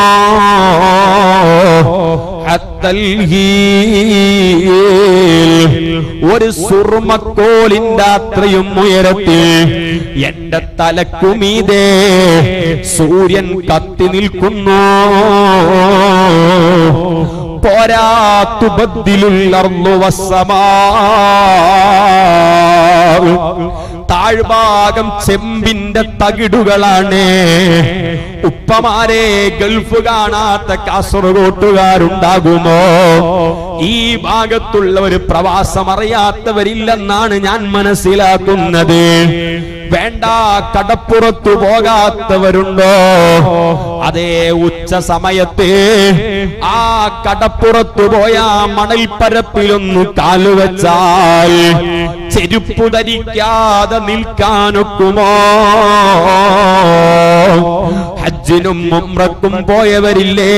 ഹത്തൽ ഹീൽ. ഒരു സുർമക്കോലിന്റെ അത്രയും ഉയരത്തിൽ എന്റെ തലക്കുമീതേ സൂര്യൻ കത്തി നിൽക്കുന്നു പോരാ തുബദ്ദിലുൽ വസ്സമാ താഴ്ഭാഗം ചെമ്പിന്റെ തകിടുകളാണ് ഉപ്പമാരെ ഗൾഫ് കാണാത്ത കാസർഗോട്ടുകാരുണ്ടാകുമോ ഈ ഭാഗത്തുള്ളവർ പ്രവാസം അറിയാത്തവരില്ലെന്നാണ് ഞാൻ മനസ്സിലാക്കുന്നത് വേണ്ട കടപ്പുറത്തു പോകാത്തവരുണ്ടോ അതേ ഉച്ച സമയത്ത് ആ കടപ്പുറത്തു പോയ മണൽപ്പരപ്പിലൊന്നു കാലുവച്ചാൽ ചെരുപ്പു ധരിക്കാതെ നിൽക്കാനൊക്കുമോ ഹജ്ജിനും ഉംറക്കും പോയവരില്ലേ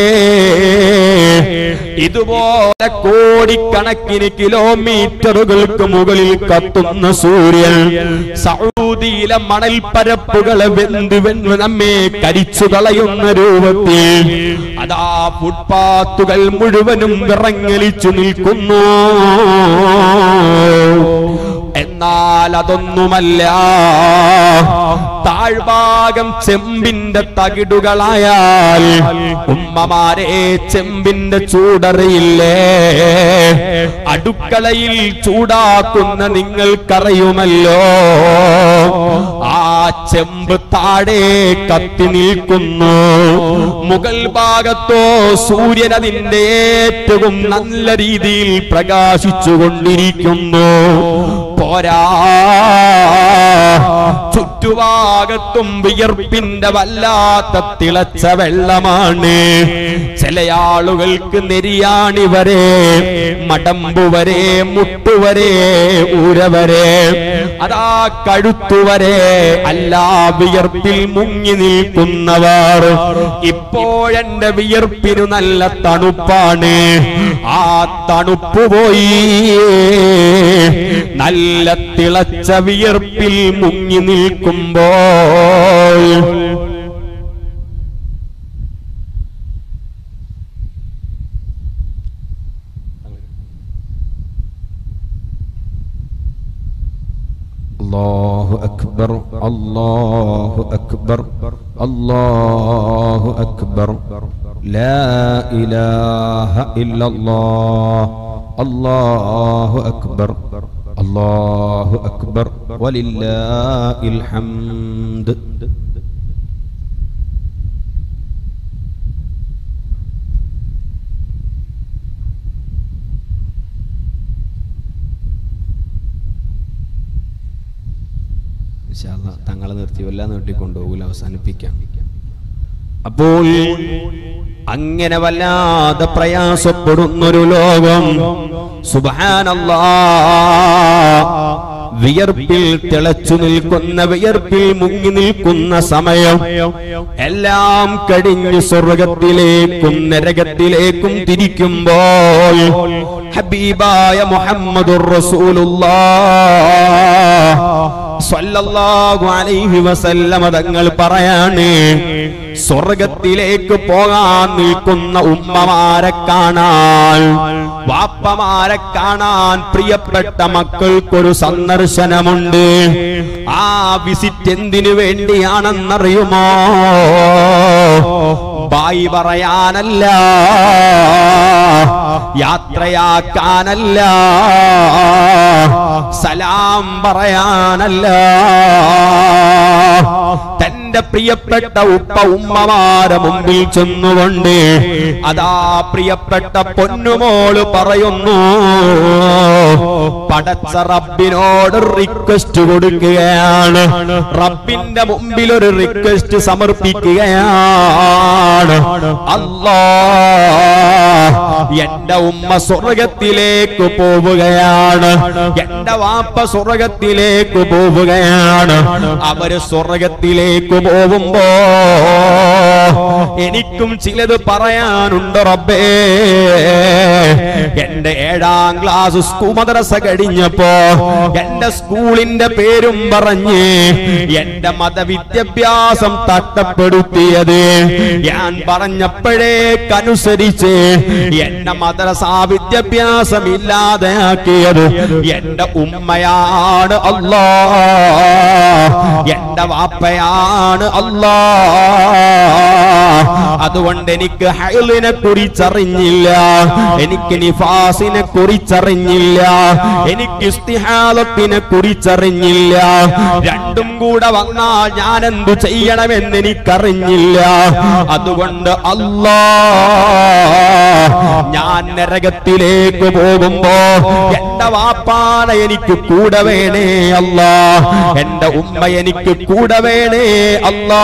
ഇതുപോലെ കോടിക്കണക്കിന് കിലോമീറ്ററുകൾക്ക് മുകളിൽ കത്തുന്ന സൂര്യൻ സൗദിയിലെ മണൽപ്പരപ്പുകളെ വെന്ത് വെന്ത് നമ്മെ കരിച്ചു കളയുന്ന രൂപത്തിൽ അതാ ഫുട്പാത്തുകൾ മുഴുവനും വിറങ്ങലിച്ചു നിൽക്കുന്നു എന്നാൽ അതൊന്നുമല്ല താഴ്ഭാഗം ചെമ്പിന്റെ തകിടുകളായാൽ ഉമ്മമാരെ ചെമ്പിന്റെ ചൂടറിയില്ലേ അടുക്കളയിൽ ചൂടാക്കുന്ന നിങ്ങൾക്കറിയുമല്ലോ ആ ചെമ്പ് താഴെ കത്തി നിൽക്കുന്നു മുകൾ ഭാഗത്തോ സൂര്യൻ അതിന്റെ ഏറ്റവും നല്ല രീതിയിൽ പ്രകാശിച്ചു കൊണ്ടിരിക്കുന്നു പോരാ ചുറ്റുഭാഗത്തും വിയർപ്പിന്റെ വല്ലാത്ത തിളച്ച വെള്ളമാണ് ചില ആളുകൾക്ക് നെരിയാണി വരെ മടമ്പു വരെ മുട്ടുവരെ ഊരവരെ അതാ കഴുത്തുവരെ അല്ലാ വിയർപ്പിൽ മുങ്ങി നിൽക്കുന്നവർ ഇപ്പോഴെന്റെ വിയർപ്പിനു നല്ല തണുപ്പാണ് ആ തണുപ്പ് പോയി നല്ല തിളച്ച വിയർപ്പിൽ മുങ്ങി നിൽക്കുമ്പോൾ الله أكبر الله أكبر الله أكبر لا إله إلا الله الله أكبر الله أكبر ولله الحمد തങ്ങളെ നിർത്തി വല്ല നീട്ടിക്കൊണ്ടുപോകില്ല അവസാനിപ്പിക്കാം അപ്പോൾ അങ്ങനെ വല്ലാതെ പ്രയാസപ്പെടുന്നൊരു ലോകം സുബാനല്ലാ വിയർപ്പിൽ തിളച്ചു നിൽക്കുന്ന വിയർപ്പിൽ മുങ്ങി നിൽക്കുന്ന സമയം എല്ലാം കഴിഞ്ഞ് സ്വർഗത്തിലേക്കും നരകത്തിലേക്കും തിരിക്കുമ്പോൾ ഹബീബായ മുഹമ്മദുർ റസൂലുള്ളാഹ് സ്വല്ലല്ലാഹു അലൈഹി വസല്ലമ തങ്ങൾ പറയാണ് സ്വർഗത്തിലേക്ക് പോകാൻ നിൽക്കുന്ന ഉമ്മമാരെ കാണാൻ വാപ്പമാരെ കാണാൻ പ്രിയപ്പെട്ട മക്കൾക്കൊരു സന്ദർശനമുണ്ട് ആ വിസിറ്റ് എന്തിനു വേണ്ടിയാണെന്നറിയുമോ ബായി പറയാനല്ല യാത്രയാക്കാനല്ല സലാം പറയാനല്ല തന്റെ പ്രിയപ്പെട്ട ഉപ്പ ഉമ്മമാരെ മുമ്പിൽ ചെന്നുകൊണ്ട് അതാ പ്രിയപ്പെട്ട പൊന്നുമോള് പറയുന്നു പടച്ച റബ്ബിനോട് റിക്വസ്റ്റ് കൊടുക്കുകയാണ് റബ്ബിന്റെ മുമ്പിൽ ഒരു റിക്വസ്റ്റ് സമർപ്പിക്കുകയാണ് അല്ലാ എന്റെ ഉമ്മ സ്വർഗത്തിലേക്ക് പോവുകയാണ് എന്റെ വാപ്പ സ്വർഗത്തിലേക്ക് പോവുകയാണ് അവര് സ്വർഗത്തിലേക്ക് പോകുമ്പോ എനിക്കും ചിലത് പറയാനുണ്ട് റബ്ബേ എന്റെ ഏഴാം ക്ലാസ് സ്കൂൾ മദ്രസ കഴിഞ്ഞപ്പോ എന്റെ സ്കൂളിന്റെ പേരും പറഞ്ഞ് എന്റെ മതവിദ്യാഭ്യാസം തട്ടപ്പെടുത്തിയത് ഞാൻ പറഞ്ഞപ്പോഴേക്കനുസരിച്ച് എന്റെ മദ്രസാ വിദ്യാഭ്യാസം ഇല്ലാതെയാക്കിയത് എന്റെ ഉമ്മയാണ് അല്ലാ എന്റെ വാപ്പയാണ് അല്ലാ അതുകൊണ്ട് എനിക്ക് ഹൈലിനെ കുറിച്ചറിഞ്ഞില്ല എനിക്ക് നിഫാസിനെ കുറിച്ചറിഞ്ഞില്ല എനിക്ക് ഇസ്തിഹാലത്തിനെ കുറിച്ചറിഞ്ഞില്ല രണ്ടും കൂടെ വന്നാൽ ഞാൻ എന്തു ചെയ്യണമെന്ന് എനിക്കറിഞ്ഞില്ല അതുകൊണ്ട് അല്ലാ ഞാൻ നരകത്തിലേക്ക് പോകുമ്പോ എന്റെ വാപ്പാന എനിക്ക് കൂടെ വേണേ അല്ലാ എന്റെ ഉമ്മ എനിക്ക് കൂടെ വേണേ അല്ലാ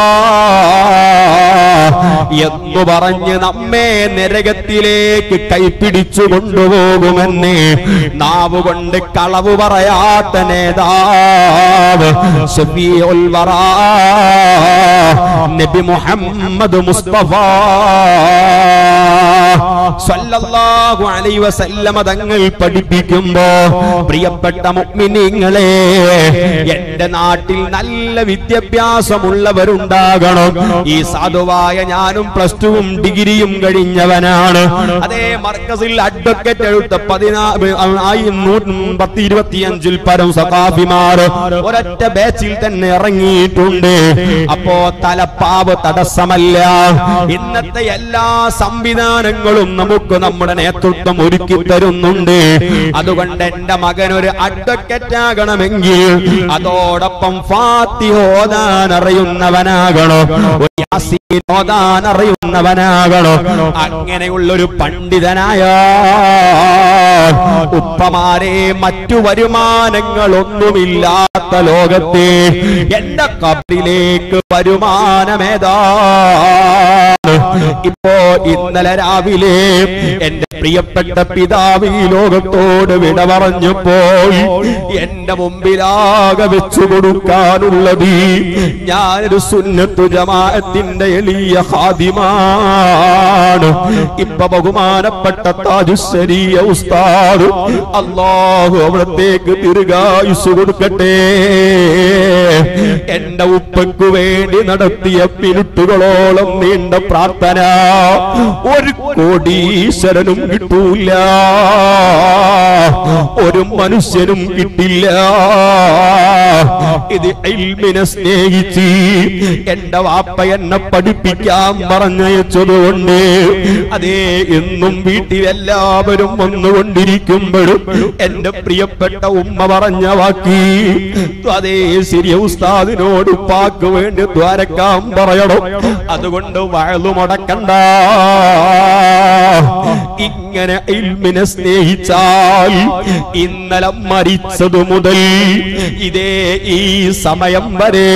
എന്ന് പറഞ്ഞ് നമ്മെ നരകത്തിലേക്ക് കൈപ്പിടിച്ചു കൊണ്ടുപോകുമെന്ന് നാവ് കൊണ്ട് കളവ് പറയാത്ത നേതാവ് ശഫീഉൽ വറാ നബി മുഹമ്മദ് മുസ്തഫ സല്ലല്ലാഹു അലൈഹി വസല്ലമ തങ്ങൾ പഠിപ്പിക്കുമ്പോ പ്രിയപ്പെട്ട മുഅ്മിനീങ്ങളെ എന്റെ നാട്ടിൽ നല്ല വിദ്യാഭ്യാസമുള്ള ഉള്ളവരുണ്ടാകണം ഈ സാധുവായ ഞാനും പ്ലസ് ടുവും ഡിഗ്രിയും കഴിഞ്ഞവനാണ് അതേ മർക്കസിൽ അഡ്വക്കേറ്റ് എഴുത്ത പതിനായി ഇരുപത്തിയഞ്ചിൽ പരം സഖാഫിമാർ ഒരൊറ്റ ബാച്ചിൽ തന്നെ ഇറങ്ങിയിട്ടുണ്ട് അപ്പോ തലപ്പാവ് തടസ്സമല്ല ഇന്നത്തെ എല്ലാ സംവിധാനങ്ങളും നമുക്ക് നമ്മുടെ നേതൃത്വം ഒരുക്കി തരുന്നുണ്ട് അതുകൊണ്ട് എന്റെ മകൻ ഒരു അഡ്വക്കേറ്റ് ആകണമെങ്കിൽ അതോടൊപ്പം ഫാത്തി ഓതാൻ അറിയുന്നവനാകണം ഒരു യാസീൻ ഓതാൻ അറിയുന്നവനാകണം അങ്ങനെയുള്ളൊരു പണ്ഡിതനായ ഉപ്പമാരെ മറ്റു വരുമാനങ്ങളൊന്നുമില്ലാത്ത ലോകത്തെ എന്റെ കബറിലേക്ക് വരുമാനമേതാ ഇപ്പോ ഇന്നലെ രാവിലെ എന്റെ പ്രിയപ്പെട്ട പിതാവ് ഈ ലോകത്തോട് വിട പറഞ്ഞപ്പോൾ എന്റെ മുമ്പിലാകെ വെച്ചു കൊടുക്കാനുള്ളത് ഞാനൊരു സുന്നത്തു ജമാഅത്തിന്റെ എളിയ ഹാദിമാണ് ഇപ്പൊ ബഹുമാനപ്പെട്ട താജുസരിയ ഉസ്താദ് അള്ളാഹു അവിടത്തേക്ക് ദീർഘായുസ് കൊടുക്കട്ടെ എന്റെ ഉപ്പയ്ക്കു വേണ്ടി നടത്തിയ മിനിറ്റുകളോളം നീണ്ട പ്രാർത്ഥന ഒരു കോടീശ്വരനും കിട്ടൂല ഒരു മനുഷ്യനും കിട്ടില്ല ഇത് ഇൽമിനെ സ്നേഹിച്ച് എന്റെ വാപ്പ എന്നെ പഠിപ്പിക്കാൻ പറഞ്ഞയച്ചതുകൊണ്ട് അതേ എന്നും വീട്ടിലെല്ലാവരും വന്നുകൊണ്ടിരിക്കുമ്പോഴും എന്റെ പ്രിയപ്പെട്ട ഉമ്മ പറഞ്ഞ വാക്കി അതേ ശരിയ ഉസ്താദിനോട് ഉപ്പാക്ക് വേണ്ടി ദ്വാരക്കാൻ പറയണം അതുകൊണ്ട് വയലു മുടക്കണ്ട ഇങ്ങനെ ഇൽമിനെ സ്നേഹിച്ചാൽ ഇന്നലെ മരിച്ചതു മുതൽ ഇതേ ഈ സമയം വരെ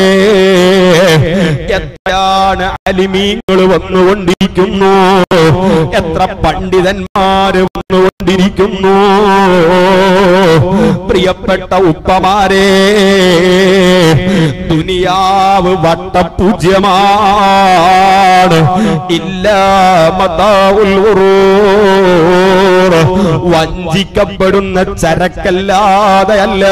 എത്രയാണ് അലിമീങ്ങൾ വന്നുകൊണ്ടിരിക്കുന്നു എത്ര പണ്ഡിതന്മാര് വന്നുകൊണ്ടിരിക്കുന്നു പ്രിയപ്പെട്ട ഉപ്പമാരെ ദുനിയാവ് വട്ടപൂജ്യമാണ് ഇല്ല മതാവുൽ ഉറൂർ. വഞ്ചിക്കപ്പെടുന്ന ചരക്കല്ലാതെ അല്ല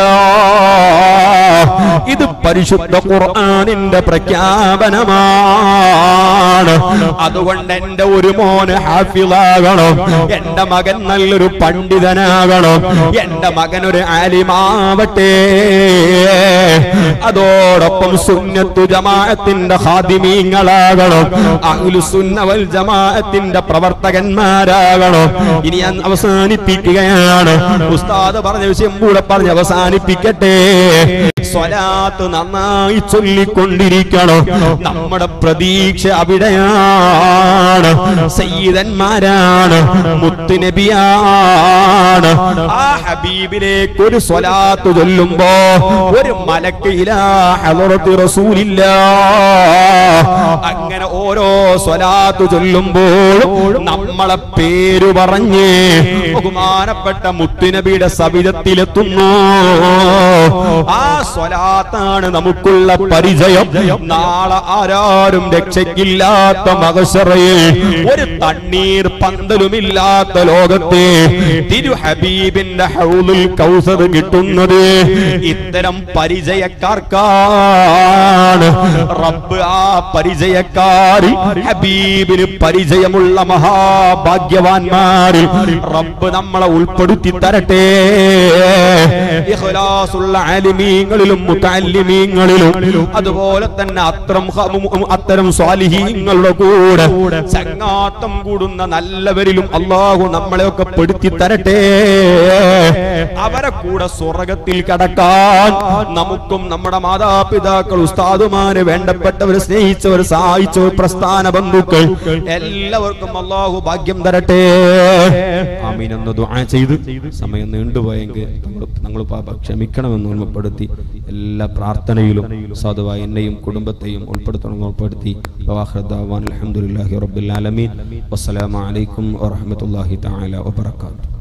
ഇത് പരിശുദ്ധ ഖുർആനിന്റെ പ്രഖ്യാപനമാണ് അതുകൊണ്ട് എന്റെ ഒരു മോന് ഹാഫിളാകണം എന്റെ മകൻ നല്ലൊരു പണ്ഡിതനാകണം എന്റെ മകൻ ഒരു ആലിമാവട്ടെ അതോടൊപ്പം സുന്നത്തു ജമാഅത്തിന്റെ ഹാദിമീങ്ങളാകണം അഹ്ലു സുന്ന വൽ ജമാഅത്തിന്റെ പ്രവർത്തകന്മാരാകണം ഇനി ഞാൻ അവസാനിപ്പിക്കുകയാണ് ഉസ്താദ് പറഞ്ഞ വിഷയം കൂടെ പറഞ്ഞ് അവസാനിപ്പിക്കട്ടെ സ്വലാത്ത് നന്നായി ചൊല്ലിക്കൊണ്ടിരിക്കണം നമ്മുടെ പ്രതീക്ഷ അവിടെയാണ് സയ്യിദന്മാരാണ് മുത്തുനബിയാണ് ആ ഹബീബിലേക്ക് ഒരു സ്വലാത്ത് ചൊല്ലുമ്പോ ഒരു മലക്ക് ഇലാ ഹളറത്തി റസൂലില്ല അങ്ങനെ ഓരോ സ്വലാത്ത് ചൊല്ലുമ്പോൾ നമ്മളെ പേര് പറഞ്ഞ് ബഹുമാനപ്പെട്ട മുത്തുനബിയുടെ സവിധത്തിലെത്തുന്നു ആ സ്വലാത്താണ് നമുക്കുള്ള പരിചയം നാളെ ആരാരും രക്ഷയ്ക്കില്ലാത്ത മകസറയിൽ ഒരു തണ്ണീർ പന്തലുമില്ലാത്ത ലോകത്തെ തിരു ഹബീബിന്റെ ഹൗലുൽ കൗസർ കിട്ടുന്നത് ഇത്തരം പരിചയക്കാർക്കാണ് റബ്ബ് ആ പരിചയക്കാരിൽ ഹബീബിന് പരിചയമുള്ള മഹാഭാഗ്യവാന്മാരിൽ റബ്ബ് നമ്മളെ ഉൾപ്പെടുത്തി തരട്ടെ ഇഖ്ലാസുള്ള ആലിമീങ്ങളിലും മുത്തല്ലിമീങ്ങളിലും അതുപോലെ തന്നെ അത്തരം ഹ- അത്തരം സ്വാലിഹീങ്ങളുടെ കൂടെ ചങ്ങാത്തം കൂടുന്ന നല്ലവരിലും അള്ളാഹു നമ്മളെയൊക്കെ പെടുത്തി തരട്ടെ അവരെ കൂടെ സ്വർഗത്തിൽ കടക്കാൻ നമുക്കും നമ്മുടെ മാതാപിതാക്കൾ ഉസ്താദുമാര് വേണ്ടപ്പെട്ടവർ സ്നേഹിച്ചവർ സഹായിച്ചവർ പ്രസ്ഥാന ബന്ധുക്കൾ എല്ലാവർക്കും അള്ളാഹു ഭാഗ്യം തരട്ടെ ആമീൻ എന്ന് ദുആ ചെയ്ത് സമയം നീണ്ടുപോയെങ്കിൽ ഞങ്ങൾ പാപ ക്ഷമിക്കണമെന്ന് ഓർമ്മപ്പെടുത്തി എല്ലാ പ്രാർത്ഥനയിലും സാധുവായ എന്നെയും കുടുംബത്തെയും ഉൾപ്പെടുത്തണം ഉൾപ്പെടുത്തി അലഹമുല്ലാഹി റബ്ബിൽ ആലമീൻ വസ്സലാമു അലൈക്കും വറഹ്മത്തുള്ളാഹി തആല വബറകാതുഹു